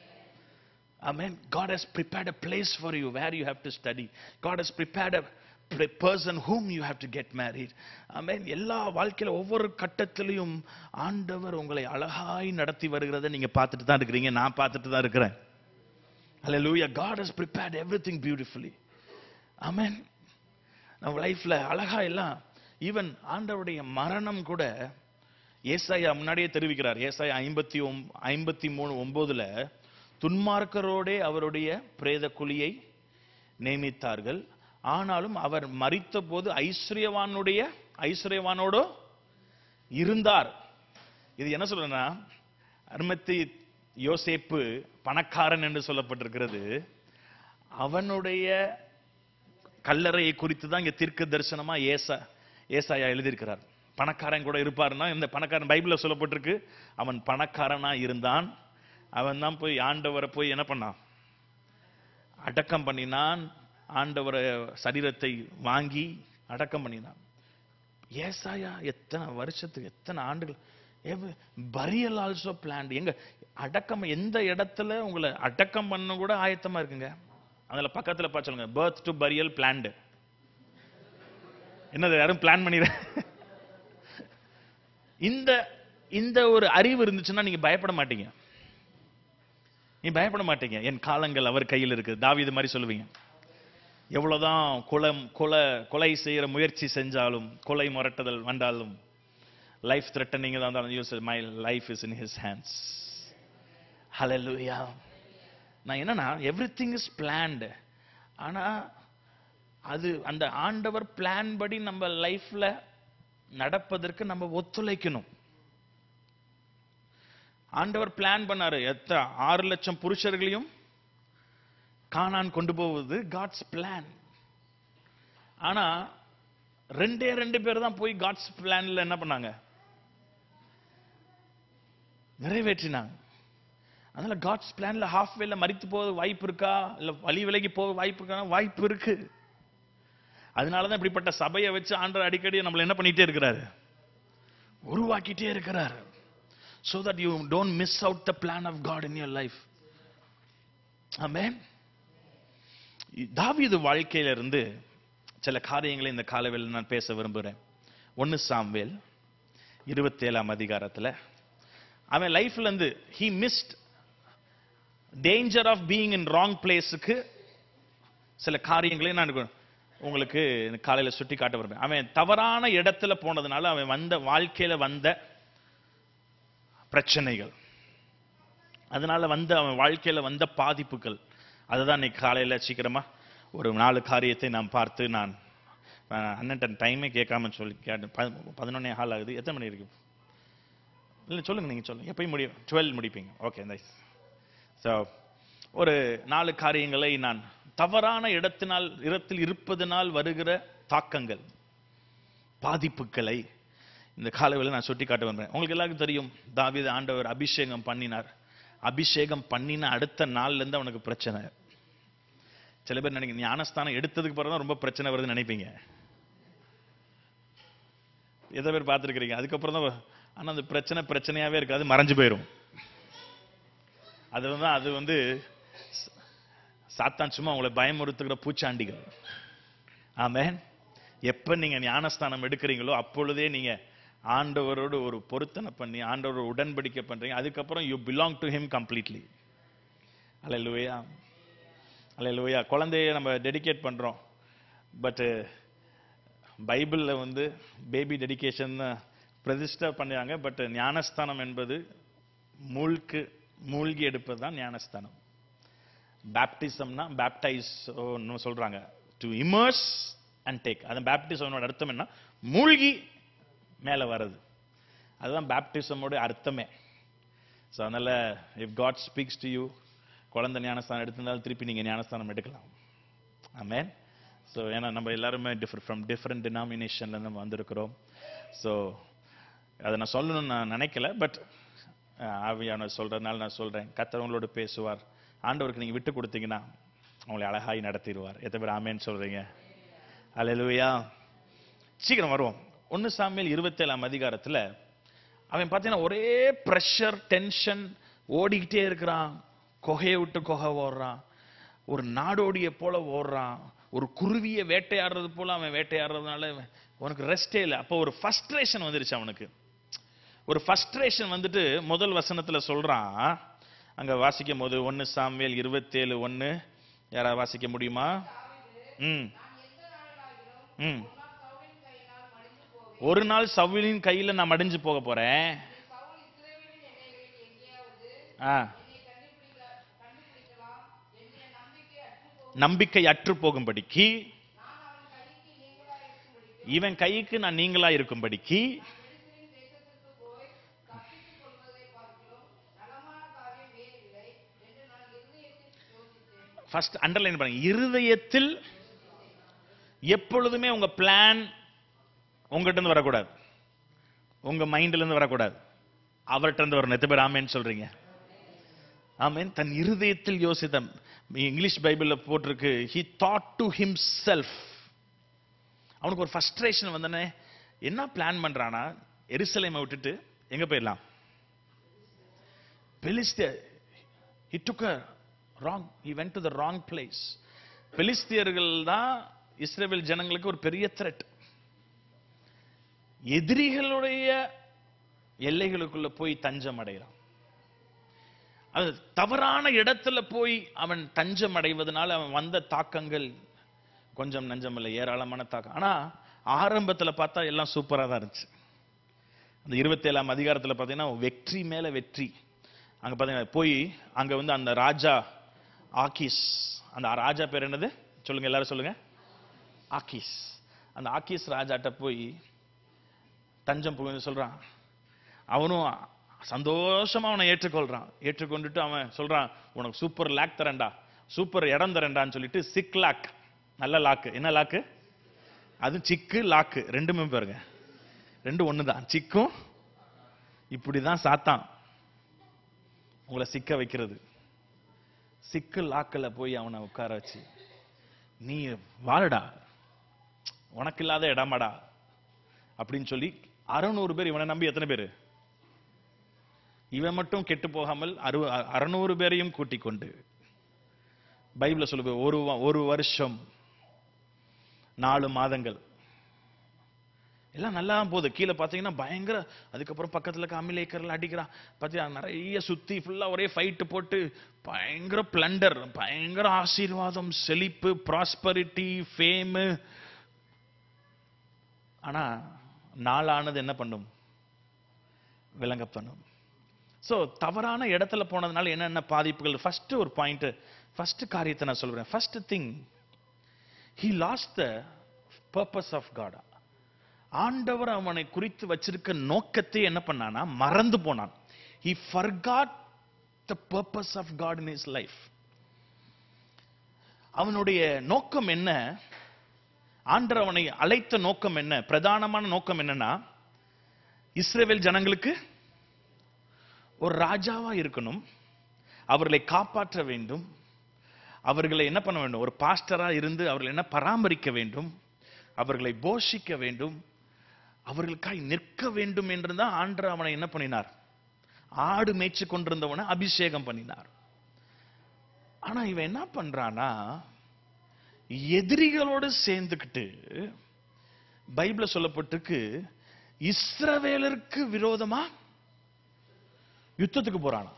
Amen. God has prepared a place for you where you have to study. God has prepared a pr- person whom you have to get married. Amen. எல்லா வாழ்க்கையில ஒவ்வொரு கட்டத்திலையும் ஆண்டவர் உங்களை அழகாய் நடத்தி வருகிறதை நீங்க பார்த்துட்டு தான் இருக்கிறீங்க நான் பார்த்துட்டு தான் இருக்கிறேன் Hallelujah. God has prepared everything beautifully. Amen. நம்ம லைஃப்ல அழகா எல்லாம் ஈவன் ஆண்டவருடைய மரணம் கூட ஏசாயா முன்னாடியே தெரிவிக்கிறார் ஏசாயா ஐம்பத்தி ஒம் ஐம்பத்தி மூணு ஒன்பதுல துன்மார்க்கரோடே அவருடைய பிரேத குழியை நியமித்தார்கள் ஆனாலும் அவர் மரித்த போது ஐஸ்வர்யவானுடைய ஐஸ்வர்யவானோடோ இருந்தார் இது என்ன சொல்றேன்னா அருமத்தி யோசேப்பு பணக்காரன் என்று சொல்லப்பட்டிருக்கிறது அவனுடைய கல்லறையை குறித்து தான் இங்க தீர்க்க தரிசனமா ஏசா ஏசாயா எழுதியிருக்கிறார் பணக்காரன் கூட இருப்பாருன்னா இந்த பணக்காரன் பைபிள்ல சொல்லப்பட்டிருக்கு அவன் பணக்காரனா இருந்தான் அவன் தான் போய் ஆண்டவரை போய் என்ன பண்ணான் அடக்கம் பண்ணினான் ஆண்டவரை சரீரத்தை வாங்கி அடக்கம் பண்ணினான் ஏசாயா எத்தனை வருஷத்துக்கு எத்தனை ஆண்டுகள் பரியல் ஆல்சோ பிளான் எங்க அடக்கம் எந்த இடத்துல உங்களை அடக்கம் பண்ண கூட ஆயத்தமா இருக்குங்க அதுல பக்கத்துல பார்த்து சொல்லுங்க பர்த் டு பரியல் பிளான்டு என்னது யாரும் பிளான் பண்ணிடுற இந்த இந்த ஒரு அறிவு இருந்துச்சுன்னா நீங்க பயப்பட மாட்டீங்க நீ பயப்பட மாட்டீங்க என் காலங்கள் அவர் கையில் இருக்கு தாவீது மாதிரி சொல்லுவீங்க எவ்வளவுதான் குலம் கொலை கொலை செய்யற முயற்சி செஞ்சாலும் கொலை முரட்டுதல் வந்தாலும் லைஃப் த்ரெட்டனிங் தான் இருந்தாலும் use my life is in his hands ஹalleluya நான் என்னன்னா எவ்ரி திங் இஸ் பிளான்டு ஆனா அது அந்த ஆண்டவர் பிளான் படி நம்ம லைஃப்ல நடப்பதற்கு நம்ம ஒத்துழைக்கணும் ஆண்டவர் பிளான் பண்ணாரு எத்த ஆறு லட்சம் புருஷர்களையும் காணான் கொண்டு போவது காட்ஸ் பிளான் ஆனா ரெண்டே ரெண்டு பேர் தான் போய் காட்ஸ் பிளான்ல என்ன பண்ணாங்க நிறைவேற்றினாங்க அதனால காட்ஸ் பிளான்ல ஹாஃப் வேல மறித்து போக வாய்ப்பு இருக்கா இல்ல வழி விலகி போக வாய்ப்பு இருக்கா வாய்ப்பு இருக்கு அதனாலதான் இப்படிப்பட்ட சபையை வச்சு ஆண்டவர் அடிக்கடி நம்மள என்ன பண்ணிட்டே இருக்கிறாரு உருவாக்கிட்டே இருக்கிறாரு so that you don't miss out the plan of God in your life. Amen. தாவீது வாழ்க்கையில இருந்து சில காரியங்களை இந்த காலவேளையில் நான் பேச விரும்புகிறேன் ஒன்னு சாம்வேல் இருபத்தேழாம் அதிகாரத்துல அவன் லைஃப்ல இருந்து he missed danger of being in wrong பிளேஸுக்கு சில காரியங்களை நான் உங்களுக்கு காலையில சுட்டி காட்ட விரும்புறேன் அவன் தவறான இடத்துல போனதுனால அவன் வந்த வாழ்க்கையில வந்த பிரச்சனைகள் அதனால வந்து அவன் வாழ்க்கையில வந்த பாதிப்புகள் அதுதான் இன்னைக்கு காலையில சீக்கிரமா ஒரு நாலு காரியத்தை நான் பார்த்து நான் அண்ணன் டைமே கேட்காம சொல்லி கேட்டேன் பதினொன்னே ஹால் ஆகுது எத்தனை மணி இருக்கு இல்லை சொல்லுங்க நீங்க சொல்லுங்க எப்பயும் முடியும் டுவெல் முடிப்பீங்க ஓகே நைஸ் ஸோ ஒரு நாலு காரியங்களை நான் தவறான இடத்தினால் இடத்தில் இருப்பதனால் வருகிற தாக்கங்கள் பாதிப்புகளை இந்த காலவேளை நான் சுட்டி காட்ட வந்தேன் உங்களுக்கு எல்லாருக்கும் தெரியும் தாவீது ஆண்டவர் அபிஷேகம் பண்ணினார் அபிஷேகம் பண்ணின அடுத்த நாள்ல இருந்து அவனுக்கு பிரச்சனை சில பேர் நினைக்க ஞானஸ்தானம் எடுத்ததுக்கு பிறகு தான் ரொம்ப பிரச்சனை வருதுன்னு நினைப்பீங்க எத்தனை பேர் பார்த்துருக்கிறீங்க அதுக்கப்புறம் தான் ஆனா அந்த பிரச்சனை பிரச்சனையாவே இருக்காது மறைஞ்சு போயிடும் அது வந்து அது வந்து ச- சாத்தான் சும்மா உங்களை பயமுறுத்துகிற பூச்சாண்டிகள் ஆமென் எப்ப நீங்க ஞானஸ்தானம் எடுக்கிறீங்களோ அப்பொழுதே நீங்க ஆண்டவரோடு ஒரு பொருத்தனை பண்ணி ஆண்டவரோட உடன்படிக்கை பண்றீங்க அதுக்கப்புறம் you belong to him completely அல்லேலூயா அல்லேலூயா குழந்தைய நம்ம டெடிகேட் பண்றோம் பட் பைபிள்ல வந்து பேபி டெடிகேஷன் பிரதிஷ்டை பண்ணாங்க பட் ஞானஸ்தானம் என்பது மூழ்கு மூழ்கி எடுப்பது தான் ஞானஸ்தானம் பேப்டிசம்னா பேப்டைஸ் சொல்றாங்க டு இமர்ஸ் அண்ட் டேக் அது பேப்டிசமோட அர்த்தம் என்ன மூழ்கி மேல வர்றது அதுதான் பேப்டிசமோட அர்த்தமே ஸோ அதனால if God speaks to you குழந்தை ஞானஸ்தானம் எடுத்திருந்தாலும் திருப்பி நீங்க ஞானஸ்தானம் எடுக்கலாம் ஆமென் ஸோ ஏன்னா நம்ம எல்லாருமே டிஃபர் ஃப்ரம் டிஃப்ரெண்ட் டினாமினேஷன்ல நம்ம வந்திருக்கிறோம் ஸோ அதை நான் சொல்லணும்னு நான் நினைக்கல பட் ஆவியானவர் சொல்றதுனால நான் சொல்றேன் கர்த்தர் உங்களோட பேசுவார் ஆண்டவருக்கு நீங்க விட்டு கொடுத்தீங்கன்னா உங்களை அழகாய் நடத்திடுவார் எத்தனை பேர் ஆமேன்னு சொல்றீங்க அல்லேலூயா சீக்கிரம் வருவோம் ஒன்னு சாமியல் இருபத்தேழாம் அதிகாரத்துல அவன் பார்த்தீங்கன்னா ஒரே ப்ரெஷர் டென்ஷன் ஓடிக்கிட்டே இருக்கிறான் கொகையை விட்டு கொகை ஓடுறான் ஒரு நாடோடியை போல ஓடுறான் ஒரு குருவியை வேட்டையாடுறது போல அவன் வேட்டையாடுறதுனால உனக்கு ரெஸ்டே இல்லை அப்போ ஒரு ஃபஸ்ட்ரேஷன் வந்துருச்சு அவனுக்கு ஒரு ஃபஸ்ட்ரேஷன் வந்துட்டு முதல் வசனத்துல சொல்றான் அங்க வாசிக்கும் போது ஒன்னு சாமுவேல் இருபத்தேழு ஒன்னு யாரா வாசிக்க முடியுமா ம் ம் ஒரு நாள் சவுலின் கையில நான் மடிஞ்சு போக போறேன் ஆ நம்பிக்கை அற்று போகும்படிக்கு இவன் கைக்கு நான் நீங்களா இருக்கும்படிக்கு ஃபர்ஸ்ட் அண்டர்லைன் பண்ணுங்க இருதயத்தில் எப்பொழுதுமே உங்க பிளான் உங்ககிட்ட இருந்து வரக்கூடாது உங்க மைண்ட்ல இருந்து வரக்கூடாது அவர்கிட்ட இருந்து வரணும் எத்தனை பேர் ஆமேன்னு சொல்றீங்க ஆமென் தன் இருதயத்தில் யோசித்த இங்கிலீஷ் பைபிள்ல போட்டிருக்கு he thought to himself அவனுக்கு ஒரு ஃபஸ்ட்ரேஷன் வந்தனே என்ன பிளான் பண்றானா எருசலேமை விட்டுட்டு எங்க போயிடலாம் பெலிஸ்திய he took a wrong he went to the wrong place பெலிஸ்தியர்கள் தான் இஸ்ரேல் ஜனங்களுக்கு ஒரு பெரிய த்ரெட் எதிரிகளுடைய எல்லைகளுக்குள்ள போய் தஞ்சம் அடைகிறான் அது தவறான இடத்துல போய் அவன் தஞ்சம் அடைவதனால அவன் வந்த தாக்கங்கள் கொஞ்சம் நஞ்சம் இல்லை ஏராளமான தாக்கம் ஆனா ஆரம்பத்துல பார்த்தா எல்லாம் சூப்பரா தான் இருந்துச்சு அந்த இருபத்தேழாம் அதிகாரத்துல பார்த்தீங்கன்னா வெற்றி மேல வெற்றி அங்க பாத்தீங்கன்னா போய் அங்க வந்து அந்த ராஜா ஆக்கீஸ் அந்த ராஜா பேர் என்னது சொல்லுங்க எல்லாரும் சொல்லுங்க ஆக்கீஸ் அந்த ஆக்கீஸ் ராஜாட்ட போய் தஞ்சம் புகுந்து சொல்றான் அவனும் சந்தோஷமா அவனை ஏற்றுக்கொள்றான் ஏற்றுக்கொண்டுட்டு அவன் சொல்றான் உனக்கு சூப்பர் லாக் தரேன்டா சூப்பர் இடம் தரேன்டான்னு சொல்லிட்டு சிக் லாக் நல்ல லாக்கு என்ன லாக்கு அது சிக்கு லாக்கு ரெண்டுமே பாருங்க ரெண்டு ஒண்ணுதான் சிக்கும் இப்படிதான் சாத்தான் உங்களை சிக்க வைக்கிறது சிக்கு லாக்கில் போய் அவனை உட்கார வச்சு நீ வாழடா உனக்கு இல்லாத இடமாடா அப்படின்னு சொல்லி அறுநூறு பேர் இவனை நம்பி எத்தனை பேர் இவன் மட்டும் கெட்டு போகாமல் அறு அறுநூறு பேரையும் கூட்டிக் கொண்டு பைபிள்ல சொல்லுது ஒரு வ- ஒரு வருஷம் நாலு மாதங்கள் எல்லாம் நல்லா தான் போகுது கீழே பார்த்தீங்கன்னா பயங்கர அதுக்கப்புறம் பக்கத்துல இருக்க அமிலேக்கர்ல அடிக்கிறான் பார்த்தீங்கன்னா நிறைய சுத்தி ஃபுல்லா ஒரே ஃபைட்டு போட்டு பயங்கர பிளண்டர் பயங்கர ஆசீர்வாதம் செழிப்பு ப்ராஸ்பரிட்டி ஃபேமு ஆனா நாளானது என்ன பண்ணும் விளங்க பண்ணும் சோ தவறான இடத்துல போனதுனால என்னென்ன பாதிப்புகள் ஃபர்ஸ்ட் ஒரு பாயிண்ட் ஃபர்ஸ்ட் காரியத்தை நான் சொல்றேன் first thing he lost the purpose of God ஆண்டவர் அவனை குறித்து வச்சிருக்க நோக்கத்தை என்ன பண்ணானா மறந்து போனான் he forgot the purpose of God in his life அவனுடைய நோக்கம் என்ன ஆண்டவர் அவனை அழைத்த நோக்கம் என்ன பிரதானமான நோக்கம் என்னன்னா இஸ்ரவேல் ஜனங்களுக்கு ஒரு ராஜாவா இருக்கணும் அவர்களை காப்பாற்ற வேண்டும் அவர்களை என்ன பண்ண வேண்டும் ஒரு பாஸ்டரா இருந்து அவர்களை என்ன பராமரிக்க வேண்டும் அவர்களை போஷிக்க வேண்டும் அவர்களுக்காய் நிற்க வேண்டும் என்று தான் ஆண்டர் அவனை என்ன பண்ணினார் ஆடு மேய்ச்சு கொண்டிருந்தவனை அபிஷேகம் பண்ணினார் ஆனா இவன் என்ன பண்றானா எதிரிகளோடு சேர்ந்துக்கிட்டு பைபிள்ல சொல்லப்பட்டிருக்கு இஸ்ரவேலருக்கு விரோதமா யுத்தத்துக்கு போறானா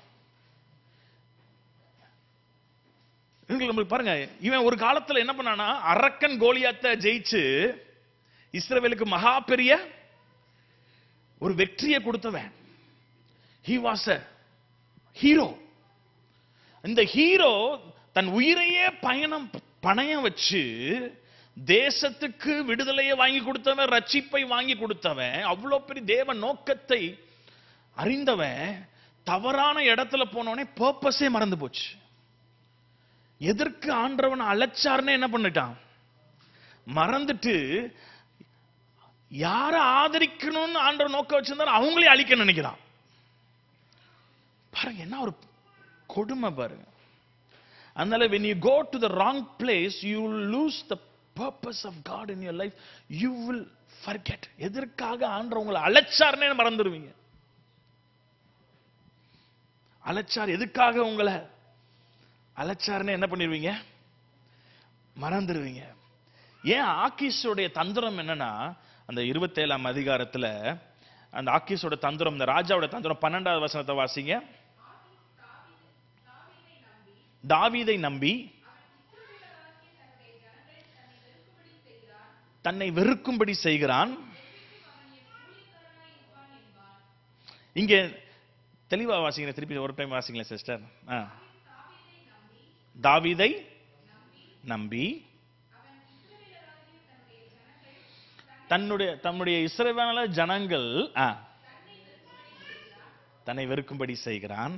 இவங்க நம்மளுக்கு பாருங்க இவன் ஒரு காலத்துல என்ன பண்ணானா அரக்கன் கோலியாத்த ஜெயிச்சு இஸ்ரவேலுக்கு மகா பெரிய ஒரு வெற்றியை கொடுத்தவன் ஹி வாஸ் அ ஹீரோ இந்த ஹீரோ தன் உயிரையே பயணம் பணயம் வச்சு தேசத்துக்கு விடுதலையை வாங்கி கொடுத்தவன் ரட்சிப்பை வாங்கி கொடுத்தவன் அவ்வளவு பெரிய தேவ நோக்கத்தை அறிந்தவன் தவறான இடத்துல போனவனே பர்பஸே மறந்து போச்சு எதற்கு ஆண்டவன் அழைச்சார்னே என்ன பண்ணிட்டான் மறந்துட்டு யார ஆதரிக்கணும்னு ஆண்டவர் நோக்க வச்சிருந்தாரு அவங்களே அழிக்க நினைக்கிறான் பாருங்க என்ன ஒரு கொடுமை பாருங்க அதனால when you go to the wrong place you will lose the purpose of God in your life you will forget எதற்காக ஆண்டவர் உங்களை அழைச்சார்னே மறந்துடுவீங்க அழைச்சார் எதுக்காக உங்களை அழைச்சாருன்னு என்ன பண்ணிடுவீங்க மறந்துடுவீங்க ஏன் ஆக்கீஸோடைய தந்திரம் என்னன்னா அந்த இருபத்தேழாம் அதிகாரத்துல அந்த ஆக்கீஸோட தந்திரம் இந்த ராஜாவோட தந்திரம் பன்னெண்டாவது வசனத்தை வாசிங்க தாவீதை நம்பி தன்னை வெறுக்கும்படி செய்கிறான் இங்க தெளிவா வாசிங்க திருப்பி ஒரு டைம் வாசிங்களேன் சிஸ்டர் தாவீதை நம்பி தன்னுடைய தன்னுடைய இஸ்ரவேல ஜனங்கள் ஆ, தன்னை வெறுக்கும்படி செய்கிறான்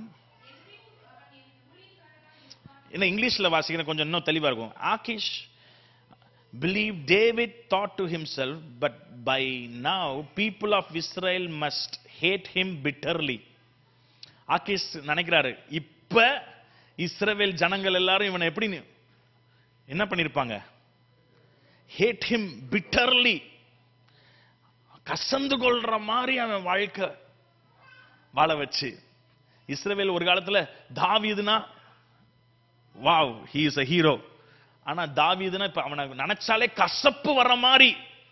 என்ன இங்கிலீஷ்ல வாசிக்கிற கொஞ்சம் இன்னும் தெளிவா இருக்கும் ஆகிஷ் believe David thought to himself, but by now people of Israel must hate him bitterly. ஆகிஷ் நினைக்கிறாரு இப்ப இஸ்ரவேல் ஜனங்கள் எல்லாரும் இவனை எப்படி நி- என்ன பண்ணிருப்பாங்க ஹேட் him bitterly கசந்து கொள்ற மாதிரி அவன் வாழ்க்கை வாழ வச்சு இஸ்ரவேல் ஒரு காலத்துல தாவீதுனா wow he is a hero ஆனா தாவீதுனா இப்ப அவனை நினைச்சாலே கசப்பு வர்ற மாதிரி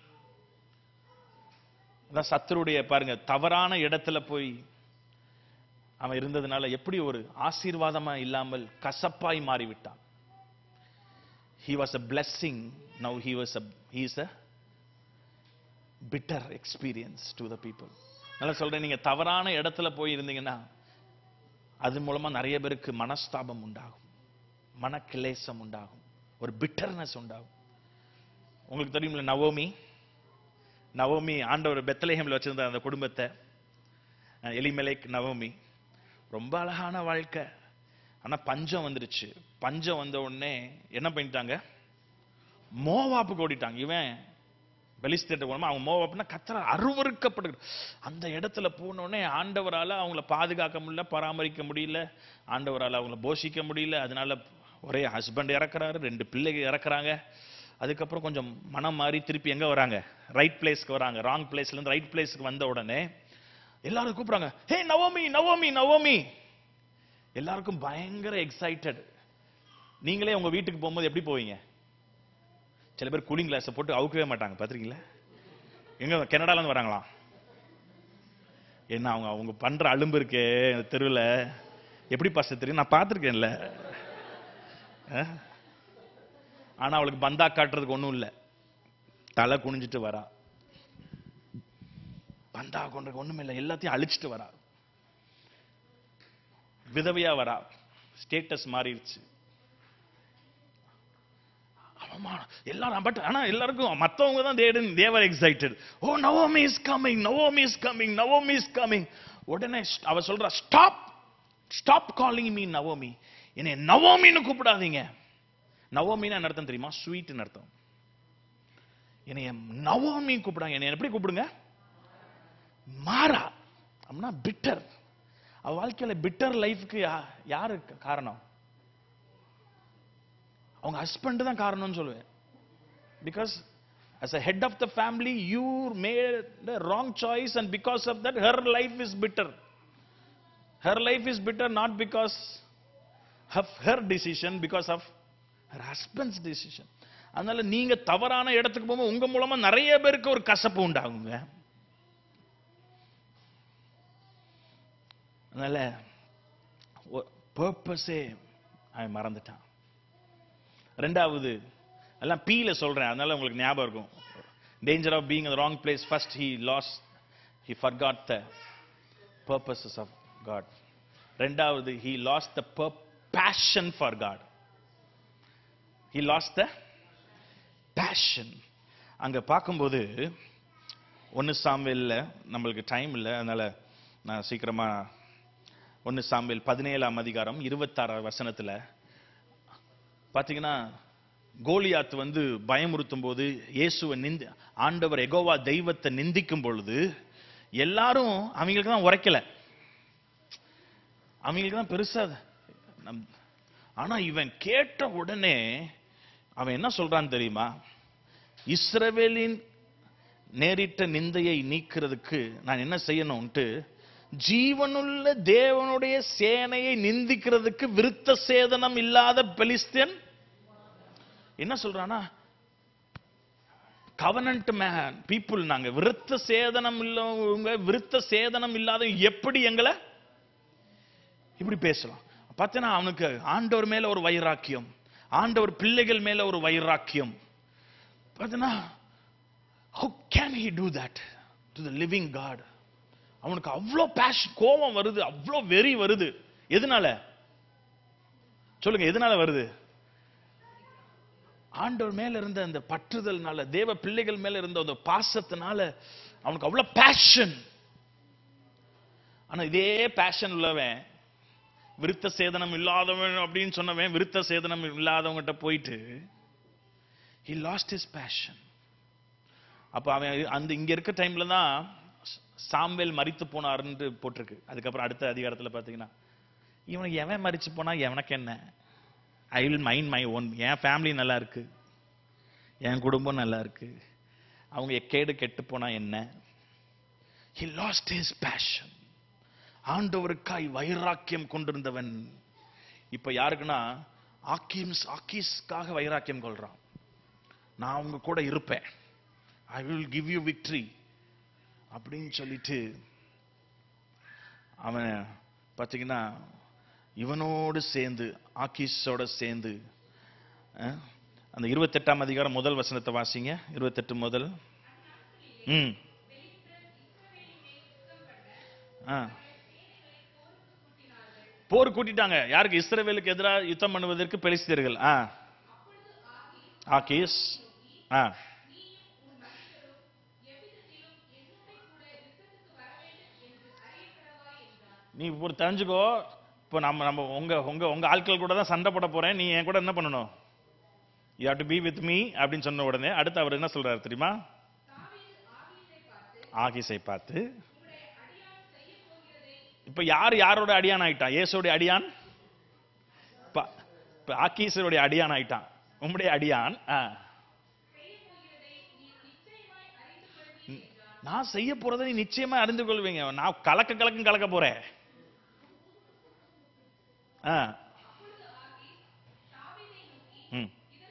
அதான் சத்துருடைய பாருங்க தவறான இடத்துல போய் அவன் இருந்ததுனால எப்படி ஒரு ஆசீர்வாதமா இல்லாமல் கசப்பாய் மாறிவிட்டான் he was a blessing now he was a he is a bitter experience to the people நல்லா சொல்றேன் நீங்க தவறான இடத்துல போய் இருந்தீங்கன்னா அது மூலமா நிறைய பேருக்கு மனஸ்தாபம் உண்டாகும் மனக்கிளேசம் உண்டாகும் ஒரு பிட்டர்னஸ் உண்டாகும் உங்களுக்கு தெரியுமில்ல நவோமி நவோமி ஆண்டவர் பெத்தலேஹம்ல வச்சிருந்த அந்த குடும்பத்தை அஹ், எலிமெலேக் நவோமி ரொம்ப அழகான வாழ்க்கை ஆனா பஞ்சம் வந்துருச்சு பஞ்சம் வந்த உடனே என்ன பண்ணிட்டாங்க மோவாப்புக்கு ஓடிட்டாங்க இவன் பெலிஸ்தேட்ட போனோமா அவங்க மோவாப்புனா கத்தர அருவறுக்கப்பட்டு அந்த இடத்துல போன உடனே ஆண்டவரால அவங்கள பாதுகாக்க முடியல பராமரிக்க முடியல ஆண்டவரால அவங்கள போஷிக்க முடியல அதனால ஒரே ஹஸ்பண்ட் இறக்குறாரு ரெண்டு பிள்ளைங்க இறக்குறாங்க அதுக்கப்புறம் கொஞ்சம் மனம் மாறி திருப்பி எங்க வராங்க ரைட் பிளேஸ்க்கு வராங்க ராங் பிளேஸ்ல இருந்து ரைட் பிளேஸ்க்கு வந்த உடனே எல்லாரும் கூப்பிடுறாங்க ஹே நவோமி நவோமி நவோமி எல்லாருக்கும் பயங்கர எக்ஸைட்டட் நீங்களே உங்க வீட்டுக்கு போகும்போது எப்படி போவீங்க சில பேர் கூலிங் கிளாஸை போட்டு அவுக்கவே மாட்டாங்க பாத்திருக்கீங்களா எங்க கனடால இருந்து வராங்களாம் என்ன அவங்க அவங்க பண்ற அலும்பு இருக்கே இந்த தெருவில் எப்படி பாச தெரியும் நான் பார்த்துருக்கேன்ல அஹ்? ஆனா அவளுக்கு பந்தா காட்டுறதுக்கு ஒண்ணும் இல்ல தலை குனிஞ்சிட்டு வரா பந்தா கொண்டதுக்கு ஒண்ணும் இல்ல எல்லாத்தையும் அழிச்சிட்டு வரா விதவையா வரா ஸ்டேட்டஸ் மாறிடுச்சு அவமானம் எல்லாரும் பட் ஆனா எல்லாருக்கும் மத்தவங்க தான் தேடு தேவர் excited oh Naomi is coming Naomi is coming Naomi is coming உடனே st- அவ சொல்றா stop stop calling me Naomi என்னை நவோமின்னு கூப்பிடாதீங்க நவோமின்னு என்ன அர்த்தம் தெரியுமா ஸ்வீட்னு அர்த்தம் என்னைய நவோமி கூப்பிடாங்க என்னை எப்படி கூப்பிடுங்க மாறா அப்படின்னா பிட்டர் அவ வாழ்க்கையில பிட்டர் லைஃப்க்கு யாரு காரணம் அவங்க ஹஸ்பண்ட் தான் காரணம்னு சொல்லுவேன் because as a head of the family you made the wrong choice and because of that her life is bitter her life is bitter not because of her decision because of her husband's decision அதனால நீங்க தவறான இடத்துக்கு போகும்போது உங்க மூலமா நிறைய பேருக்கு ஒரு கசப்பு உண்டாகுங்க அதனால பர்பஸே அவன் மறந்துட்டான் ரெண்டாவது எல்லாம் பீல சொல்றேன் அதனால உங்களுக்கு ஞாபகம் இருக்கும் danger of being wrong place first he lost he forgot the purposes of God ரெண்டாவது he lost the passion for God he lost the passion அங்க பார்க்கும்போது ஒன்னு சாம்பேல்ல நம்மளுக்கு டைம் இல்லை அதனால நான் சீக்கிரமா ஒன்னு சாம்பேல் பதினேழாம் அதிகாரம் இருபத்தாறாம் வசனத்துல பாத்தீங்கன்னா கோலியாத் வந்து பயமுறுத்தும் போது இயேசுவை நிந்தி ஆண்டவர் எகோவா தெய்வத்தை நிந்திக்கும் பொழுது எல்லாரும் அவங்களுக்கு தான் உரைக்கல அவங்களுக்கு தான் பெருசா நம்- ஆனா இவன் கேட்ட உடனே அவன் என்ன சொல்றான் தெரியுமா இஸ்ரவேலின் நேரிட்ட நிந்தையை நீக்கிறதுக்கு நான் என்ன செய்யணும்ட்டு ஜீவனுள்ள தேவனுடைய சேனையை நிந்திக்கிறதுக்கு விருத்த சேதனம் இல்லாத பெலிஸ்தியன் என்ன சொல்றானா கவனன்ட் மேன் பீப்புள் நாங்க விருத்த சேதனம் இல்லவங்க விருத்த சேதனம் இல்லாத எப்படி எங்களை இப்படி பேசலாம் பார்த்தேன்னா அவனுக்கு ஆண்டவர் மேல ஒரு வைராக்கியம் ஆண்டவர் பிள்ளைகள் மேல ஒரு வைராக்கியம் பார்த்தீங்கன்னா how can he do that to the living god அவனுக்கு அவ்வளோ பேஷன் கோபம் வருது அவ்வளோ வெறி வருது எதனால சொல்லுங்க எதனால வருது ஆண்டவர் மேல இருந்த அந்த பற்றுதல்னால தேவ பிள்ளைகள் மேல இருந்த அந்த பாசத்தினால அவனுக்கு அவ்வளவு பேஷன் ஆனா இதே பேஷன் உள்ளவன் விருத்த சேதனம் இல்லாதவன் அப்படின்னு சொன்னவன் விருத்த சேதனம் இல்லாதவங்கிட்ட போயிட்டு he lost his passion அப்ப அவன் அந்த இங்க இருக்க டைம்ல தான் சாம்பேல் மரித்து போனாருன்னு போட்டிருக்கு அதுக்கப்புறம் அடுத்த அதிகாரத்துல பாத்தீங்கன்னா இவனுக்கு எவன் மரிச்சு போனா எவனுக்கு என்ன I will mind my own என் ஃபேமிலி நல்லா இருக்கு என் குடும்பம் நல்லா இருக்கு அவங்க எக்கேடு கெட்டு போனா என்ன he lost his passion ஆண்டவருக்காய் வைராக்கியம் கொண்டிருந்தவன் இப்ப யாருக்குன்னா ஆக்கிம்ஸ் ஆக்கீஸ்க்காக வைராக்கியம் கொள்றான் நான் அவங்க கூட இருப்பேன் I will give you victory அப்படின்னு சொல்லிட்டு அவன் பார்த்தீங்கன்னா இவனோடு சேர்ந்து ஆக்கீஸோட சேர்ந்து அஹ், அந்த இருபத்தெட்டாம் அதிகாரம் முதல் வசனத்தை வாசிங்க இருபத்தெட்டு முதல் ம் ஆ போர் கூட்டிட்டாங்க யாருக்கு இஸ்ரவேலுக்கு எதிராக யுத்தம் பண்ணுவதற்கு பெலிஸ்தீர்கள் ஆ ஆகீஸ் ஆ நீ ஒரு தெரிஞ்சுக்கோ இப்போ நம்ம நம்ம உங்க உங்க உங்க ஆட்கள் கூட தான் சண்டை போட போறேன் நீ என் கூட என்ன பண்ணணும் you have to be with me அப்படின்னு சொன்ன உடனே அடுத்து அவர் என்ன சொல்றாரு தெரியுமா ஆகிஸை பார்த்து இப்ப யார் யாரோட அடியான் ஆயிட்டான் இயேசுடைய அடியான் இப்ப இப்ப ஆக்கீசருடைய அடியான் ஆயிட்டான் உம்முடைய அடியான் ஆ. நான் செய்ய போறதை நீ நிச்சயமா அறிந்து கொள்வீங்க நான் கலக்க கலக்கும் கலக்க போறேன் ஆ. ம்.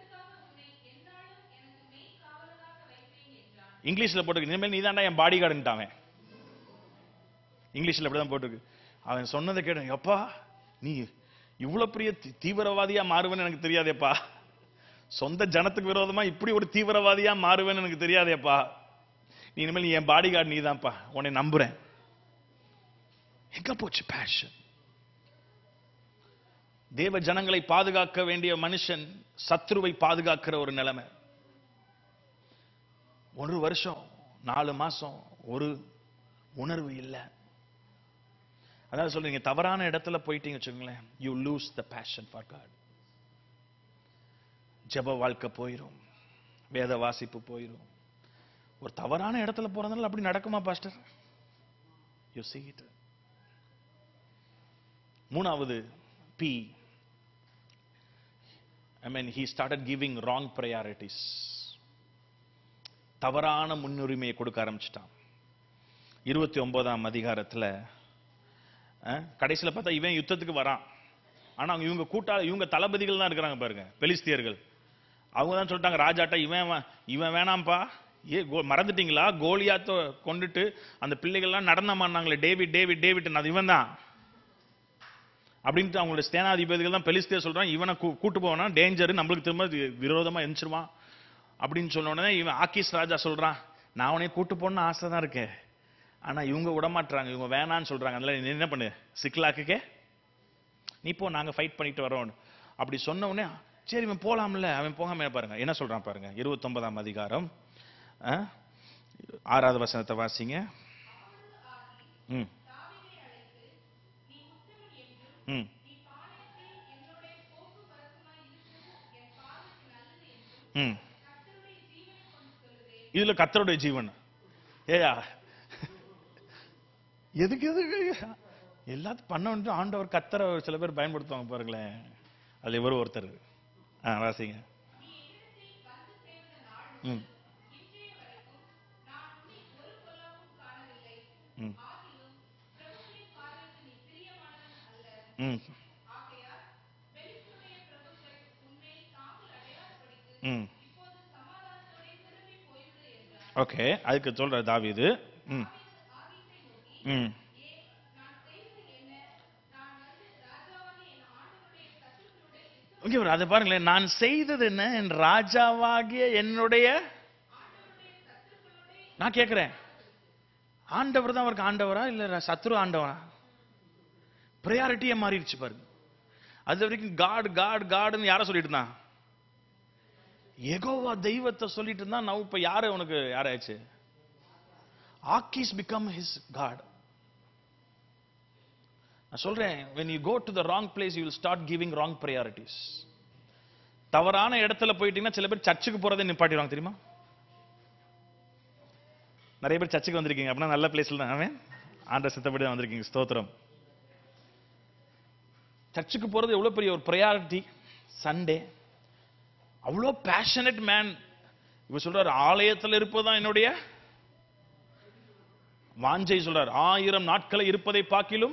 இங்கிலீஷ்ல போட்டுருக்கு இனிமேல் நீ தான்டா என் பாடி கார்டுன்ட்டான் இங்கிலீஷ்ல அப்படிதான் போட்டிருக்கு அவன் சொன்னதை கேட்டு எப்பா நீ இவ்வளவு பெரிய தீ- தீவிரவாதியா மாறுவேன்னு எனக்கு தெரியாதேப்பா சொந்த ஜனத்துக்கு விரோதமா இப்படி ஒரு தீவிரவாதியா மாறுவேன்னு எனக்கு தெரியாதேப்பா நீ இனிமேல் நீ என் பாடி கார்டு நீதான்ப்பா உன்னை நம்புறேன் எங்க போச்சு பேஷன் தேவ ஜனங்களை பாதுகாக்க வேண்டிய மனுஷன் சத்ருவை பாதுகாக்கிற ஒரு நிலைமை ஒரு வருஷம் நாலு மாசம் ஒரு உணர்வு இல்லை அதாவது சொல்றீங்க தவறான இடத்துல போயிட்டீங்க வச்சுக்கோங்களேன் you lose the passion for God ஜெப வாழ்க்கை போயிரும் வேத வாசிப்பு போயிரும் ஒரு தவறான இடத்துல போறதுனால அப்படி நடக்குமா பாஸ்டர் யூ see it மூணாவது P I mean he started giving wrong priorities தவறான முன்னுரிமையை கொடுக்க ஆரம்பிச்சிட்டான் இருபத்தி ஒன்பதாம் அதிகாரத்துல அஹ், கடைசியில பார்த்தா இவன் யுத்தத்துக்கு வரான் ஆனா அவங்க இவங்க கூட்டா இவங்க தளபதிகள் தான் இருக்கிறாங்க பாருங்க பெலிஸ்தியர்கள் அவங்க தான் சொல்லிட்டாங்க ராஜாட்ட இவன் வே- இவன் வேணாம்ப்பா ஏ கோ- மறந்துட்டீங்களா கோலியாத்த கொண்டுட்டு அந்த பிள்ளைகள்லாம் நடனமானாங்களே டேவிட் டேவிட் டேவிட் அது இவன் தான் அப்படின்ட்டு அவங்களோட சேனாதிபதிகள் தான் பெலிஸ்தியர் சொல்றான் இவனை கூ- கூட்டு போவனா டேஞ்சர் நம்மளுக்கு திரும்ப வி- விரோதமா எந்திரிச்சிருவான் அப்படின்னு சொன்ன உடனே இவன் ஆக்கிஸ் ராஜா சொல்றான் நான் அவனை கூட்டு போகணும்னு ஆசை தான் இருக்கேன் ஆனா இவங்க விட மாட்றாங்க இவங்க வேணான்னு சொல்றாங்க அதனால நீ என்ன பண்ணு சிக்கலாக்குக்கே நீ போ நாங்க ஃபைட் பண்ணிட்டு வரோம் அப்படி சொன்ன உடனே சரி இவன் போலாம்ல அவன் போகாம பாருங்க என்ன சொல்றான் பாருங்க இருபத்தொன்பதாம் அதிகாரம் ஆ? ஆறாவது வசனத்தை வாசிங்க ம் ம் ம் இதுல கத்தருடைய ஜீவன் ஏயா எதுக்கு எதுக்கு எல்லாத்தையும் பண்ண வந்து ஆண்டவர் கத்தரை சில பேர் பயன்படுத்துவாங்க பாருங்களேன் அதுல இவரும் ஒருத்தர் ஆ வாசிங்க ம் ம் ம் ம் ஓகே அதுக்கு சொல்ற தாவீது ம் ம் ஓகே bro, அதை பாருங்களேன் நான் செய்தது என்ன என் ராஜாவாகிய என்னுடைய நான் கேட்கிறேன் ஆண்டவர் தான் அவருக்கு ஆண்டவரா இல்ல சத்ரு ஆண்டவரா ப்ரையாரிட்டியே மாறிடுச்சு பாருங்க அது வரைக்கும் காட் காட் காடுன்னு யார சொல்லிட்டு இருந்தான் எகோவா தெய்வத்தை சொல்லிட்டு இருந்தா நான் இப்ப யாரு உனக்கு யாராச்சு ஆக்கிஸ் பிகம் ஹிஸ் காட் நான் சொல்றேன் when you go to the wrong place you will start giving wrong priorities தவறான இடத்துல போயிட்டீங்கன்னா சில பேர் சர்ச்சுக்கு போறதை நிப்பாட்டிடுவாங்க தெரியுமா நிறைய பேர் சர்ச்சுக்கு வந்திருக்கீங்க அப்படின்னா நல்ல பிளேஸ்ல தான் அவன் ஆண்ட சித்தப்படி தான் வந்திருக்கீங்க ஸ்தோத்திரம் சர்ச்சுக்கு போறது எவ்வளவு பெரிய ஒரு ப்ரையாரிட்டி சண்டே அவ்வளோ பேஷனட் மேன் இவர் சொல்றாரு ஆலயத்தில் இருப்பதுதான் என்னுடைய வாஞ்சை சொல்றார் ஆயிரம் நாட்களை இருப்பதை பார்க்கிலும்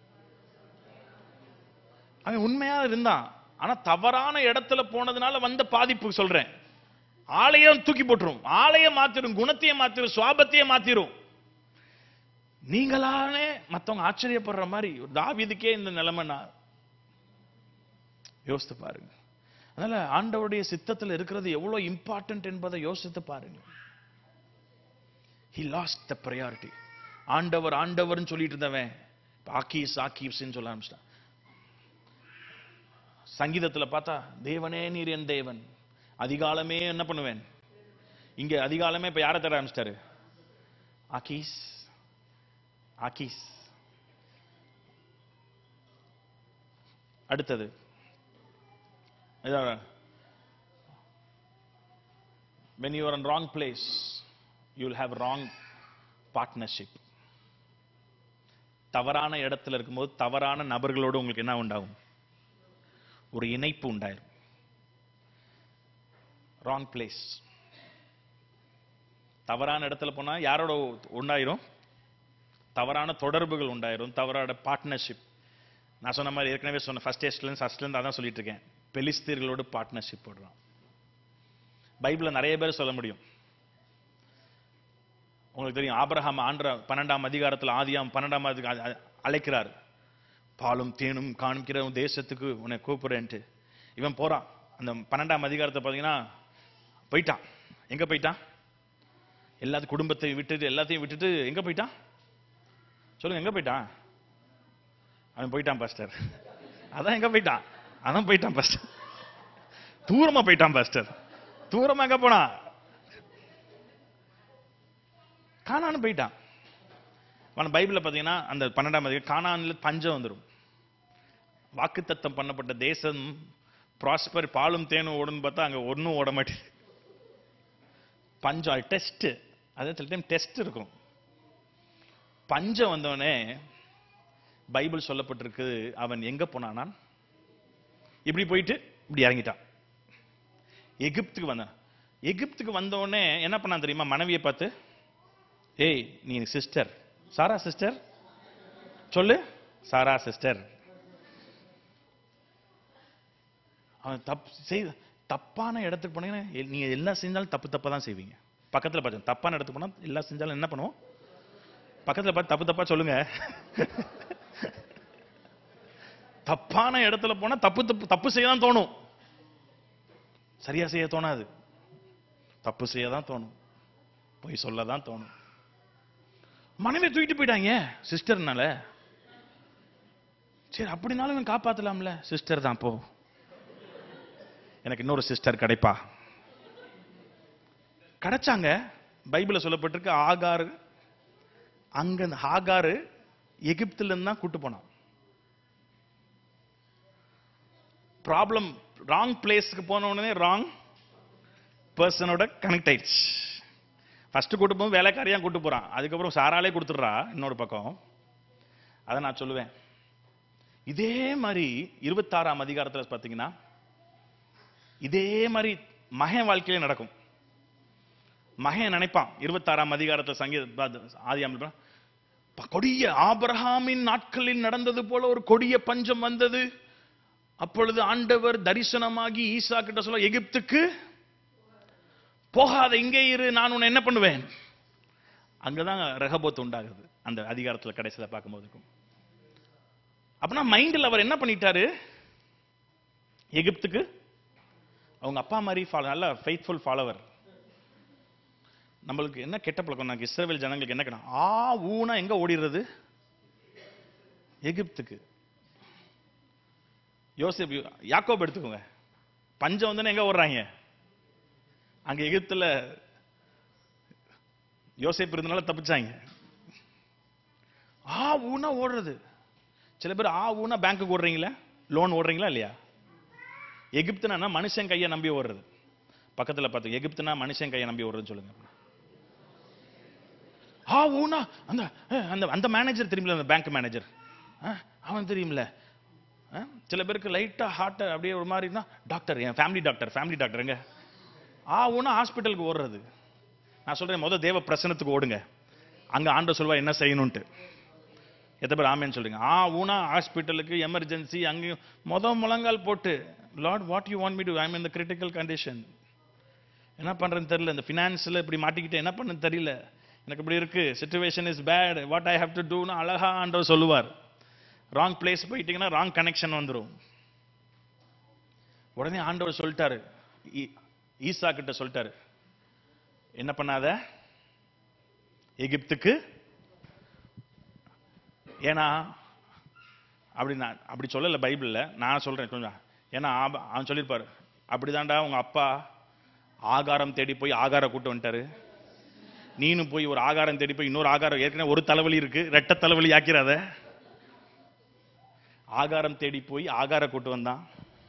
அவன் உண்மையா இருந்தான் ஆனா தவறான இடத்துல போனதுனால வந்த பாதிப்பு சொல்றேன் ஆலயம் தூக்கி போட்டுரும் ஆலயம் மாத்திரும் குணத்தையே மாத்திரும் சுவாபத்தையே மாத்திரும் நீங்களானே மத்தவங்க ஆச்சரியப்படுற மாதிரி தாவீதுக்கே இந்த நிலைமைனா யோசித்து பாருங்க அதனால ஆண்டவருடைய சித்தத்தில் இருக்கிறது எவ்வளவு இம்பார்ட்டன்ட் என்பதை யோசித்து பாருங்க he lost the priority ஆண்டவர் ஆண்டவர்னு சொல்லிட்டு இருந்தவன் இப்ப ஆக்கீஸ் ஆக்கீஸ்ன்னு சொல்ல ஆரம்பிச்சிட்டான் சங்கீதத்துல பார்த்தா தேவனே நீர் என் தேவன் அதிகாலமே என்ன பண்ணுவேன் இங்க அதிகாலமே இப்ப யாரை தர ஆரம்பிச்சிட்டாரு ஆக்கீஸ் ஆக்கீஸ் அடுத்தது இதான். when you are in wrong place you will have wrong partnership தவறான இடத்துல இருக்கும்போது தவறான நபர்களோடு உங்களுக்கு என்ன உண்டாகும் ஒரு இணைப்பு உண்டாயிரும் ராங் பிளேஸ் தவறான இடத்துல போனா யாரோட உண்டாயிரும் தவறான தொடர்புகள் உண்டாயிரும் தவறான பார்ட்னர்ஷிப் நான் சொன்ன மாதிரி ஏற்கனவே சொன்ன ஃபர்ஸ்ட் டேஸ்ட்லேருந்து ஃபர்ஸ்ட்லேருந்து அதான் சொல்லிட்டு இருக்கேன் பெலிஸ்தீர்களோடு பார்ட்னர்ஷிப் போடுறான் பைபிளில் நிறைய பேர் சொல்ல முடியும் உங்களுக்கு தெரியும் ஆபிரகாம் ஆண்ட பன்னெண்டாம் அதிகாரத்தில் ஆதியாம் பன்னெண்டாம் அதிகா- அ- அழைக்கிறார் பாலும் தேனும் காண்கிற உன் தேசத்துக்கு உன்னை கூப்பிடுறேன்ட்டு இவன் போறான் அந்த பன்னெண்டாம் அதிகாரத்தை பார்த்தீங்கன்னா போயிட்டான் எங்க போயிட்டான் எல்லாத்து குடும்பத்தை விட்டுட்டு எல்லாத்தையும் விட்டுட்டு எங்க போயிட்டான் சொல்லுங்க எங்க போயிட்டான் அவன் போயிட்டான் பாஸ்டர் அதான் எங்க போயிட்டான் அதான் போயிட்டான் பாஸ்டர் தூரமா போயிட்டான் பாஸ்டர் தூரமா எங்க போனா கானான்னு போயிட்டான் ஆனா பைபிள்ல பாத்தீங்கன்னா அந்த பன்னெண்டாம் அதிகாரம் கானான்ல பஞ்சம் வந்துடும் வாக்குத்தத்தம் பண்ணப்பட்ட தேசம் ப்ராஸ்பர் பாலும் தேனும் ஓடுன்னு பார்த்தா அங்க ஒண்ணும் ஓட மாட்டேங்குது பஞ்சம் டெஸ்ட் அதே சில டைம் டெஸ்ட் இருக்கும் பஞ்சம் வந்தவனே பைபிள் சொல்லப்பட்டிருக்கு அவன் எங்க போனானான் இப்படி போயிட்டு இப்படி இறங்கிட்டான் எகிப்துக்கு வந்தான் எகிப்துக்கு வந்தவொடனே என்ன பண்ணான் தெரியுமா மனைவியை பார்த்து ஏய் நீ சிஸ்டர் சாரா சிஸ்டர் சொல்லு சாரா சிஸ்டர் அவன் தப்பு செய் தப்பான இடத்துக்கு போனீங்கன்னா எ- நீங்க எல்லாம் செஞ்சாலும் தப்பு தப்பா தான் செய்வீங்க பக்கத்துல பார்த்து தப்பான இடத்துக்கு போனா எல்லாம் செஞ்சாலும் என்ன பண்ணுவோம் பக்கத்துல பார்த்து தப்பு தப்பா சொல்லுங்க தப்பான இடத்துல போனா தப்பு தப்பு தப்பு செய்ய தான் தோணும் சரியா செய்ய தோணாது தப்பு செய்ய தான் தோணும் பொய் சொல்ல தான் தோணும் மனைவி தூக்கிட்டு போயிட்டாங்க சிஸ்டர்னால சரி அப்படினாலும் இவன் காப்பாத்தலாம்ல சிஸ்டர் தான் போ எனக்கு இன்னொரு சிஸ்டர் கிடைப்பா கிடைச்சாங்க பைபிள்ல சொல்லப்பட்டிருக்கு ஆகாரு அங்க இந்த ஆகாரு எகிப்துல இருந்து தான் கூட்டு போனான் ப்ராப்ளம் ராங் பிளேஸ்க்கு போன உடனே ராங் பர்சனோட கனெக்ட் ஆயிடுச்சு ஃபர்ஸ்ட் கூட்டு போகும் வேலைக்காரியா கூட்டு போறான் அதுக்கப்புறம் சாராலே கொடுத்துட்றா இன்னொரு பக்கம் அதை நான் சொல்லுவேன் இதே மாதிரி இருபத்தாறாம் அதிகாரத்துல பாத்தீங்கன்னா இதே மாதிரி மகன் வாழ்க்கையில நடக்கும் மகன் நினைப்பான் இருபத்தாறாம் அதிகாரத்துல சங்கீத ஆதியாம் ப- கொடிய ஆபிரகாமின் நாட்களில் நடந்தது போல ஒரு கொடிய பஞ்சம் வந்தது அப்பொழுது ஆண்டவர் தரிசனமாகி ஈசா கிட்ட சொல்ல எகிப்துக்கு போகாத இங்கே இரு நான் உன்னை என்ன பண்ணுவேன் அங்கதான் ரெகபோத் உண்டாகுது அந்த அதிகாரத்துல கடைசியில பார்க்கும்போதுக்கும் அப்படின்னா மைண்டில் அவர் என்ன பண்ணிட்டாரு எகிப்துக்கு அவங்க அப்பா மாதிரி ஃபாலோ நல்ல ஃபெய்த்ஃபுல் ஃபாலோவர் நம்மளுக்கு என்ன கெட்ட பழக்கம் நாங்கள் இஸ்ரேல் ஜனங்களுக்கு என்ன கெட்ட ஆ ஊனா எங்க ஓடிடுறது எகிப்துக்கு யோசேப் யாக்கோப் எடுத்துக்கோங்க பஞ்சம் வந்து எங்க ஓடுறாங்க அங்க எகிப்துல யோசேப் இருந்தனால தப்பிச்சாங்க ஆ ஊனா ஓடுறது சில பேர் ஆ ஊனா பேங்க்குக்கு ஓடுறீங்களா லோன் ஓடுறீங்களா இல்லையா எகிப்துனா மனுஷன் கையை நம்பி ஓடுறது பக்கத்துல பார்த்து எகிப்துனா மனுஷன் கையை நம்பி ஓடுறதுன்னு சொல்லுங்க ஆ ஊனா அந்த அஹ், அந்த அந்த மேனேஜர் தெரியுமில்ல அந்த பேங்க் மேனேஜர் அவன் தெரியுமில்ல அஹ், சில பேருக்கு லைட்டா ஹார்ட் அப்படியே ஒரு மாதிரி இருந்தா டாக்டர் என் ஃபேமிலி டாக்டர் ஃபேமிலி டாக்டர் எங்க ஆ ஊனா ஹாஸ்பிட்டலுக்கு ஓடுறது நான் சொல்றேன் முத தேவ பிரசனத்துக்கு ஓடுங்க அங்க ஆண்டவர் சொல்வா என்ன செய்யணும்ட்டு எத்தனை பேர் ஆமேன்னு சொல்றீங்க ஆ ஊனா ஹாஸ்பிட்டலுக்கு எமர்ஜென்சி அங்கேயும் மொத முழங்கால் போட்டு lord what you want me to I'm இந்த கிரிட்டிக்கல் கண்டிஷன் என்ன பண்றேன்னு தெரியல இந்த ஃபினான்ஸ்ல இப்படி மாட்டிக்கிட்டு என்ன பண்ணு தெரியல எனக்கு இப்படி இருக்கு situation is bad what I have to டூன்னு அழகா ஆண்டவர் சொல்லுவார் ராங் பிளேஸ் போயிட்டீங்கன்னா ராங் கனெக்ஷன் வந்துரும் உடனே ஆண்டவர் சொல்லிட்டாரு ஈ- ஈசா கிட்ட சொல்லிட்டாரு என்ன பண்ணாத எகிப்துக்கு ஏன்னா அப்படி நான் அப்படி சொல்லல பைபிள்ல நான் சொல்றேன் கொஞ்சம் ஏன்னா ஆப- அவன் சொல்லியிருப்பாரு அப்படிதான்டா உங்க அப்பா ஆகாரம் தேடி போய் ஆகார கூட்டு வந்துட்டாரு நீனும் போய் ஒரு ஆகாரம் தேடி போய் இன்னொரு ஆகாரம் ஏற்கனவே ஒரு தலைவலி இருக்கு ரெட்ட தலைவலி ஆக்கிறாத ஆகாரம் தேடி போய் ஆகார கூட்டு வந்தான்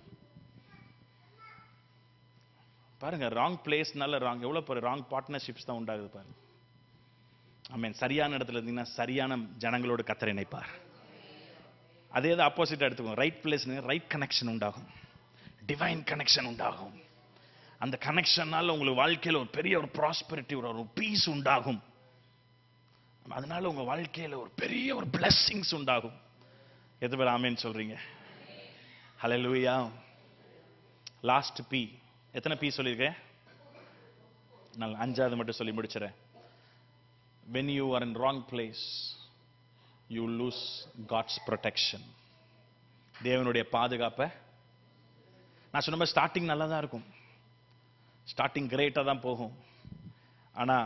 பாருங்க ராங் பிளேஸ்னால ராங் எவ்வளவு பேர் ராங் பார்ட்னர்ஷிப்ஸ் தான் உண்டாகுது பாருங்க ஆமென் சரியான இடத்துல இருந்தீங்கன்னா சரியான ஜனங்களோடு கத்தரை இணைப்பார் அதே தான் ஆப்போசிட் எடுத்துக்கோங்க ரைட் பிளேஸ் ரைட் கனெக்ஷன் உண்டாகும் டிவைன் கனெக்ஷன் உண்டாகும் அந்த கனெக்ஷனால உங்களுக்கு வாழ்க்கையில ஒரு பெரிய ஒரு ப்ராஸ்பரிட்டி ஒரு ஒரு பீஸ் உண்டாகும் அதனால உங்க வாழ்க்கையில ஒரு பெரிய ஒரு blessings உண்டாகும் எது பேர் ஆமேன்னு சொல்றீங்க ஹalleluya லாஸ்ட் பி எத்தனை பி சொல்லியிருக்கேன் நான் அஞ்சாவது மட்டும் சொல்லி முடிச்சிடறேன் when you are in wrong place you lose god's protection தேவனுடைய பாதுகாப்பை நான் சொன்ன மாதிரி ஸ்டார்டிங் நல்லா தான் இருக்கும் ஸ்டார்டிங் கிரேட்டா தான் போகும் ஆனா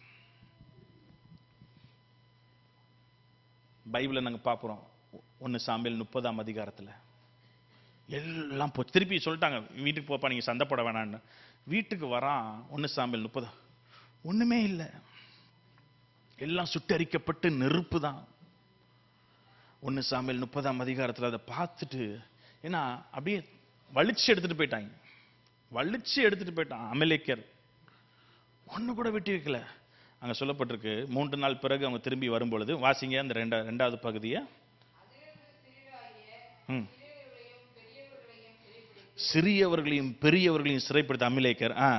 பைபிளை நாங்க பார்க்குறோம் ஒன்னு சாம்பியல் முப்பதாம் அதிகாரத்துல எல்லாம் போ திருப்பி சொல்லிட்டாங்க வீட்டுக்கு போப்பா நீங்க சண்டை போட வேணான்னு வீட்டுக்கு வரான் ஒன்னு சாம்பியல் முப்பது ஒண்ணுமே இல்லை எல்லாம் சுட்டரிக்கப்பட்டு நெருப்பு தான் ஒன்னு சாமியல் முப்பதாம் அதிகாரத்துல அதை பார்த்துட்டு ஏன்னா அப்படியே வலிச்சு எடுத்துட்டு போயிட்டாங்க வலிச்சு எடுத்துட்டு போயிட்டான் அமலேக்கர் ஒண்ணு கூட விட்டு வைக்கல அங்க சொல்லப்பட்டிருக்கு மூன்று நாள் பிறகு அவங்க திரும்பி வரும் பொழுது வாசிங்க அந்த ரெண்டா ரெண்டாவது பகுதியை ம். சிறியவர்களையும் பெரியவர்களையும் சிறைப்படுத்த அமிலேக்கர் ஆ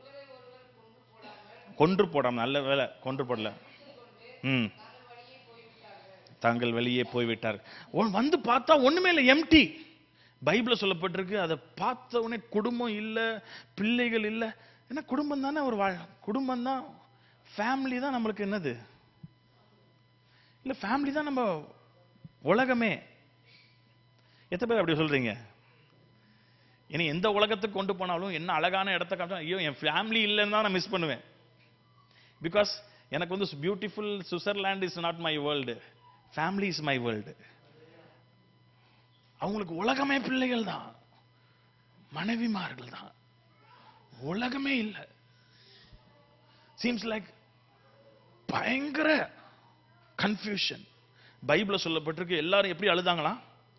கொன்று போடாம நல்ல வேலை கொன்று போடல ம் தாங்கள் வெளியே போய்விட்டார் ஒ- வந்து பார்த்தா ஒண்ணுமே இல்லை எம்டி பைபிள்ல சொல்லப்பட்டிருக்கு அதை பார்த்த உடனே குடும்பம் இல்ல பிள்ளைகள் இல்ல ஏன்னா குடும்பம் தானே ஒரு வாழ் குடும்பம் தான் ஃபேமிலி தான் நம்மளுக்கு என்னது இல்ல ஃபேமிலி தான் நம்ம உலகமே எத்தனை பேர் அப்படி சொல்றீங்க இனி எந்த உலகத்துக்கு கொண்டு போனாலும் என்ன அழகான இடத்த காட்டும் ஐயோ என் ஃபேமிலி இல்லைன்னு தான் நான் மிஸ் பண்ணுவேன் பிகாஸ் எனக்கு வந்து beautiful Switzerland is not my world family is my world அவங்களுக்கு உலகமே பிள்ளைகள் தான் மனைவிமார்கள் தான் உலகமே இல்லை சீம்ஸ் லைக் பயங்கர கன்ஃபியூஷன் பைபிள்ல சொல்லப்பட்டிருக்கு எல்லாரும் எப்படி அழுதாங்களா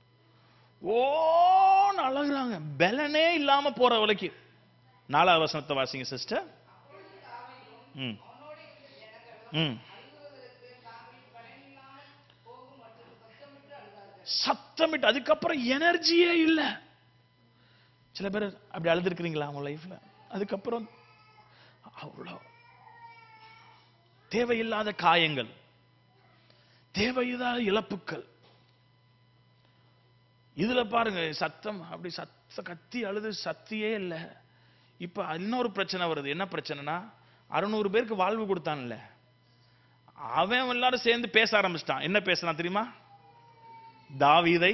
ஓன்னு அழுகுறாங்க பலனே இல்லாம போற வரைக்கும் நாலாவது வசனத்தை வாசிங்க சிஸ்டர் ம் ம் சத்தமிட்டு அதுக்கப்புறம் எனர்ஜியே இல்ல சில பேர் அப்படி அழுதுருக்கிறீங்களா உங்க லைஃப்ல அதுக்கப்புறம் அவ்வளோ தேவையில்லாத காயங்கள் தேவையில்லாத இழப்புக்கள் இதுல பாருங்க சத்தம் அப்படி சத்த கத்தி அழுது சத்தியே இல்ல இப்ப இன்னொரு பிரச்சனை வருது என்ன பிரச்சனைனா அறுநூறு பேருக்கு வாழ்வு கொடுத்தான்ல அவன் எல்லாரும் சேர்ந்து பேச ஆரம்பிச்சிட்டான் என்ன பேசுறான் தெரியுமா தாவீதை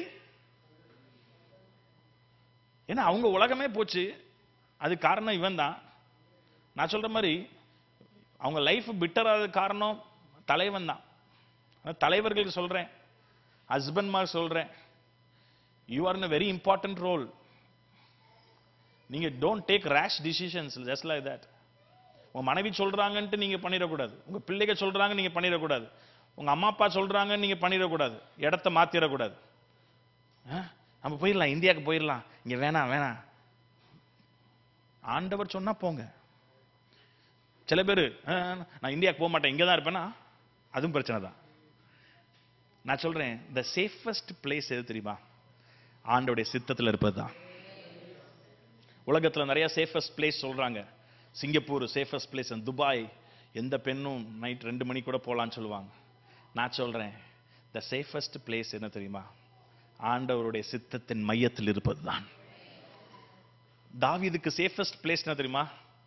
ஏன்னா அவங்க உலகமே போச்சு அது காரணம் இவன் தான் நான் சொல்ற மாதிரி அவங்க லைஃப் பிட்டராத காரணம் தலைவன் தான் ஆனா தலைவர்களுக்கு சொல்றேன் ஹஸ்பண்ட் மாதிரி சொல்றேன் you are in very important role நீங்க don't take rash decisions just like that உங்க மனைவி சொல்றாங்கன்ட்டு நீங்க பண்ணிடக்கூடாது உங்க பிள்ளைங்க சொல்றாங்க நீங்க பண்ணிடக்கூடாது உங்க அம்மா அப்பா சொல்றாங்கன்னு நீங்க பண்ணிடக்கூடாது இடத்த மாத்திடக்கூடாது ஆ? நம்ம போயிடலாம் இந்தியாவுக்கு போயிடலாம் இங்க வேணாம் வேணாம் ஆண்டவர் சொன்னா போங்க சில பேர் நான் இந்தியாவுக்கு போக மாட்டேன் இங்க தான் இருப்பேனா அதுவும் பிரச்சனை தான் நான் சொல்றேன் த சேஃபஸ்ட் பிளேஸ் எது தெரியுமா ஆண்டோடைய சித்தத்துல இருப்பது தான் உலகத்துல நிறைய சேஃபஸ்ட் பிளேஸ் சொல்றாங்க சிங்கப்பூர் சேஃபஸ்ட் பிளேஸ் துபாய் எந்த பெண்ணும் நைட் ரெண்டு மணி கூட போலான்னு சொல்லுவாங்க நான் சொல்றேன் த சேஃபஸ்ட் பிளேஸ் என்ன தெரியுமா ஆண்டவருடைய சித்தத்தின் மையத்தில் இருப்பது தான் தாவீதுக்கு சேஃபஸ்ட் பிளேஸ் என்ன தெரியுமா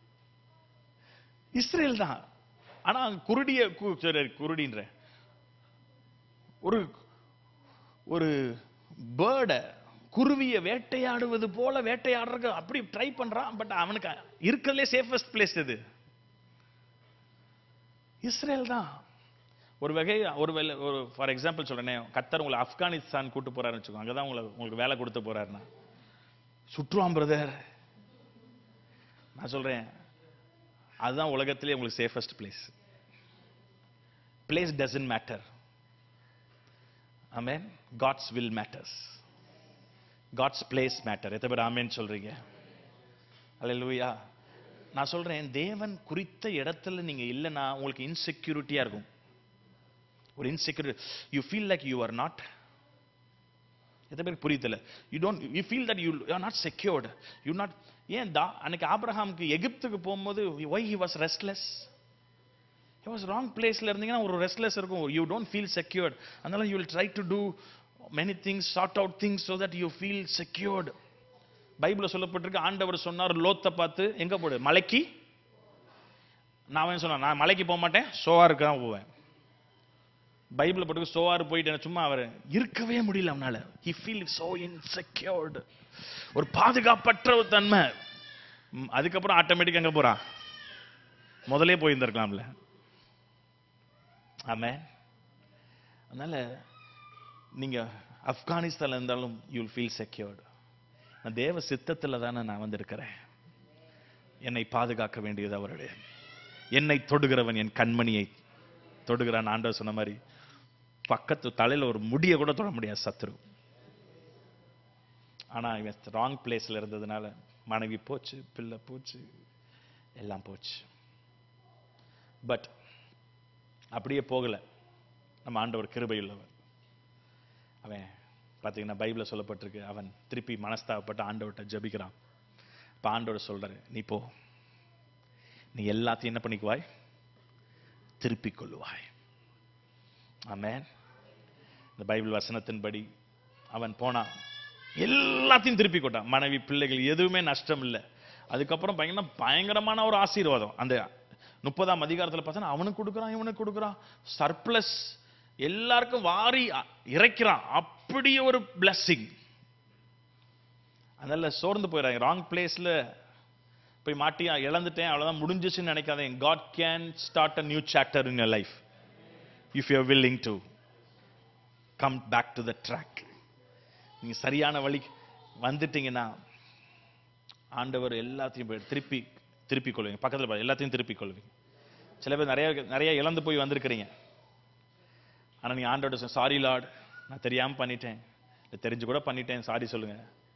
இஸ்ரேல் தான் ஆனா குருடிய கு- சரி, குருடின்ற ஒரு ஒரு பேர்ட குருவிய வேட்டையாடுவது போல வேட்டையாடுறதுக்கு அப்படி ட்ரை பண்றான் பட் அவனுக்கு இருக்கிறதுலே சேஃபஸ்ட் பிளேஸ் எது இஸ்ரேல் தான் ஒரு வகை ஒரு வேலை ஒரு ஃபார் எக்ஸாம்பிள் சொல்றேனே கத்தர் உங்களை ஆப்கானிஸ்தான் கூட்டு போறாருன்னு வச்சுக்கோங்க அங்கதான் உங்களை உங்களுக்கு வேலை கொடுத்து போறாருன்னா சுற்றுவான் பிரதர் நான் சொல்றேன் அதுதான் உலகத்திலே உங்களுக்கு safest place place doesn't matter amen God's will matters God's place matter எத்தனை பேர் ஆமேன்னு சொல்றீங்க அல்லேலூயா நான் சொல்றேன் தேவன் குறித்த இடத்துல நீங்க இல்லைன்னா உங்களுக்கு இன்செக்யூரிட்டியா இருக்கும் ஒரு insecurity you feel like you are not எத்தனை பேருக்கு புரியுதுல you don't you feel that you are not secured you not ஏன் தா அன்னைக்கு ஆபிரஹாமுக்கு எகிப்துக்கு போகும்போது why he was restless he was wrong பிளேஸ்ல இருந்தீங்கன்னா ஒரு ரெஸ்ட்லெஸ் இருக்கும் யூ டோன்ட் ஃபீல் செக்யூர்ட் அதனால you will try to do many things sort out things so that you feel secured பைபிள்ல சொல்லப்பட்டிருக்கு ஆண்டவர் சொன்னார் லோத்தை பார்த்து எங்க போடு மலைக்கு நான் அவன் சொன்னேன் நான் மலைக்கு போக மாட்டேன் சோவாருக்கு தான் போவேன் பைபிள் போட்டு சோவாறு போயிட்டு சும்மா அவர் இருக்கவே முடியல அவனால ஹி ஃபீல் சோ இன்செக்யூர்டு ஒரு பாதுகாப்பற்ற ஒரு தன்மை ம், அதுக்கப்புறம் ஆட்டோமேட்டிக் எங்க போறான் முதலே போயிருந்திருக்கலாம்ல ஆமே அதனால நீங்க ஆப்கானிஸ்தான்ல இருந்தாலும் யூ ஃபீல் செக்யூர்டு நான் தேவ சித்தத்துல தானே நான் வந்திருக்கிறேன் என்னை பாதுகாக்க வேண்டியது அவருடைய என்னை தொடுகிறவன் என் கண்மணியை தொடுகிறான் ஆண்டவர் சொன்ன மாதிரி பக்கத்து தலையில ஒரு முடிய கூட தொட முடியாது சத்ரு ஆனா இவன் ராங் பிளேஸ்ல இருந்ததுனால மனைவி போச்சு பிள்ளை போச்சு எல்லாம் போச்சு பட் அப்படியே போகல நம்ம ஆண்டவர் கிருபையுள்ளவர் அவன் பார்த்தீங்கன்னா பைபிளில் சொல்லப்பட்டிருக்கு அவன் திருப்பி மனஸ்தாபப்பட்டு ஆண்டவர்கிட்ட ஜெபிக்கிறான் இப்போ ஆண்டவர் சொல்றாரு நீ போ நீ எல்லாத்தையும் என்ன பண்ணிக்குவாய் திருப்பிக் கொள்ளுவாய் ஆமென் இந்த பைபிள் வசனத்தின்படி அவன் போனான் எல்லாத்தையும் திருப்பி கொட்டான் மனைவி பிள்ளைகள் எதுவுமே நஷ்டம் இல்லை அதுக்கப்புறம் பயங்கர பயங்கரமான ஒரு ஆசீர்வாதம் அந்த முப்பதாம் அதிகாரத்துல பார்த்தா அவனுக்கு கொடுக்குறான் இவனுக்கு கொடுக்குறான் சர்ப்ளஸ் எல்லாருக்கும் வாரி அ- இறைக்கிறான் அப்படி ஒரு blessing அதனால சோர்ந்து போயிடறாங்க ராங் பிளேஸ்ல போய் மாட்டி இழந்துட்டேன் அவ்வளவுதான் முடிஞ்சிச்சுன்னு நினைக்காதீங்க God can start a new chapter in your life if you willing to come back to the track நீங்க சரியான வழி வந்துட்டீங்கன்னா ஆண்டவர் எல்லாத்தையும் போய் திருப்பி திருப்பி கொள்வீங்க பக்கத்துல பாரு, எல்லாத்தையும் திருப்பி கொள்வீங்க சில பேர் நிறைய நிறைய இழந்து போய் வந்திருக்கிறீங்க ஆனா நீ ஆண்டோட சாரி லார்ட் நான் தெரியாம பண்ணிட்டேன் இல்ல தெரிஞ்சு கூட பண்ணிட்டேன் சாரி சொல்லுங்க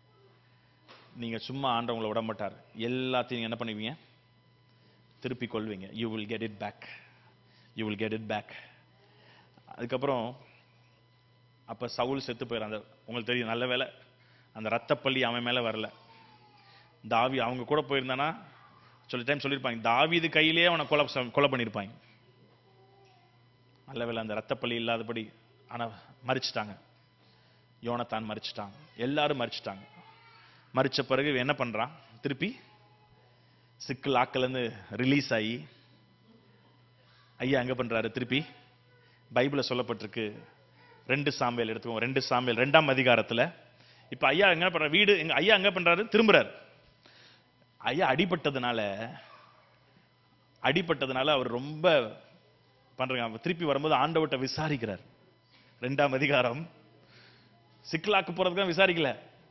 நீங்க சும்மா ஆண்டவங்களை விட மாட்டார் எல்லாத்தையும் நீங்க என்ன பண்ணுவீங்க திருப்பி கொள்வீங்க you will get it back you will get it back அதுக்கப்புறம் அப்ப சவுல் செத்து போயிடும் அந்த உங்களுக்கு தெரியும் நல்ல வேளை அந்த ரத்தப்பள்ளி அவன் மேல வரல தாவி அவங்க கூட போயிருந்தானா சொல்லி டைம் சொல்லியிருப்பாங்க தாவீது கையிலேயே அவனை கொலை ச- கொலை பண்ணியிருப்பாங்க நல்ல வேளை அந்த ரத்தப்பள்ளி இல்லாதபடி ஆனா மறிச்சிட்டாங்க யோனத்தான் மறிச்சிட்டாங்க எல்லாரும் மறிச்சிட்டாங்க மறிச்ச பிறகு இவன் என்ன பண்றான் திருப்பி சிக்கல் ஆக்கல இருந்து ரிலீஸ் ஆகி ஐயா எங்க பண்றாரு திருப்பி பைபிள்ல சொல்லப்பட்டிருக்கு ரெண்டு சாம்பல் எடுத்துக்கோங்க ரெண்டு சாம்பல் ரெண்டாம் அதிகாரத்துல இப்ப ஐயா எங்க பண்ற வீடு எங்க ஐயா எங்க பண்றாரு திரும்புறாரு ஐயா அடிபட்டதுனால அடிபட்டதுனால அவர் ரொம்ப பண்றாங்க அவர் திருப்பி வரும்போது ஆண்டவர்கிட்ட விசாரிக்கிறார் ரெண்டாம் அதிகாரம் சிக்கலாக்கு போறதுக்கு விசாரிக்கல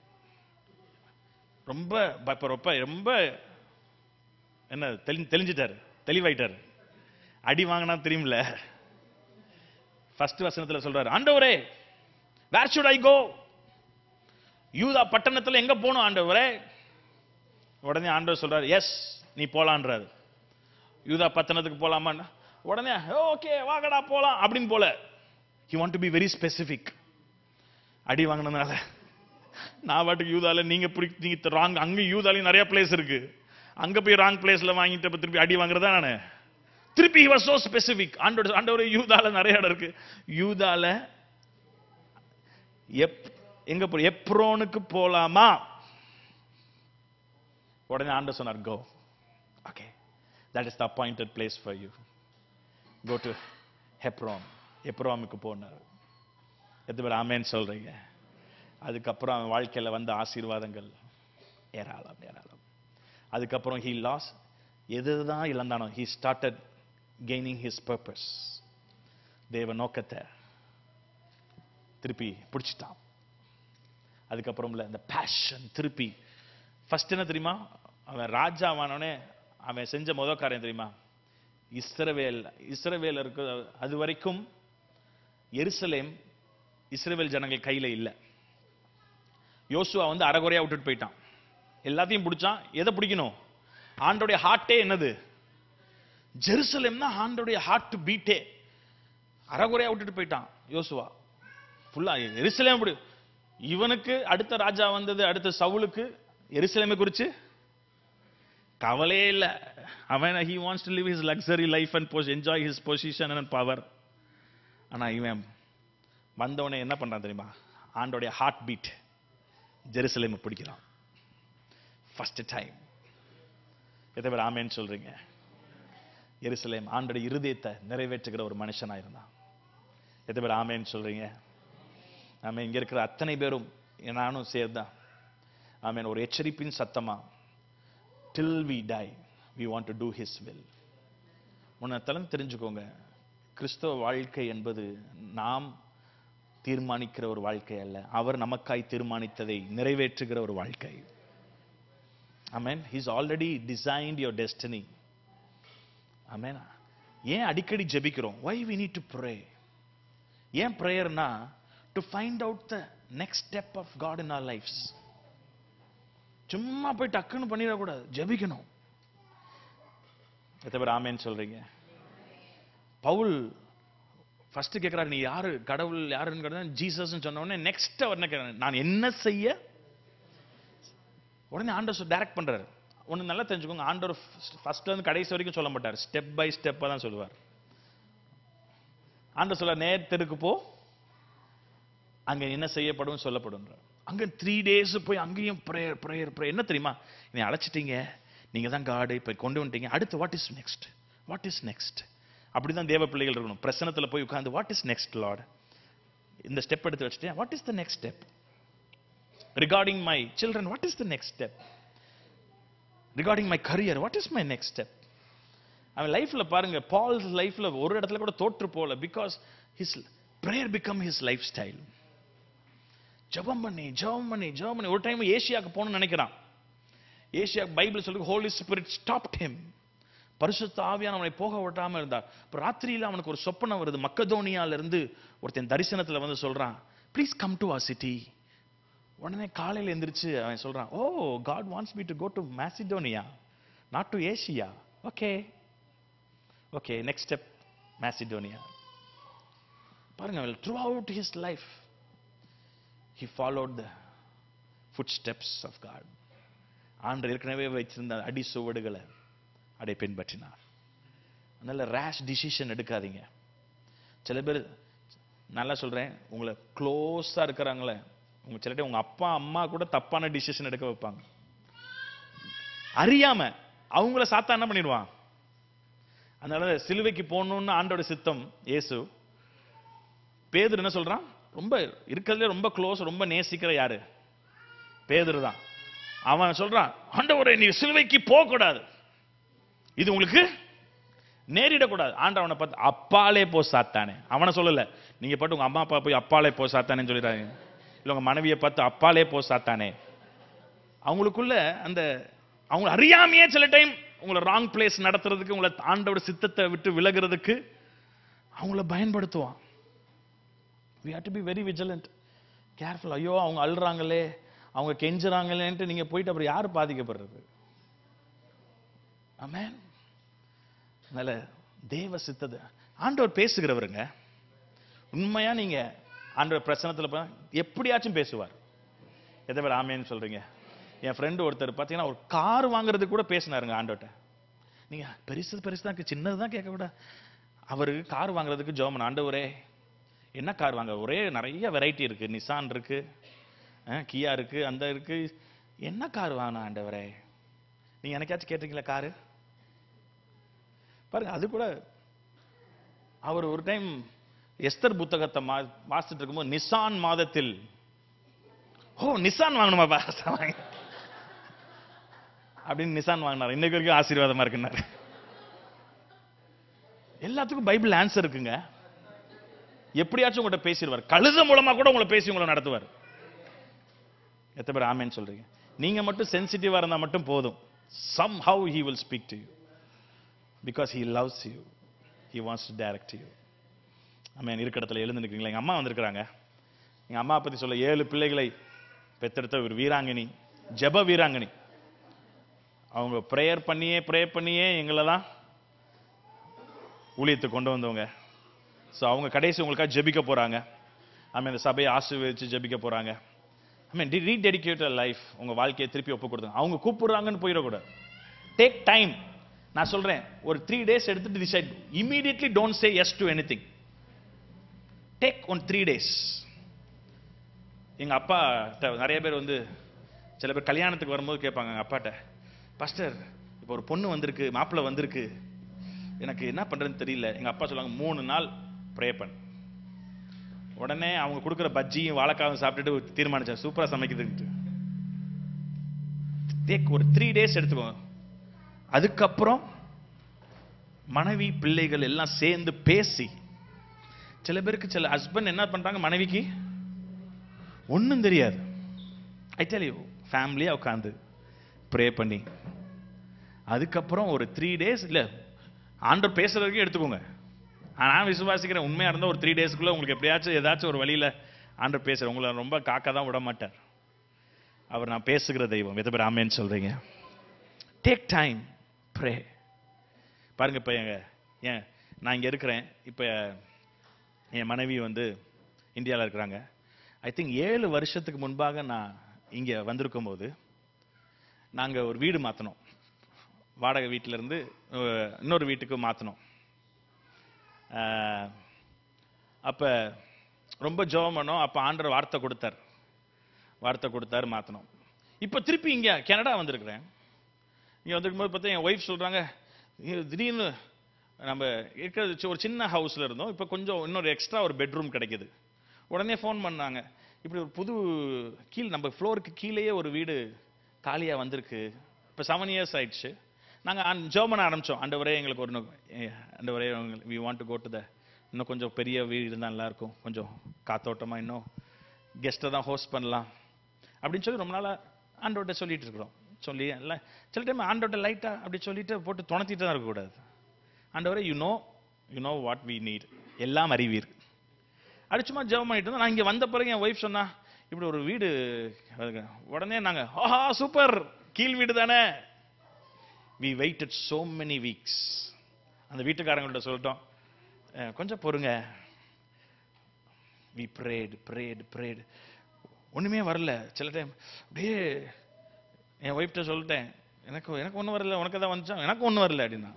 ரொம்ப ப- இப்ப ரொம்ப ரொம்ப என்ன தெளி தெளிஞ்சிட்டாரு தெளிவாயிட்டாரு அடி வாங்கினா தெரியும்ல ஃபர்ஸ்ட் வசனத்துல சொல்றாரு ஆண்டவரே வேர் should ஐ கோ யூதா பட்டணத்துல எங்க போகணும் ஆண்டவரே உடனே ஆண்டவர் சொல்றாரு எஸ் நீ போலான்றாரு யூதா பட்டணத்துக்கு போலாமா உடனே ஓகே வாங்கடா போலாம் அப்படின்னு போல he want to be very specific அடி வாங்கினதுனால நான் பாட்டுக்கு யூதால நீங்க பிடி நீங்க ராங் அங்க யூதாலையும் நிறைய பிளேஸ் இருக்கு அங்க போய் ராங் பிளேஸ்ல வாங்கிட்டு அப்ப திருப்பி அடி வாங்குறதா நானு திருப்பி he was so specific ஆண்டவர் ஆண்டவர் யூதால நிறைய இடம் இருக்கு யூதால எப் எங்க போ எப்ரோனுக்கு போலாமா உடனே ஆண்டவர் சொன்னார் go okay that is the appointed place for you go to Hebron எப்ரோமுக்கு போனார் எத்தனை பேர் ஆமேன்னு சொல்றீங்க அதுக்கப்புறம் அவன் வாழ்க்கையில வந்த ஆசீர்வாதங்கள் ஏராளம் ஏராளம் அதுக்கப்புறம் ஹி லாஸ் எதுதான் இழந்தானோ he started gaining his purpose தேவ நோக்கத்தை திருப்பி பிடிச்சிட்டான் அதுக்கப்புறம்ல இந்த பேஷன் திருப்பி ஃபர்ஸ்ட் என்ன தெரியுமா அவன் ராஜாவானோடனே அவன் செஞ்ச முதல் காரியம் தெரியுமா இஸ்ரவேல் இஸ்ரவேல் இருக்கு அது வரைக்கும் எருசலேம் இஸ்ரவேல் ஜனங்கள் கையில இல்ல யோசுவா வந்து அறகுறையா விட்டுட்டு போயிட்டான் எல்லாத்தையும் பிடிச்சான் எதை பிடிக்கணும் ஆண்டோடைய ஹார்ட்டே என்னது ஜெருசலேம் தான் ஆண்டோடைய ஹார்ட் பீட்டே அறகுறையா விட்டுட்டு போயிட்டான் யோசுவா ஃபுல்லா எருசலேம் அப்படி இவனுக்கு அடுத்த ராஜா வந்தது அடுத்த சவுலுக்கு எருசலேமை குறிச்சு கவலையே இல்ல அவன் he wants to live his luxury life and enjoy his position and power ஆனா இவன் வந்தவனே என்ன பண்றான் தெரியுமா ஆண்டோடைய ஹார்ட் பீட் ஜெருசலேமை பிடிக்கிறான் ஃபர்ஸ்ட் டைம் எதை பேர் ஆமேன்னு சொல்றீங்க எருசலேம் ஆண்டோடைய இருதயத்தை நிறைவேற்றுகிற ஒரு மனுஷனா இருந்தான் எத்தனை பேர் ஆமேன்னு சொல்றீங்க ஆமென் இங்க இருக்கிற அத்தனை பேரும் நானும் சேர்தான் ஆமென் ஒரு எச்சரிப்பின் சத்தமா till we die we want to do his will உன்னத்தலம் தெரிஞ்சுக்கோங்க கிறிஸ்தவ வாழ்க்கை என்பது நாம் தீர்மானிக்கிற ஒரு வாழ்க்கை அல்ல அவர் நமக்காய் தீர்மானித்ததை நிறைவேற்றுகிற ஒரு வாழ்க்கை amen he's already designed your destiny amen ஏன் அடிக்கடி ஜெபிக்கிறோம் why we need to pray ஏன் ப்ரேயர்னா to find out the next step of God in our life's சும்மா போய் டக்குன்னு பண்ணிடக்கூடாது ஜெபிக்கணும் எத்தனை பேர் ஆமேன்னு சொல்றீங்க பவுல் ஃபர்ஸ்ட் கேட்கிறாரு நீ யாரு கடவுள் யாருன்னு கேட்டா ஜீசஸ்னு சொன்ன உடனே நெக்ஸ்ட் அவர் என்ன கேட்கிறாரு நான் என்ன செய்ய உடனே ஆண்டவர் டைரக்ட் பண்றாரு ஒண்ணு நல்லா தெரிஞ்சுக்கோங்க ஆண்டவர் ஃபர்ஸ்ட்ல இருந்து கடைசி வரைக்கும் சொல்ல மாட்டார் ஸ்டெப் பை ஸ்டெப்பா தான் சொல்லுவார் ஆண்டவர் சொல்ல நேர் தெருக்கு போ அங்க என்ன செய்யப்படும் சொல்லப்படும் அங்க த்ரீ டேஸ் போய் அங்கேயும் ப்ரேயர் ப்ரேயர் ப்ரேயர் என்ன தெரியுமா நீ அழைச்சிட்டீங்க நீங்க தான் காடு இப்ப கொண்டு வந்துட்டீங்க அடுத்து what is next what is next அப்படிதான் தேவ பிள்ளைகள் இருக்கணும் பிரசனத்துல போய் உட்கார்ந்து வாட் இஸ் நெக்ஸ்ட் லார்ட் இந்த ஸ்டெப் எடுத்து வச்சுட்டேன் what is the next step regarding my children what is the next step regarding my career what is my next step அவன் லைஃப்ல பாருங்க பால்ஸ் லைஃப்ல ஒரு இடத்துல கூட தோற்று போல because his prayer become his lifestyle ஜெபம் பண்ணி ஜெபம் பண்ணி ஜெபம் பண்ணி ஒரு டைம் ஏசியாக்கு போகணும்னு நினைக்கிறான் ஏசியா பைபிள் சொல்லி ஹோலி ஸ்பிரிட் ஸ்டாப்ட் ஹிம் பரிசுத்த ஆவியான அவனை போக விடாம இருந்தார் இப்ப ராத்திரியில அவனுக்கு ஒரு சொப்பனம் வருது மக்கதோனியால இருந்து ஒருத்தன் தரிசனத்துல வந்து சொல்றான் please come to our city உடனே காலையில எந்திரிச்சு அவன் சொல்றான் oh God wants me to go to Macedonia not to Asia okay okay next step Macedonia பாருங்க throughout his life he followed the footsteps of God ஆண்டு ஏற்கனவே வச்சிருந்த அடி சுவடுகளை அதை பின்பற்றினார் அதனால ரேஷ் டிசிஷன் எடுக்காதீங்க சில பேர் நல்லா சொல்றேன் உங்களை க்ளோஸா இருக்கிறாங்களே உங்க சில டைம் உங்க அப்பா அம்மா கூட தப்பான டிசிஷன் எடுக்க வைப்பாங்க அறியாம அவங்கள சாத்தா என்ன பண்ணிடுவான் அதனால சிலுவைக்கு போகணும்னு ஆண்டோட சித்தம் இயேசு பேதுரு என்ன சொல்றான் ரொம்ப இருக்கிறதுலே ரொம்ப க்ளோஸ் ரொம்ப நேசிக்கிற யாரு பேதுரு தான் அவன் சொல்றான் ஆண்டவரே நீ சிலுவைக்கு போக கூடாது இது உங்களுக்கு நேரிடக்கூடாது ஆண்டவனை பார்த்து அப்பாலே போ சாத்தானே அவனை சொல்லல நீங்க பாட்டு உங்க அம்மா அப்பா போய் அப்பாலே போ சாத்தானேன்னு சொல்லிடுறாங்க இல்ல உங்க மனைவியை பார்த்து அப்பாலே போ சாத்தானே அவங்களுக்குள்ள அந்த அவங்க அறியாமையே சில டைம் உங்களை ராங் பிளேஸ் நடத்துறதுக்கு உங்களை ஆண்டோட சித்தத்தை விட்டு விலகுறதுக்கு அவங்கள பயன்படுத்துவான் we have to be very vigilant careful ஐயோ அவங்க அழுறாங்களே அவங்க கெஞ்சுறாங்களேன்ட்டு நீங்க போயிட்டு அப்புறம் யாரு பாதிக்கப்படுறது ஆமென் அதனால தேவ சித்தது ஆண்டவர் பேசுகிறவருங்க உண்மையா நீங்க ஆண்டவர் பிரசனத்துல போனா எப்படியாச்சும் பேசுவார் எதை பேர் ஆமேன்னு சொல்றீங்க என் ஃப்ரெண்டு ஒருத்தர் பார்த்தீங்கன்னா ஒரு கார் வாங்குறதுக்கு கூட பேசினாருங்க ஆண்டோட்ட நீங்க பெருசு பெருசு தான் சின்னது தான் கேட்க கூட அவருக்கு கார் வாங்குறதுக்கு ஜோமன் ஆண்டவரே என்ன கார் வாங்க ஒரே நிறைய வெரைட்டி இருக்கு நிசான் இருக்கு அஹ், கியா இருக்கு அந்த இருக்கு என்ன கார் வாங்கினா ஆண்டவரே நீங்க எனக்காச்சும் கேட்டிருக்கீங்களா காரு பாருங்க அது கூட அவர் ஒரு டைம் எஸ்தர் புத்தகத்தை மா வாசிச்சுட்டு இருக்கும்போது நிசான் மாதத்தில் ஓ நிசான் வாங்கணுமா பாஸ் அப்படின்னு நிசான் வாங்கினார் இன்னைக்கு வரைக்கும் ஆசீர்வாதமா இருக்குன்னாரு எல்லாத்துக்கும் பைபிள் ஆன்சர் இருக்குங்க எப்படியாச்சும் உங்கள்கிட்ட பேசிடுவார் கழுத மூலமா கூட உங்களை பேசி உங்களை நடத்துவார் எத்தனை பேர் ஆமேன்னு சொல்றீங்க நீங்க மட்டும் சென்சிட்டிவா இருந்தா மட்டும் போதும் somehow he will speak to you because he loves you he wants to direct you amen இருக்க இடத்துல எழுந்து நிற்கிறீங்களா எங்க அம்மா வந்திருக்கிறாங்க எங்க அம்மா பத்தி சொல்ல ஏழு பிள்ளைகளை பெத்தெடுத்த ஒரு வீராங்கனி ஜெப வீராங்கனி அவங்க ப்ரேயர் பண்ணியே ப்ரே பண்ணியே எங்களெல்லாம் ஊழியத்துக்கு கொண்டு வந்தவங்க ஸோ அவங்க கடைசி உங்களுக்காக ஜெபிக்க போறாங்க ஆமாம் இந்த சபையை ஆசீர்வதிச்சு ஜெபிக்க போறாங்க ஐ மீன் ரீடெடிகேட் லைஃப் உங்க வாழ்க்கையை திருப்பி ஒப்பு கொடுத்தாங்க அவங்க கூப்பிடுறாங்கன்னு போயிடக்கூடாது டேக் டைம் நான் சொல்றேன் ஒரு த்ரீ டேஸ் எடுத்துட்டு decide immediately don't say yes to anything take one three days எங்க அப்பா நிறைய பேர் வந்து சில பேர் கல்யாணத்துக்கு வரும்போது கேட்பாங்க எங்க அப்பாட்ட பாஸ்டர் இப்போ ஒரு பொண்ணு வந்திருக்கு மாப்பிள்ளை வந்திருக்கு எனக்கு என்ன பண்றதுன்னு தெரியல எங்க அப்பா சொல்லுவாங்க மூணு நாள் ப்ரே பண்ணு உடனே அவங்க கொடுக்குற பஜ்ஜியும் வாழைக்காவும் சாப்பிட்டுட்டு தீர்மானிச்சேன் சூப்பரா சமைக்குதுன்ட்டு டேக் ஒரு த்ரீ டேஸ் எடுத்துக்கோங்க அதுக்கப்புறம் மனைவி பிள்ளைகள் எல்லாம் சேர்ந்து பேசி சில பேருக்கு சில ஹஸ்பண்ட் என்ன பண்றாங்க மனைவிக்கு ஒண்ணும் தெரியாது ஐ டெல் யூ ஃபேமிலியா உட்காந்து ப்ரே பண்ணி அதுக்கப்புறம் ஒரு த்ரீ டேஸ் இல்ல ஆண்டவர் பேசுற வரைக்கும் எடுத்துக்கோங்க நான் விசுவாசிக்கிறேன் உண்மையா இருந்தா ஒரு த்ரீ டேஸ்க்குள்ள உங்களுக்கு எப்படியாச்சும் ஏதாச்சும் ஒரு வழியில ஆண்டவர் பேசுற உங்களை ரொம்ப காக்க தான் விட மாட்டார் அவர் நான் பேசுகிற தெய்வம் எதை பேர் ஆமேன்னு சொல்றீங்க டேக் டைம் ப்ரே பாருங்க இப்ப எங்க ஏன் நான் இங்க இருக்கிறேன் இப்ப என் மனைவி வந்து இந்தியாவில் இருக்கிறாங்க ஐ திங்க் ஏழு வருஷத்துக்கு முன்பாக நான் இங்கே வந்திருக்கும் போது நாங்கள் ஒரு வீடு மாற்றினோம் வாடகை வீட்டில இருந்து அஹ், இன்னொரு வீட்டுக்கு மாற்றினோம் அப்போ ரொம்ப ஜெபம் பண்ணோம் அப்போ ஆண்டவர் வார்த்தை கொடுத்தார் வார்த்தை கொடுத்தாரு மாற்றினோம் இப்போ திருப்பி இங்கே கனடா வந்திருக்கிறேன் இங்கே வந்திருக்கும் போது பார்த்தா என் ஒய்ஃப் சொல்கிறாங்க திடீர்னு நம்ம இருக்கிறது சி- ஒரு சின்ன ஹவுஸில் இருந்தோம் இப்போ கொஞ்சம் இன்னொரு எக்ஸ்ட்ரா ஒரு பெட்ரூம் கிடைக்குது உடனே ஃபோன் பண்ணாங்க இப்படி ஒரு புது கீழ் நம்ம ஃப்ளோருக்கு கீழேயே ஒரு வீடு காலியாக வந்திருக்கு இப்போ செவன் இயர்ஸ் ஆயிடுச்சு நாங்கள் ஜெர்மன் ஆரம்பித்தோம் ஆண்டவரே எங்களுக்கு ஒரு ஆண்டவரே we want to go to the இன்னும் கொஞ்சம் பெரிய வீடு இருந்தால் நல்லா இருக்கும் கொஞ்சம் காத்தோட்டமாக இன்னும் கெஸ்ட்டை தான் ஹோஸ்ட் பண்ணலாம் அப்படின்னு சொல்லி ரொம்ப நாளாக ஆண்டோட்ட சொல்லிட்டு இருக்கிறோம் சொல்லி இல்லை சில டைம் ஆண்டோட்ட லைட்டாக அப்படி சொல்லிட்டு போட்டு துணத்திட்டு தான் இருக்கக்கூடாது ஆண்டவரே you know you know what we need எல்லாம் அறிவீர் அப்படி சும்மா ஜெபம் பண்ணிட்டு இருந்தோம் நான் இங்கே வந்த பிறகு என் ஒய்ஃப் சொன்னா இப்படி ஒரு வீடு அதுக்கு. உடனே நாங்கள் ஆஹா சூப்பர் கீழ் வீடு தானே we waited so many weeks அந்த வீட்டுக்காரங்கள்ட்ட சொல்லிட்டோம் "அஹ், கொஞ்சம் பொறுங்க வி prayed prayed prayed ஒண்ணுமே வரல சில டைம் அப்படியே என் ஒய்ஃப்ட்ட சொல்லிட்டேன் எனக்கு எனக்கு ஒன்றும் வரல உனக்கு தான் வந்துச்சா எனக்கு ஒன்றும் வரல அப்படின்னா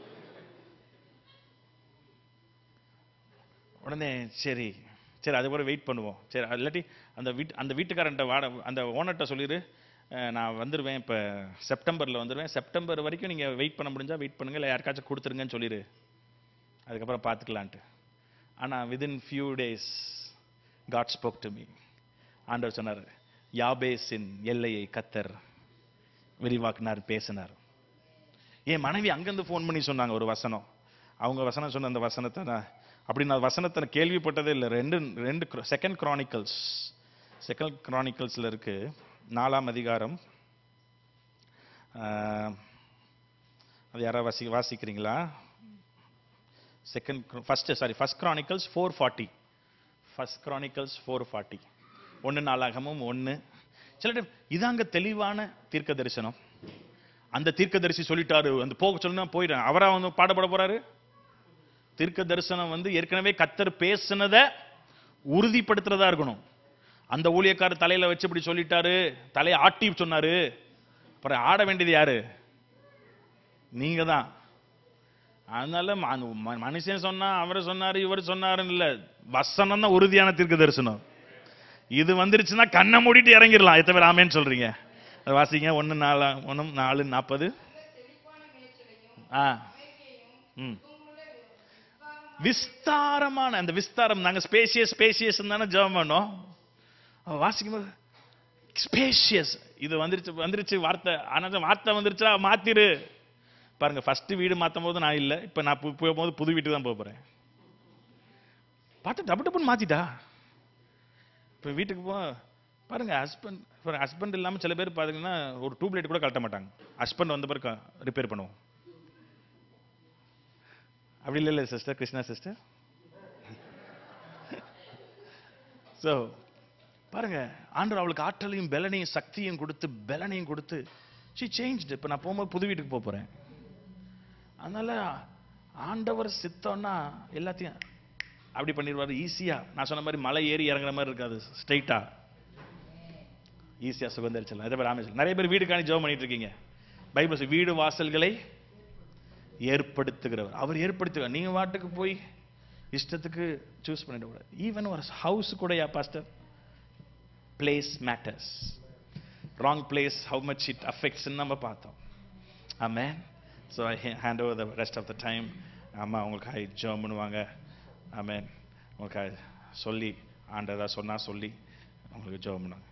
உடனே சரி சரி அது கூட வெயிட் பண்ணுவோம் சரி அது இல்லாட்டி அந்த வீட்டு அந்த வீட்டுக்காரன்ட்ட வாட அந்த ஓனர்கிட்ட சொல்லிடு அஹ், நான் வந்துடுவேன் இப்போ செப்டம்பரில் வந்துடுவேன் செப்டம்பர் வரைக்கும் நீங்கள் வெயிட் பண்ண முடிஞ்சா வெயிட் பண்ணுங்க இல்லை யாருக்காச்சும் கொடுத்துருங்கன்னு சொல்லிடு அதுக்கப்புறம் பார்த்துக்கலான்ட்டு ஆனால் within few days God spoke to me ஆண்டவர் சொன்னார் யாபேஸின் எல்லையை கத்தர் விரிவாக்குனார் பேசினார் என் மனைவி அங்கேருந்து ஃபோன் பண்ணி சொன்னாங்க ஒரு வசனம் அவங்க வசனம் சொன்ன அந்த வசனத்தை நான் அப்படி நான் வசனத்தை நான் கேள்விப்பட்டதே இல்லை ரெண்டு ரெண்டு செகண்ட் கிரானிக்கல்ஸ் செகண்ட் கிரானிக்கல்ஸில் இருக்கு நாலாம் அதிகாரம் ஆஹ், அது யாராவது வாசி வாசிக்கிறீங்களா second first sorry first Chronicles four forty first Chronicles four forty ஒன்று நாளாகமும் ஒன்று சில டைம் இதாங்க தெளிவான தீர்க்க தரிசனம் அந்த தீர்க்கதரிசி சொல்லிட்டாரு அந்த போக சொல்லுனா போயிடுறேன் அவரா வந்து பாடப்பட போறாரு தீர்க்க தரிசனம் வந்து ஏற்கனவே கத்தர் பேசுனத உறுதிப்படுத்துறதா இருக்கணும் அந்த ஊழியக்காரர் தலையில வச்சு இப்படி சொல்லிட்டாரு தலையை ஆட்டி சொன்னாரு அப்புறம் ஆட வேண்டியது யாரு நீங்க தான் அதனால ம- அந்த ம- மனுஷன் சொன்னா அவர் சொன்னாரு இவர் சொன்னாருன்னு இல்ல வசனம் தான் உறுதியான தீர்க்க தரிசனம் இது வந்துருச்சுன்னா கண்ணை மூடிட்டு இறங்கிடலாம் எத்தனை பேர் ஆமேன்னு சொல்றீங்க அது வாசிங்க ஒன்று நாலு ஒன்று நாலு நாற்பது ஆ ம் விஸ்தாரமான அந்த விஸ்தாரம் நாங்க ஸ்பேசியஸ் ஸ்பேசியஸ் தானே ஜெபம் பண்ணோம் அவ வாசிக்கும்போது ஸ்பேஷியஸ் இது வந்துருச்சு வந்துருச்சு வார்த்தை ஆனா வார்த்தை வந்துருச்சா மாத்திரு பாருங்க ஃபர்ஸ்ட் வீடு மாத்தும் போது நான் இல்ல இப்ப நான் போ- போகும்போது புது வீட்டுக்கு தான் போக போறேன் பார்த்து டப்பு டப்புன்னு மாத்திட்டா இப்ப வீட்டுக்கு போ பாருங்க ஹஸ்பண்ட் ஹஸ்பண்ட் இல்லாம சில பேர் பாத்தீங்கன்னா ஒரு டியூப் லைட் கூட கழட்ட மாட்டாங்க ஹஸ்பண்ட் வந்த பிறகு ரிப்பேர் பண்ணுவோம் அப்படி இல்லை சிஸ்டர் கிருஷ்ணா சிஸ்டர் ஸோ பாருங்க ஆண்டவர் அவளுக்கு ஆற்றலையும் பலனையும் சக்தியும் கொடுத்து பலனையும் கொடுத்து ஷி சேஞ்ச்டு இப்போ நான் போகும்போது புது வீட்டுக்கு போக போறேன் அதனால ஆண்டவர் சித்தம்னா எல்லாத்தையும் அப்படி பண்ணிடுவாரு ஈஸியா நான் சொன்ன மாதிரி மலை ஏறி இறங்குற மாதிரி இருக்காது ஸ்ட்ரைட்டா ஈஸியா சுகந்தரிச்சலாம் அதே மாதிரி ராமேஸ்வரம் நிறைய பேர் வீடு காணி ஜெபம் பண்ணிட்டு இருக்கீங்க பைபிள் சொல்லு, வீடு வாசல்களை ஏற்படுத்துகிறவர் அவர் ஏற்படுத்துவார் நீங்க வாட்டுக்கு போய் இஷ்டத்துக்கு சூஸ் பண்ணிட கூடாது ஈவன் ஒரு ஹவுஸ் கூட yeah pastor place matters wrong place how much it affects நம்ம பார்த்தோம் amen so I hand over the rest of the time அம்மா உங்களுக்காக ஜெபம் பண்ணுவாங்க ஆமென் உங்களுக்காக சொல்லி ஆண்டதா சொன்னா சொல்லி உங்களுக்கு ஜெபம் பண்ணுவாங்க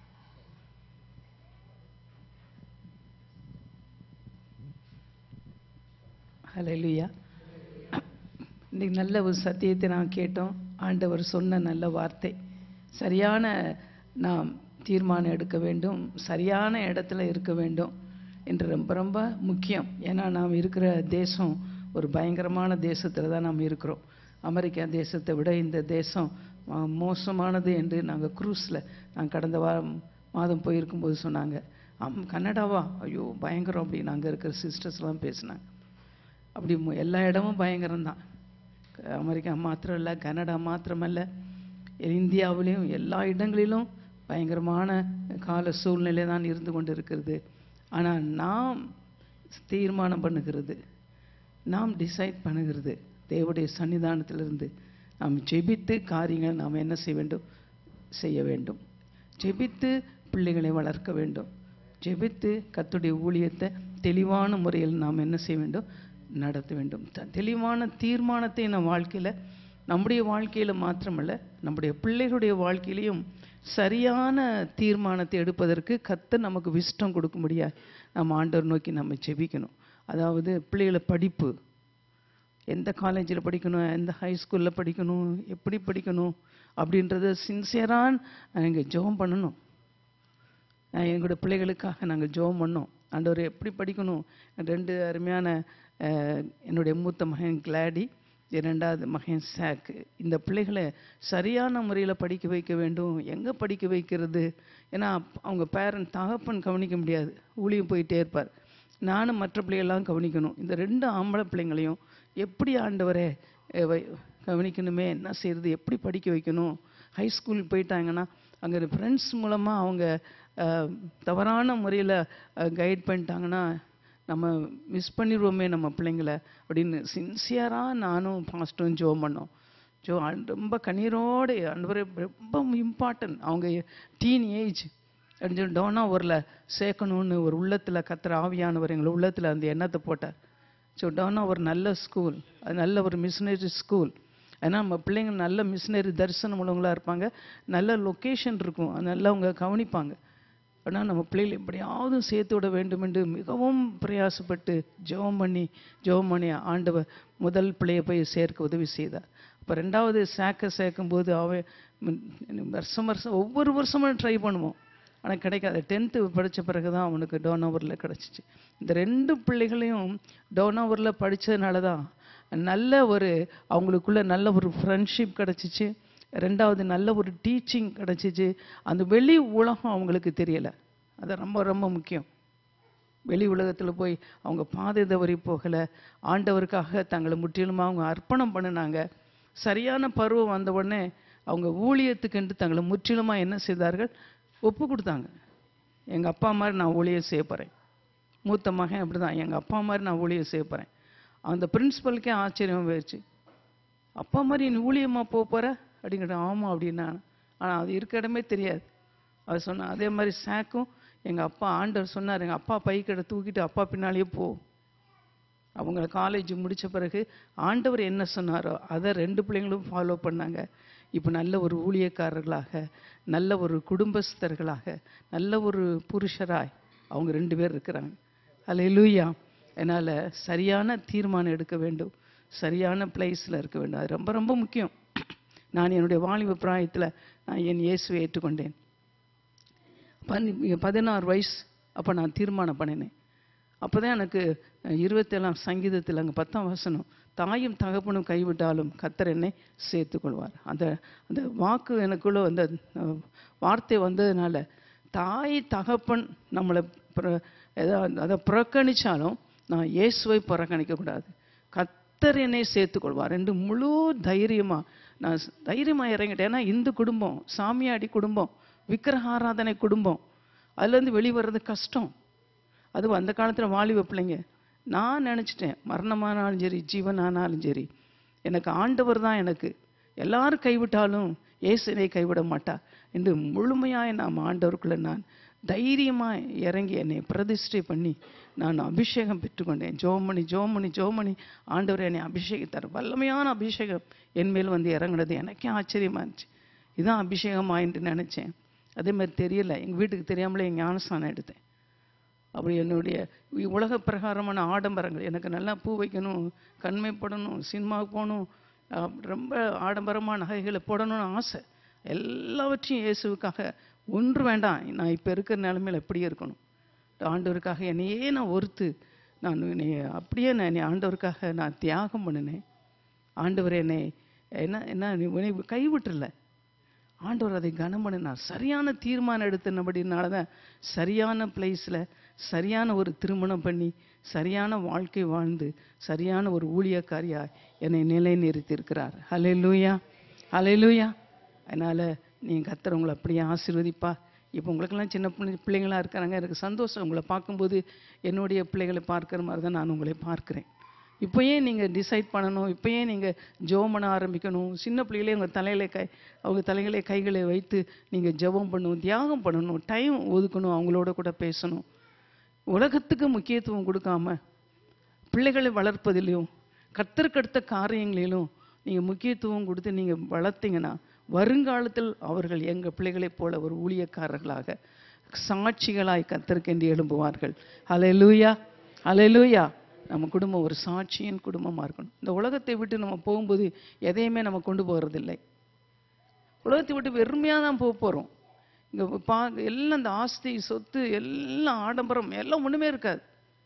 ஹalleluya இன்னைக்கு நல்ல ஒரு சத்தியத்தை நாம் கேட்டோம் ஆண்டவர் சொன்ன நல்ல வார்த்தை சரியான நாம் தீர்மானம் எடுக்க வேண்டும் சரியான இடத்துல இருக்க வேண்டும் என்று ரொம்ப ரொம்ப முக்கியம் ஏன்னா நாம் இருக்கிற தேசம் ஒரு பயங்கரமான தேசத்தில் தான் நாம் இருக்கிறோம் அமெரிக்கா தேசத்தை விட இந்த தேசம் ஆ, மோசமானது என்று நாங்கள் க்ரூஸில் நான் கடந்த வாரம் மாதம் போயிருக்கும்போது சொன்னாங்க ஆம் கன்னடாவா ஐயோ பயங்கரம் அப்படி நாங்கள் இருக்கிற சிஸ்டர்ஸ்லாம் பேசினாங்க அப்படி மு- எல்லா இடமும் பயங்கரம் தான் அமெரிக்கா மாத்திரம் இல்லை கனடா மாத்திரமல்ல இந்தியாவிலையும் எல்லா இடங்களிலும் பயங்கரமான கால சூழ்நிலை தான் இருந்து கொண்டு இருக்கிறது ஆனால் நாம் தீர்மானம் பண்ணுகிறது நாம் டிசைட் பண்ணுகிறது தேவனுடைய சன்னிதானத்திலிருந்து நாம் ஜெபித்து காரியங்களை நாம் என்ன செய்ய வேண்டும் செய்ய வேண்டும் ஜெபித்து பிள்ளைகளை வளர்க்க வேண்டும் ஜெபித்து கர்த்தருடைய ஊழியத்தை தெளிவான முறையில் நாம் என்ன செய்ய வேண்டும் நடத்த வேண்டும் த- தெளிவான தீர்மானத்தை நம் வாழ்க்கையில் நம்முடைய வாழ்க்கையில் மாத்திரமல்ல நம்முடைய பிள்ளைகளுடைய வாழ்க்கையிலையும் சரியான தீர்மானத்தை எடுப்பதற்கு கர்த்தர் நமக்கு விஷ்டம் கொடுக்க முடியாது நம்ம ஆண்டவர் நோக்கி நம்ம ஜெபிக்கணும் அதாவது பிள்ளைகளை படிப்பு எந்த காலேஜில் படிக்கணும் எந்த ஹை ஸ்கூலில் படிக்கணும் எப்படி படிக்கணும் அப்படின்றத சின்சியராக நாங்கள் ஜெபம் பண்ணணும் நான் எங்களோட பிள்ளைகளுக்காக நாங்கள் ஜெபம் பண்ணோம் ஆண்டவர் எப்படி படிக்கணும் ரெண்டு அருமையான அஹ், என்னுடைய மூத்த மகன் கிளாடி இரண்டாவது மகன் சாக்கு இந்த பிள்ளைகளை சரியான முறையில் படிக்க வைக்க வேண்டும் எங்கே படிக்க வைக்கிறது ஏன்னா அப்- அவங்க பேரண்ட் தகப்பன் கவனிக்க முடியாது ஊழியம் போயிட்டே இருப்பார் நானும் மற்ற பிள்ளைகள்லாம் கவனிக்கணும் இந்த ரெண்டு ஆம்பளை பிள்ளைங்களையும் எப்படி ஆண்டவரே அஹ், வை- கவனிக்கணுமே என்ன செய்யறது எப்படி படிக்க வைக்கணும் ஹை ஸ்கூல் போயிட்டாங்கன்னா அங்கே ஃப்ரெண்ட்ஸ் மூலமாக அவங்க அஹ், தவறான முறையில் கைட் பண்ணிட்டாங்கன்னா நம்ம மிஸ் பண்ணிடுவோமே நம்ம பிள்ளைங்கள அப்படின்னு சின்சியராக நானும் பாஸ்ட்டும் ஜோம் பண்ணோம் ஜோ ஆண்டு- ரொம்ப கண்ணீரோடு ஆண்டவரே ரொம்ப இம்பார்ட்டன்ட் அவங்க டீன் ஏஜ் அப்படின்னு சொல்லி டோனா ஊரில் சேர்க்கணும்னு ஒரு உள்ளத்தில் கத்துற ஆவியானவர் எங்களை உள்ளத்தில் அந்த எண்ணத்தை போட்டார் ஸோ டோனா ஒரு நல்ல ஸ்கூல் அது நல்ல ஒரு மிஷினரி ஸ்கூல் ஏன்னா நம்ம பிள்ளைங்க நல்ல மிஷினரி தரிசனம் உள்ளவங்களா இருப்பாங்க நல்ல லொக்கேஷன் இருக்கும் அது நல்லா அவங்க கவனிப்பாங்க ஆனால் நம்ம பிள்ளைகளை எப்படியாவது சேர்த்து விட வேண்டும் என்று மிகவும் பிரயாசப்பட்டு ஜெபம் பண்ணி ஜெபம் பண்ணி ஆண்டவர் முதல் பிள்ளையை போய் சேர்க்க உதவி செய்தார் அப்போ ரெண்டாவது சேர்க்க சேர்க்கும்போது அவன் ம், வருஷம் வருஷம் ஒவ்வொரு வருஷமும் ட்ரை பண்ணுவோம் ஆனால் கிடைக்காது டென்த்து படித்த பிறகு தான் அவனுக்கு டோனோவரில் கிடச்சிச்சு இந்த ரெண்டு பிள்ளைகளையும் டோனோவரில் படித்ததுனால தான் நல்ல ஒரு அவங்களுக்குள்ள நல்ல ஒரு ஃப்ரெண்ட்ஷிப் கிடச்சிச்சு ரெண்டாவது நல்ல ஒரு டீச்சிங் கிடச்சிச்சு அந்த வெளி உலகம் அவங்களுக்கு தெரியலை அது ரொம்ப ரொம்ப முக்கியம் வெளி உலகத்தில் போய் அவங்க பாதை தவறி போகலை ஆண்டவருக்காக தங்களை முற்றிலுமாக அவங்க அர்ப்பணம் பண்ணினாங்க சரியான பருவம் வந்த உடனே அவங்க ஊழியத்துக்கென்று தங்களை முற்றிலுமாக என்ன செய்தார்கள் ஒப்பு கொடுத்தாங்க எங்கள் அப்பா மாதிரி நான் ஊழியம் செய்ய போகிறேன் மூத்த மகன் அப்படி தான் எங்கள் அப்பா மாதிரி நான் ஊழியம் செய்ய போகிறேன் அந்த பிரின்சிபலுக்கே ஆச்சரியம் போயிடுச்சு அப்பா மாதிரி நீ ஊழியமா போக போற அப்படிங்கிற ஆமாம் அப்படின்னா ஆனால் அது இருக்க இடமே தெரியாது அது சொன்ன அதே மாதிரி சாக்கும் எங்கள் அப்பா ஆண்டவர் சொன்னார் எங்கள் அப்பா பைக்கடை தூக்கிட்டு அப்பா பின்னாலேயே போ அவங்க காலேஜ் முடிச்ச பிறகு ஆண்டவர் என்ன சொன்னாரோ அதை ரெண்டு பிள்ளைங்களும் ஃபாலோ பண்ணாங்க இப்போ நல்ல ஒரு ஊழியக்காரர்களாக நல்ல ஒரு குடும்பஸ்தர்களாக நல்ல ஒரு புருஷராய் அவங்க ரெண்டு பேர் இருக்கிறாங்க அல்லேலூயா என்னால் சரியான தீர்மானம் எடுக்க வேண்டும் சரியான பிளேஸில் இருக்க வேண்டும் அது ரொம்ப ரொம்ப முக்கியம் நான் என்னுடைய வாலிப பிராயத்தில் நான் என் இயேசுவை ஏற்றுக்கொண்டேன் பன் பதினாறு வயசு அப்போ நான் தீர்மானம் பண்ணினேன் அப்போ தான் எனக்கு அஹ், இருபத்தேழாம் சங்கீதத்தில் அங்கே பத்தாம் வசனம் தாயும் தகப்பனும் கைவிட்டாலும் கத்தர் என்னை சேர்த்துக்கொள்வார் அந்த அந்த வாக்கு எனக்குள்ள அந்த அஹ், வார்த்தை வந்ததுனால தாய் தகப்பன் நம்மளை புற- எதா- அதை புறக்கணிச்சாலும் நான் இயேசுவை புறக்கணிக்கக்கூடாது கத்தர் என்னை சேர்த்துக்கொள்வார் என்று முழு தைரியமா நான் ஸ்- தைரியமா இறங்கிட்டேன் ஏன்னா இந்து குடும்பம் சாமியாடி குடும்பம் விக்கிரகாராதனை குடும்பம் அதுலேருந்து வெளிவர்றது கஷ்டம் அதுவும் அந்த காலத்தில் வாலிப பிள்ளைங்க நான் நினச்சிட்டேன் மரணமானாலும் சரி ஜீவனானாலும் சரி எனக்கு ஆண்டவர் தான் எனக்கு எல்லாரும் கைவிட்டாலும் இயேசுவை கைவிட மாட்டா என்று முழுமையாய் நாம் ஆண்டவருக்குள்ள நான் தைரியமாக இறங்கி என்னை பிரதிஷ்டை பண்ணி நான் அபிஷேகம் பெற்றுக்கொண்டேன் ஜோமணி ஜோமணி ஜோமணி ஆண்டவர் என்னை அபிஷேகித்தார் வல்லமையான அபிஷேகம் என் மேல் வந்து இறங்குனது எனக்கே ஆச்சரியமா இருந்துச்சு இதான் அபிஷேகம் ஆயின்ட்டு நினச்சேன் அதே மாதிரி தெரியல எங்கள் வீட்டுக்கு தெரியாமலே என் ஞானஸ்தானம் எடுத்தேன் அப்படி என்னுடைய இ- உலக பிரகாரமான ஆடம்பரங்கள் எனக்கு நல்லா பூ வைக்கணும் கண்மைப்படணும் சினிமாவுக்கு போகணும் அஹ் ரொம்ப ஆடம்பரமான நகைகளை போடணும்னு ஆசை எல்லாவற்றையும் இயேசுவுக்காக ஒன்று வேண்டாம் நான் இப்போ இருக்கிற நிலைமையில எப்படியே இருக்கணும் ஆண்டவருக்காக என்னையே நான் ஒருத்து நான் என்னை அப்படியே நான் என்னை ஆண்டவருக்காக நான் தியாகம் பண்ணினேன் ஆண்டவர் என்னை என்ன என்ன நீ உன்னை கைவிட்டுறல ஆண்டவர் அதை கனம் பண்ணினார் சரியான தீர்மானம் எடுத்தனபடினால தான் சரியான பிளேஸில் சரியான ஒரு திருமணம் பண்ணி சரியான வாழ்க்கை வாழ்ந்து சரியான ஒரு ஊழியக்காரியாய் என்னை நிலைநிறுத்தியிருக்கிறார் ஹalleluya ஹalleluya அதனால் நீங்கள் கத்தர் உங்களை அப்படியே ஆசீர்வதிப்பா இப்போ உங்களுக்கெல்லாம் சின்ன பிள்ளை பிள்ளைங்களாக இருக்கிறாங்க எனக்கு சந்தோஷம் உங்களை பார்க்கும்போது என்னுடைய பிள்ளைகளை பார்க்குற மாதிரி தான் நான் உங்களை பார்க்குறேன் இப்போ ஏன் நீங்கள் டிசைட் பண்ணணும் இப்போ ஏன் நீங்கள் ஜெபம் பண்ண ஆரம்பிக்கணும் சின்ன பிள்ளைகளே உங்கள் தலையில கை அவங்க தலைகளை கைகளை வைத்து நீங்கள் ஜெபம் பண்ணணும் தியாகம் பண்ணணும் டைம் ஒதுக்கணும் அவங்களோட கூட பேசணும் உலகத்துக்கு முக்கியத்துவம் கொடுக்காம பிள்ளைகளை வளர்ப்பதிலையும் கத்தற்கடுத்த காரியங்களிலும் நீங்கள் முக்கியத்துவம் கொடுத்து நீங்கள் வளர்த்தீங்கன்னா வருங்காலத்தில் அவர்கள் எங்கள் பிள்ளைகளைப் போல ஒரு ஊழியக்காரர்களாக சாட்சிகளாய் கத்தற்கென்று எழும்புவார்கள் ஹalleluya ஹalleluya நம்ம குடும்பம் ஒரு சாட்சியின் குடும்பமாக இருக்கணும் இந்த உலகத்தை விட்டு நம்ம போகும்போது எதையுமே நம்ம கொண்டு போகிறதில்லை உலகத்தை விட்டு வெறுமையாக தான் போக போகிறோம் இங்கே பா எல்லாம் இந்த ஆஸ்தி சொத்து எல்லாம் ஆடம்பரம் எல்லாம் ஒன்றுமே இருக்காது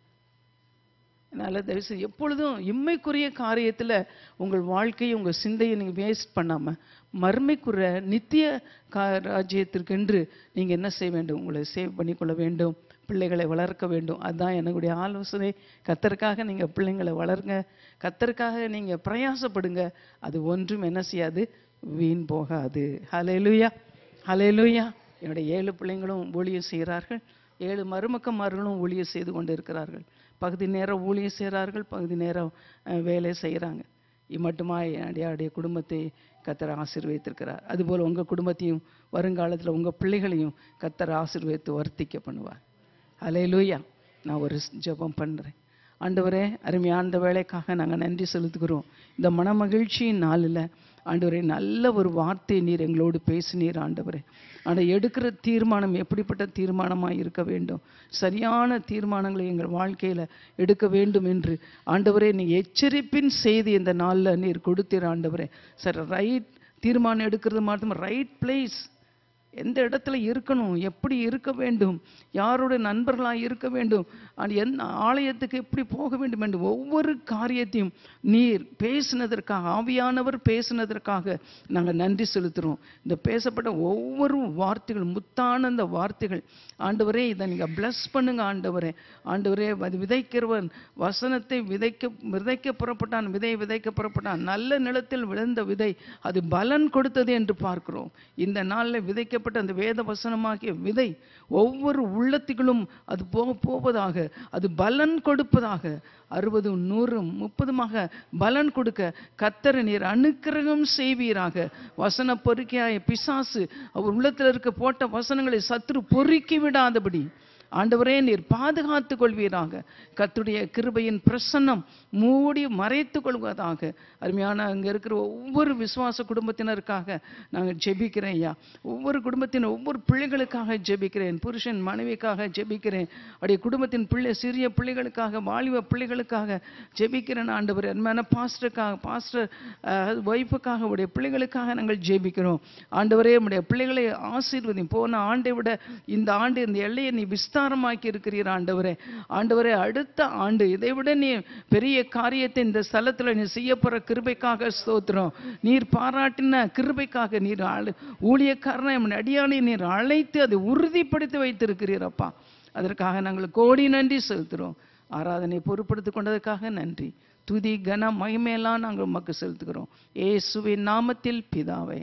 அதனால் தயவுசெய்து எப்பொழுதும் இம்மைக்குரிய காரியத்தில் உங்கள் வாழ்க்கையை உங்கள் சிந்தையை நீங்கள் வேஸ்ட் பண்ணாமல் மர்மைக்குற நித்திய கா ராஜ்யத்திற்கென்று நீங்கள் என்ன செய்ய வேண்டும் உங்களை சேவ் பண்ணிக்கொள்ள வேண்டும் பிள்ளைகளை வளர்க்க வேண்டும் அதுதான் என்னுடைய ஆலோசனை கத்தருக்காக நீங்கள் பிள்ளைங்களை வளருங்க கத்தருக்காக நீங்கள் பிரயாசப்படுங்க அது ஒன்றும் என்ன செய்யாது வீண் போகாது ஹalleluya ஹalleluya என்னுடைய ஏழு பிள்ளைங்களும் ஊழியம் செய்கிறார்கள் ஏழு மருமக்கமார்களும் ஊழியம் செய்து கொண்டு இருக்கிறார்கள் பகுதி நேரம் ஊழியம் செய்கிறார்கள் பகுதி நேரம் அஹ், வேலை செய்கிறாங்க இம்மட்டுமா என்னுடைய குடும்பத்தை கத்தர் ஆசீர்வதித்திருக்கிறார் அதுபோல் உங்கள் குடும்பத்தையும் வருங்காலத்தில் உங்கள் பிள்ளைகளையும் கத்தர் ஆசீர்வதித்து வர்த்திக்க பண்ணுவார் அலையிலூயா நான் ஒரு ஜெபம் பண்ணுறேன் ஆண்டவரே அருமையான அந்த வேலைக்காக நாங்கள் நன்றி செலுத்துகிறோம் இந்த மனமகிழ்ச்சியின் நாளில் ஆண்டவரே நல்ல ஒரு வார்த்தை நீர் எங்களோடு பேசினீர் ஆண்டவரே ஆனால் எடுக்கிற தீர்மானம் எப்படிப்பட்ட தீர்மானமாக இருக்க வேண்டும் சரியான தீர்மானங்களை எங்கள் வாழ்க்கையில் எடுக்க வேண்டும் என்று ஆண்டவரே நீ எச்சரிப்பின் செய்தி இந்த நாளில் நீர் கொடுத்தீர் ஆண்டவரே சார் ரைட் தீர்மானம் எடுக்கிறது மட்டும் ரைட் பிளேஸ் எந்த இடத்துல இருக்கணும் எப்படி இருக்க வேண்டும் யாரோட நண்பர்களாக இருக்க வேண்டும் அது எந்த ஆலயத்துக்கு எப்படி போக வேண்டும் என்று ஒவ்வொரு காரியத்தையும் நீர் பேசினதற்காக ஆவியானவர் பேசினதற்காக நாங்கள் நன்றி செலுத்துகிறோம் இந்த பேசப்பட்ட ஒவ்வொரு வார்த்தைகள் முத்தான இந்த வார்த்தைகள் ஆண்டவரே இதை நீங்கள் ப்ளஸ் பண்ணுங்க ஆண்டவரே ஆண்டவரே அது விதைக்கிறவன் வசனத்தை விதைக்க விதைக்க புறப்பட்டான் விதை விதைக்க புறப்பட்டான் நல்ல நிலத்தில் விழுந்த விதை அது பலன் கொடுத்தது என்று பார்க்கிறோம் இந்த நாளில் விதைக்கப்பட்ட அந்த வேத வசனமாகிய விதை ஒவ்வொரு உள்ளத்துகளும் அது போக போவதாக அது பலன் கொடுப்பதாக அறுபதும் நூறும் முப்பதுமாக பலன் கொடுக்க கத்தர நீர் அனுக்கிரகம் செய்வீராக வசன பொறுக்கையாய பிசாசு அவர் உள்ளத்தில் இருக்க போட்ட வசனங்களை சத்துரு பொறுக்கி விடாதபடி ஆண்டவரே நீர் பாதுகாத்துக் கொள்வீராக கத்துடைய கிருபையின் பிரசன்னம் மூடி மறைத்துக் கொள்வதாக அருமையான அங்கே இருக்கிற ஒவ்வொரு விசுவாச குடும்பத்தினருக்காக நாங்கள் ஜெபிக்கிறேன் ஐயா ஒவ்வொரு குடும்பத்தின் ஒவ்வொரு பிள்ளைகளுக்காக ஜெபிக்கிறேன் புருஷன் மனைவிக்காக ஜெபிக்கிறேன் அப்படியே குடும்பத்தின் பிள்ளை சிறிய பிள்ளைகளுக்காக வாலிப பிள்ளைகளுக்காக ஜெபிக்கிறேன் ஆண்டவர் அருமையான பாஸ்டருக்காக பாஸ்டர் ஒய்ஃபுக்காக உடைய பிள்ளைகளுக்காக நாங்கள் ஜெபிக்கிறோம் ஆண்டவரே உடைய பிள்ளைகளை ஆசீர்வதி போன ஆண்டை விட இந்த ஆண்டு இந்த எல்லையை நீ விஸ்தாரமாக்கி இருக்கிறீர் ஆண்டவரே ஆண்டவரே அடுத்த ஆண்டு இதை விட நீ பெரிய காரியத்தை இந்த ஸ்தலத்தில் நீ செய்ய போற கிருபைக்காக ஸ்தோத்திரம் நீர் பாராட்டின கிருபைக்காக நீர் ஆளு ஊழியக்காரனை உம்முடைய அடியானை நீர் அழைத்து அதை உறுதிப்படுத்தி வைத்திருக்கிறீர் அப்பா அதற்காக நாங்கள் கோடி நன்றி செலுத்துகிறோம் ஆராதனை பொறுப்படுத்திக் கொண்டதற்காக நன்றி துதி கன மகிமையெல்லாம் நாங்கள் உமக்கு செலுத்துகிறோம் இயேசுவின் நாமத்தில் பிதாவே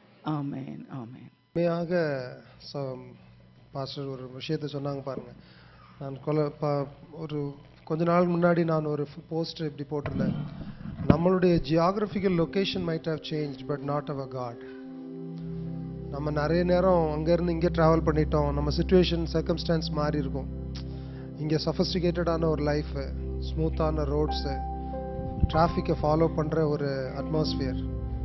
ஆமென் ஆமென் உண்மையாக ச- பாஸ்டர் ஒரு விஷயத்தை சொன்னாங்க பாருங்க நான் கொலை பா ஒரு கொஞ்ச நாள் முன்னாடி நான் ஒரு போஸ்ட் இப்படி போட்டிருந்தேன் நம்மளுடைய geographical location might have change but not our God நம்ம நிறைய நேரம் அங்கேருந்து இங்கே ட்ராவல் பண்ணிட்டோம் நம்ம சுச்சுவேஷன் சர்க்கம்ஸ்டான்ஸ் மாறி இருக்கும் இங்கே சஃபஸ்டிகேட்டடான ஒரு லைஃபு ஸ்மூத்தான ரோட்ஸு டிராஃபிக்கை ஃபாலோ பண்ணுற ஒரு அட்மாஸ்பியர்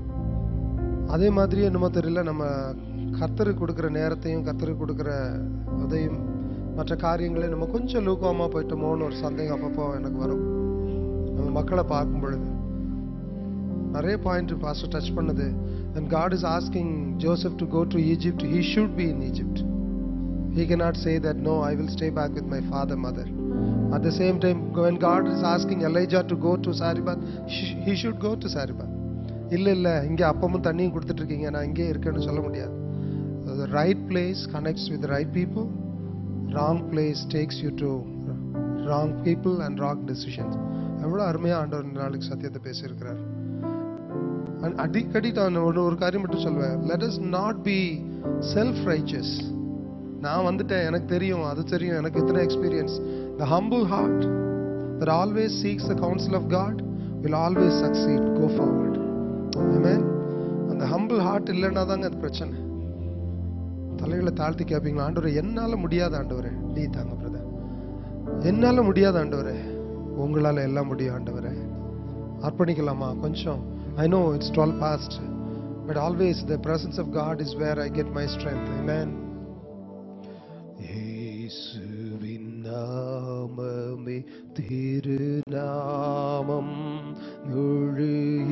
அதே மாதிரி என்னமோ தெரியல நம்ம கர்த்தருக்கு கொடுக்குற நேரத்தையும் கர்த்தருக்கு கொடுக்குற உதவியும் மற்ற காரியங்களையும் நம்ம கொஞ்சம் லூக்கமாக போயிட்டோமோன்னு ஒரு சந்தேகம் அப்பப்போ எனக்கு வரும் நம்ம மக்களை பார்க்கும் பொழுது நிறைய பாயிண்ட் பாஸ்டர் டச் பண்ணது when God is asking Joseph to go to Egypt, he should be in Egypt. He cannot say that, no, I will stay back with my father, mother. At the same time, when God is asking Elijah to go to Saribah, sh- he should go to Saribah. இல்ல இல்ல இங்க அப்பமும் தண்ணியும் கொடுத்துட்டு இருக்கீங்க நான் இங்கே இருக்கேன்னு சொல்ல முடியாது the right place connects with the right people wrong place takes you to wrong people and wrong decisions எவ்வளோ அருமையாக ஆண்டவர் இந்த நாளுக்கு சத்தியத்தை பேசியிருக்கிறார் அ- அடிக்கடி நான் ஒரு ஒரு காரியம் மட்டும் சொல்வேன் let us not be self righteous நான் வந்துட்டேன் எனக்கு தெரியும் அது தெரியும் எனக்கு இத்தனை experience the humble heart that always seeks the counsel of God will always succeed go forward amen அந்த ஹம்பிள் ஹார்ட் இல்லைன்னா தாங்க அது பிரச்சனை தலைகளை தாழ்த்தி கேட்பீங்களா ஆண்டவரே என்னால முடியாத ஆண்டவரே நீ தாங்க பிரதர் என்னால முடியாத ஆண்டவரே உங்களால எல்லாம் முடியும் ஆண்டவரே அர்ப்பணிக்கலாமா கொஞ்சம் I know it's dwell past but always the presence of God is where I get my strength amen இயேசுவின் நாமமே திருநாமம் முழு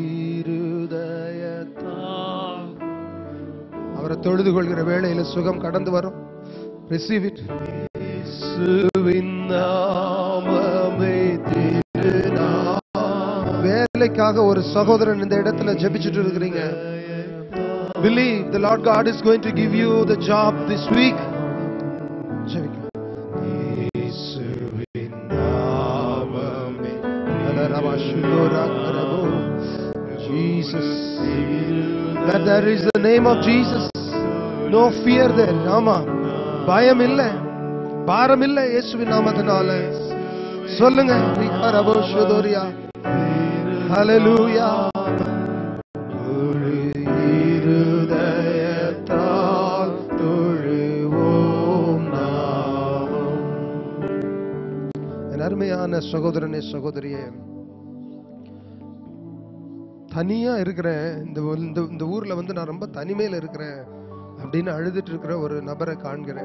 இருதயத்தால் அவரை தொழுது கொள்கிற வேளையில சுகம் கடந்து வரும் ரிசீவ் இட் இயேசுவின் நாமமே திருநாமம் வேலைக்காக ஒரு சகோதரன் இந்த இடத்துல ஜெபிச்சுட்டு இருக்கிறீங்க believe the lord god is going to give you the job this week ஜெபிக்கலாம் இயேசுவின் நாமமே அலரவசுரகரபோ. Jesus that there is the name of Jesus no fear there ஆமா பயம் இல்ல பாரம் இல்ல இயேசுவின் நாமத்தினால சொல்லுங்க ரிகரபோ ஷுதோரியா ஹalleluya ஒரு இருதயத்தால் தொழுவோம் நாமும். என் அருமையான சகோதரனே சகோதரியே தனியா இருக்கிறேன் இந்த ஊ- இந்த இந்த ஊர்ல வந்து நான் ரொம்ப தனிமையில இருக்கிறேன் அப்படின்னு அழுதுட்டு இருக்கிற ஒரு நபரை காண்கிறேன்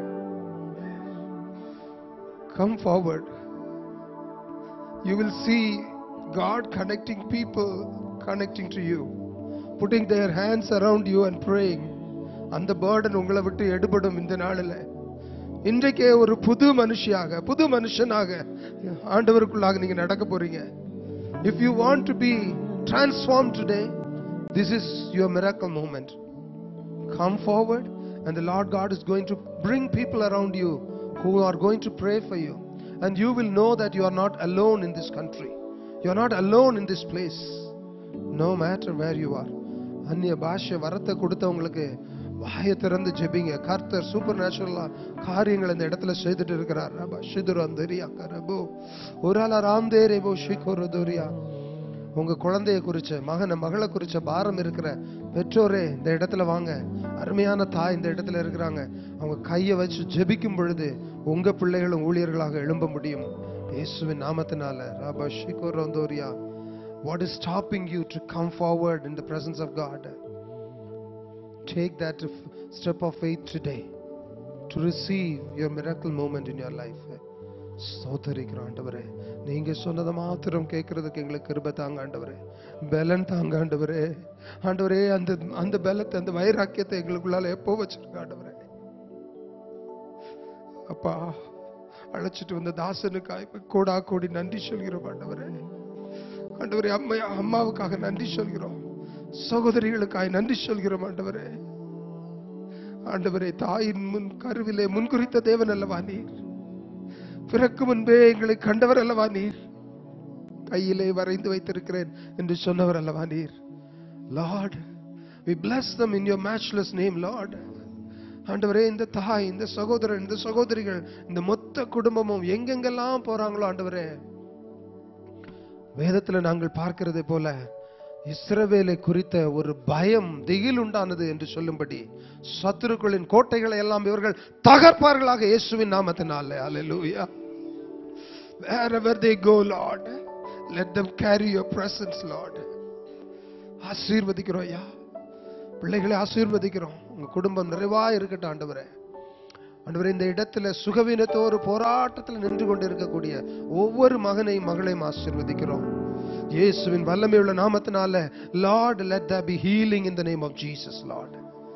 come forward you will see God connecting people connecting to you putting their hands around you and praying அந்த பேர்டன் உங்களை விட்டு எடுபடும் இந்த நாளில் இன்றைக்கே ஒரு புது மனுஷியாக புது மனுஷனாக ஆண்டவருக்குள்ளாக நீங்க நடக்க போறீங்க if you want to be transform today this is your miracle moment come forward and the Lord God is going to bring people around you who are going to pray for you. And you will know that you are not alone in this country. You are not alone in this place. No matter where you are. அந்நிய பாஷை வரத்தை கொடுத்தவங்களுக்கு வாயை திறந்து ஜெபிங்க கர்த்தர் சூப்பர் நேச்சுரலா காரியங்கள் இந்த இடத்துல செய்துட்டு இருக்கிறார் ரபா ஷிதுரந்தரியா கரபோ ஒரால ராம்தேரேபோ ஷிகோரதோரியா உங்க குழந்தைய குறிச்ச மகனை மகளை குறிச்ச பாரம் இருக்கிற பெற்றோரே இந்த இடத்துல வாங்க அருமையான தாய் இந்த இடத்துல இருக்கிறாங்க அவங்க கையை வச்சு ஜெபிக்கும் பொழுது உங்க பிள்ளைகளும் ஊழியர்களாக எழும்ப முடியும் இயேசுவின் நாமத்தினால ராபா ஷிகோரோந்தோரியா what is stopping you to come forward in the presence of God take that step of faith today to receive your miracle moment in your life சோதரிக்கிறோம் ஆண்டவரே நீங்க சொன்னதை மாத்திரம் கேட்கறதுக்கு எங்களுக்கு கிருபை தாங்க ஆண்டவரே பலன் தாங்க ஆண்டவரே ஆண்டவரே அந்த அந்த பலத்தை அந்த வைராக்கியத்தை எங்களுக்குள்ளால எப்போ வச்சிருக்க ஆண்டவரே அப்பா அழைச்சிட்டு வந்த தாசனுக்காய் கோடா கோடி நன்றி சொல்கிறோம் ஆண்டவரே ஆண்டவரே அம்மா அம்மாவுக்காக நன்றி சொல்கிறோம் சகோதரிகளுக்காய் நன்றி சொல்கிறோம் ஆண்டவரே ஆண்டவரே தாயின் முன் கருவிலே முன்குறித்த தேவன் அல்லவா நீர் பிறக்கு முன்பே எங்களை கண்டவர் அல்லவா நீர் கையிலே வரைந்து வைத்திருக்கிறேன் என்று சொன்னவர் அல்லவா நீர் lord we bless them in your matchless name lord ஆண்டவரே இந்த தாய் இந்த சகோதரன் இந்த சகோதரிகள் இந்த மொத்த குடும்பமும் எங்கெங்கெல்லாம் போறாங்களோ ஆண்டவரே வேதத்துல நாங்கள் பார்க்கிறதை போல இஸ்ரவேலை குறித்த ஒரு பயம் திகில் உண்டானது என்று சொல்லும்படி சத்துருக்களின் கோட்டைகளை எல்லாம் இவர்கள் தகர்ப்பார்களாக இயேசுவின் நாமத்தினாலே அல்லேலூயா wherever they go lord let them carry your presence lord ஆசீர்வதிக்கிறோம் ஐயா பிள்ளைகளை ஆசீர்வதிக்கிறோம் உங்க குடும்பம் நிறைவா இருக்கட்டும் ஆண்டவரே ஆண்டவரே இந்த இடத்துல சுகவீனத்தோடு போராட்டத்தில் நின்று கொண்டு இருக்கக்கூடிய ஒவ்வொரு மகனையும் மகளையும் ஆசீர்வதிக்கிறோம் இயேசுவின் வல்லமையுள்ள நாமத்தினால lord let there be healing in the name of Jesus lord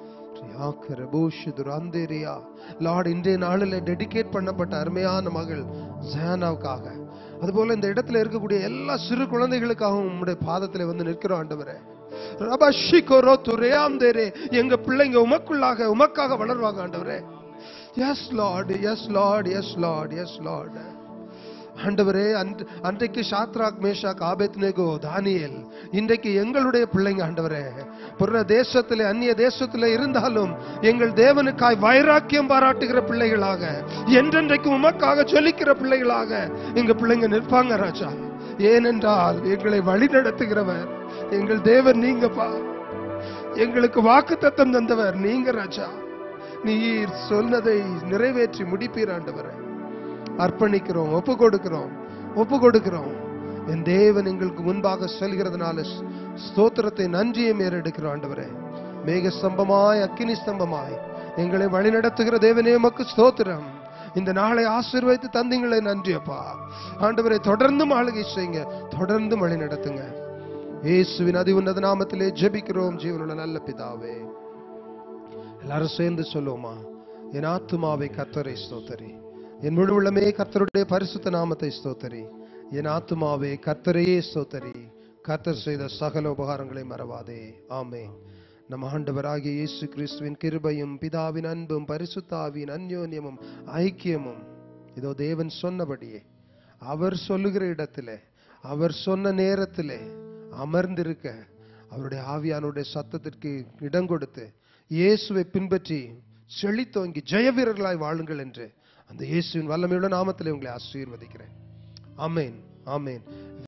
lord இன்றைய நாளில் டெடிகேட் பண்ணப்பட்ட அருமையான மகள் ஜானாவுக்காக அதுபோல இந்த இடத்துல இருக்கக்கூடிய எல்லா சிறு குழந்தைகளுக்காகவும் உம்முடைய பாதத்துல வந்து நிற்கிறோம் ஆண்டவரே ரபஷிகோரோ துரையாந்தேரே எங்க பிள்ளைங்க உமக்குள்ளாக உமக்காக வளருவாங்க ஆண்டவரே yes lord yes lord yes lord yes lord ஆண்டவரே அன்று அன்றைக்கு ஷாத்ராக் மேஷாக் ஆபேத்நேகோ தானியேல் இன்றைக்கு எங்களுடைய பிள்ளைங்க ஆண்டவரே புற தேசத்திலே அந்நிய தேசத்திலே இருந்தாலும் எங்கள் தேவனுக்காய் வைராக்கியம் பாராட்டுகிற பிள்ளைகளாக என்றென்றைக்கு உமக்காக ஜொலிக்கிற பிள்ளைகளாக எங்க பிள்ளைங்க நிற்பாங்க ராஜா ஏனென்றால் எங்களை வழி நடத்துகிறவர் எங்கள் தேவன் நீங்கப்பா எங்களுக்கு வாக்கு தத்தம் தந்தவர் நீங்க ராஜா நீர் சொன்னதை நிறைவேற்றி முடிப்பீர் ஆண்டவரே அர்ப்பணிக்கிறோம் ஒப்பு கொடுக்கிறோம் ஒப்பு கொடுக்கிறோம் என் தேவன் எங்களுக்கு முன்பாக செல்கிறதுனால ஸ்- ஸ்தோத்திரத்தை நன்றியை மேறெடுக்கிறோம் ஆண்டவரே மேக ஸ்தம்பமாய் அக்கினி ஸ்தம்பமாய் எங்களை வழிநடத்துகிற தேவனே உமக்கு ஸ்தோத்திரம் இந்த நாளை ஆசீர்வதித்து தந்தீங்களே நன்றி அப்பா ஆண்டவரை தொடர்ந்து ஆளுகை செய்யுங்க தொடர்ந்து வழி நடத்துங்க இயேசுவின் அதி உன்னத நாமத்திலே ஜெபிக்கிறோம் ஜீவனுள்ள நல்ல பிதாவே எல்லாரும் சேர்ந்து சொல்லுவோமா என் ஆத்துமாவை கர்த்தரை ஸ்தோத்தரி என் முழு உள்ளமே கர்த்தருடைய பரிசுத்த நாமத்தை ஸ்தோத்தரி என் ஆத்துமாவே கர்த்தரையே ஸ்தோத்தரி கர்த்தர் செய்த சகல உபகாரங்களை மறவாதே ஆமே நம் ஆண்டவராகிய இயேசு கிறிஸ்துவின் கிருபையும் பிதாவின் அன்பும் பரிசுத்தாவின் அந்யோன்யமும் ஐக்கியமும் இதோ தேவன் சொன்னபடியே அவர் சொல்லுகிற இடத்திலே அவர் சொன்ன நேரத்திலே அமர்ந்திருக்க அவருடைய ஆவியானுடைய சத்தத்திற்கு இடம் கொடுத்து இயேசுவை பின்பற்றி செழித்தோங்கி ஜெய வீரர்களாய் வாழுங்கள் என்று அந்த இயேசுவின் வல்லமையுள்ள நாமத்திலே உங்களை ஆசீர்வதிக்கிறேன் ஆமென் ஆமென்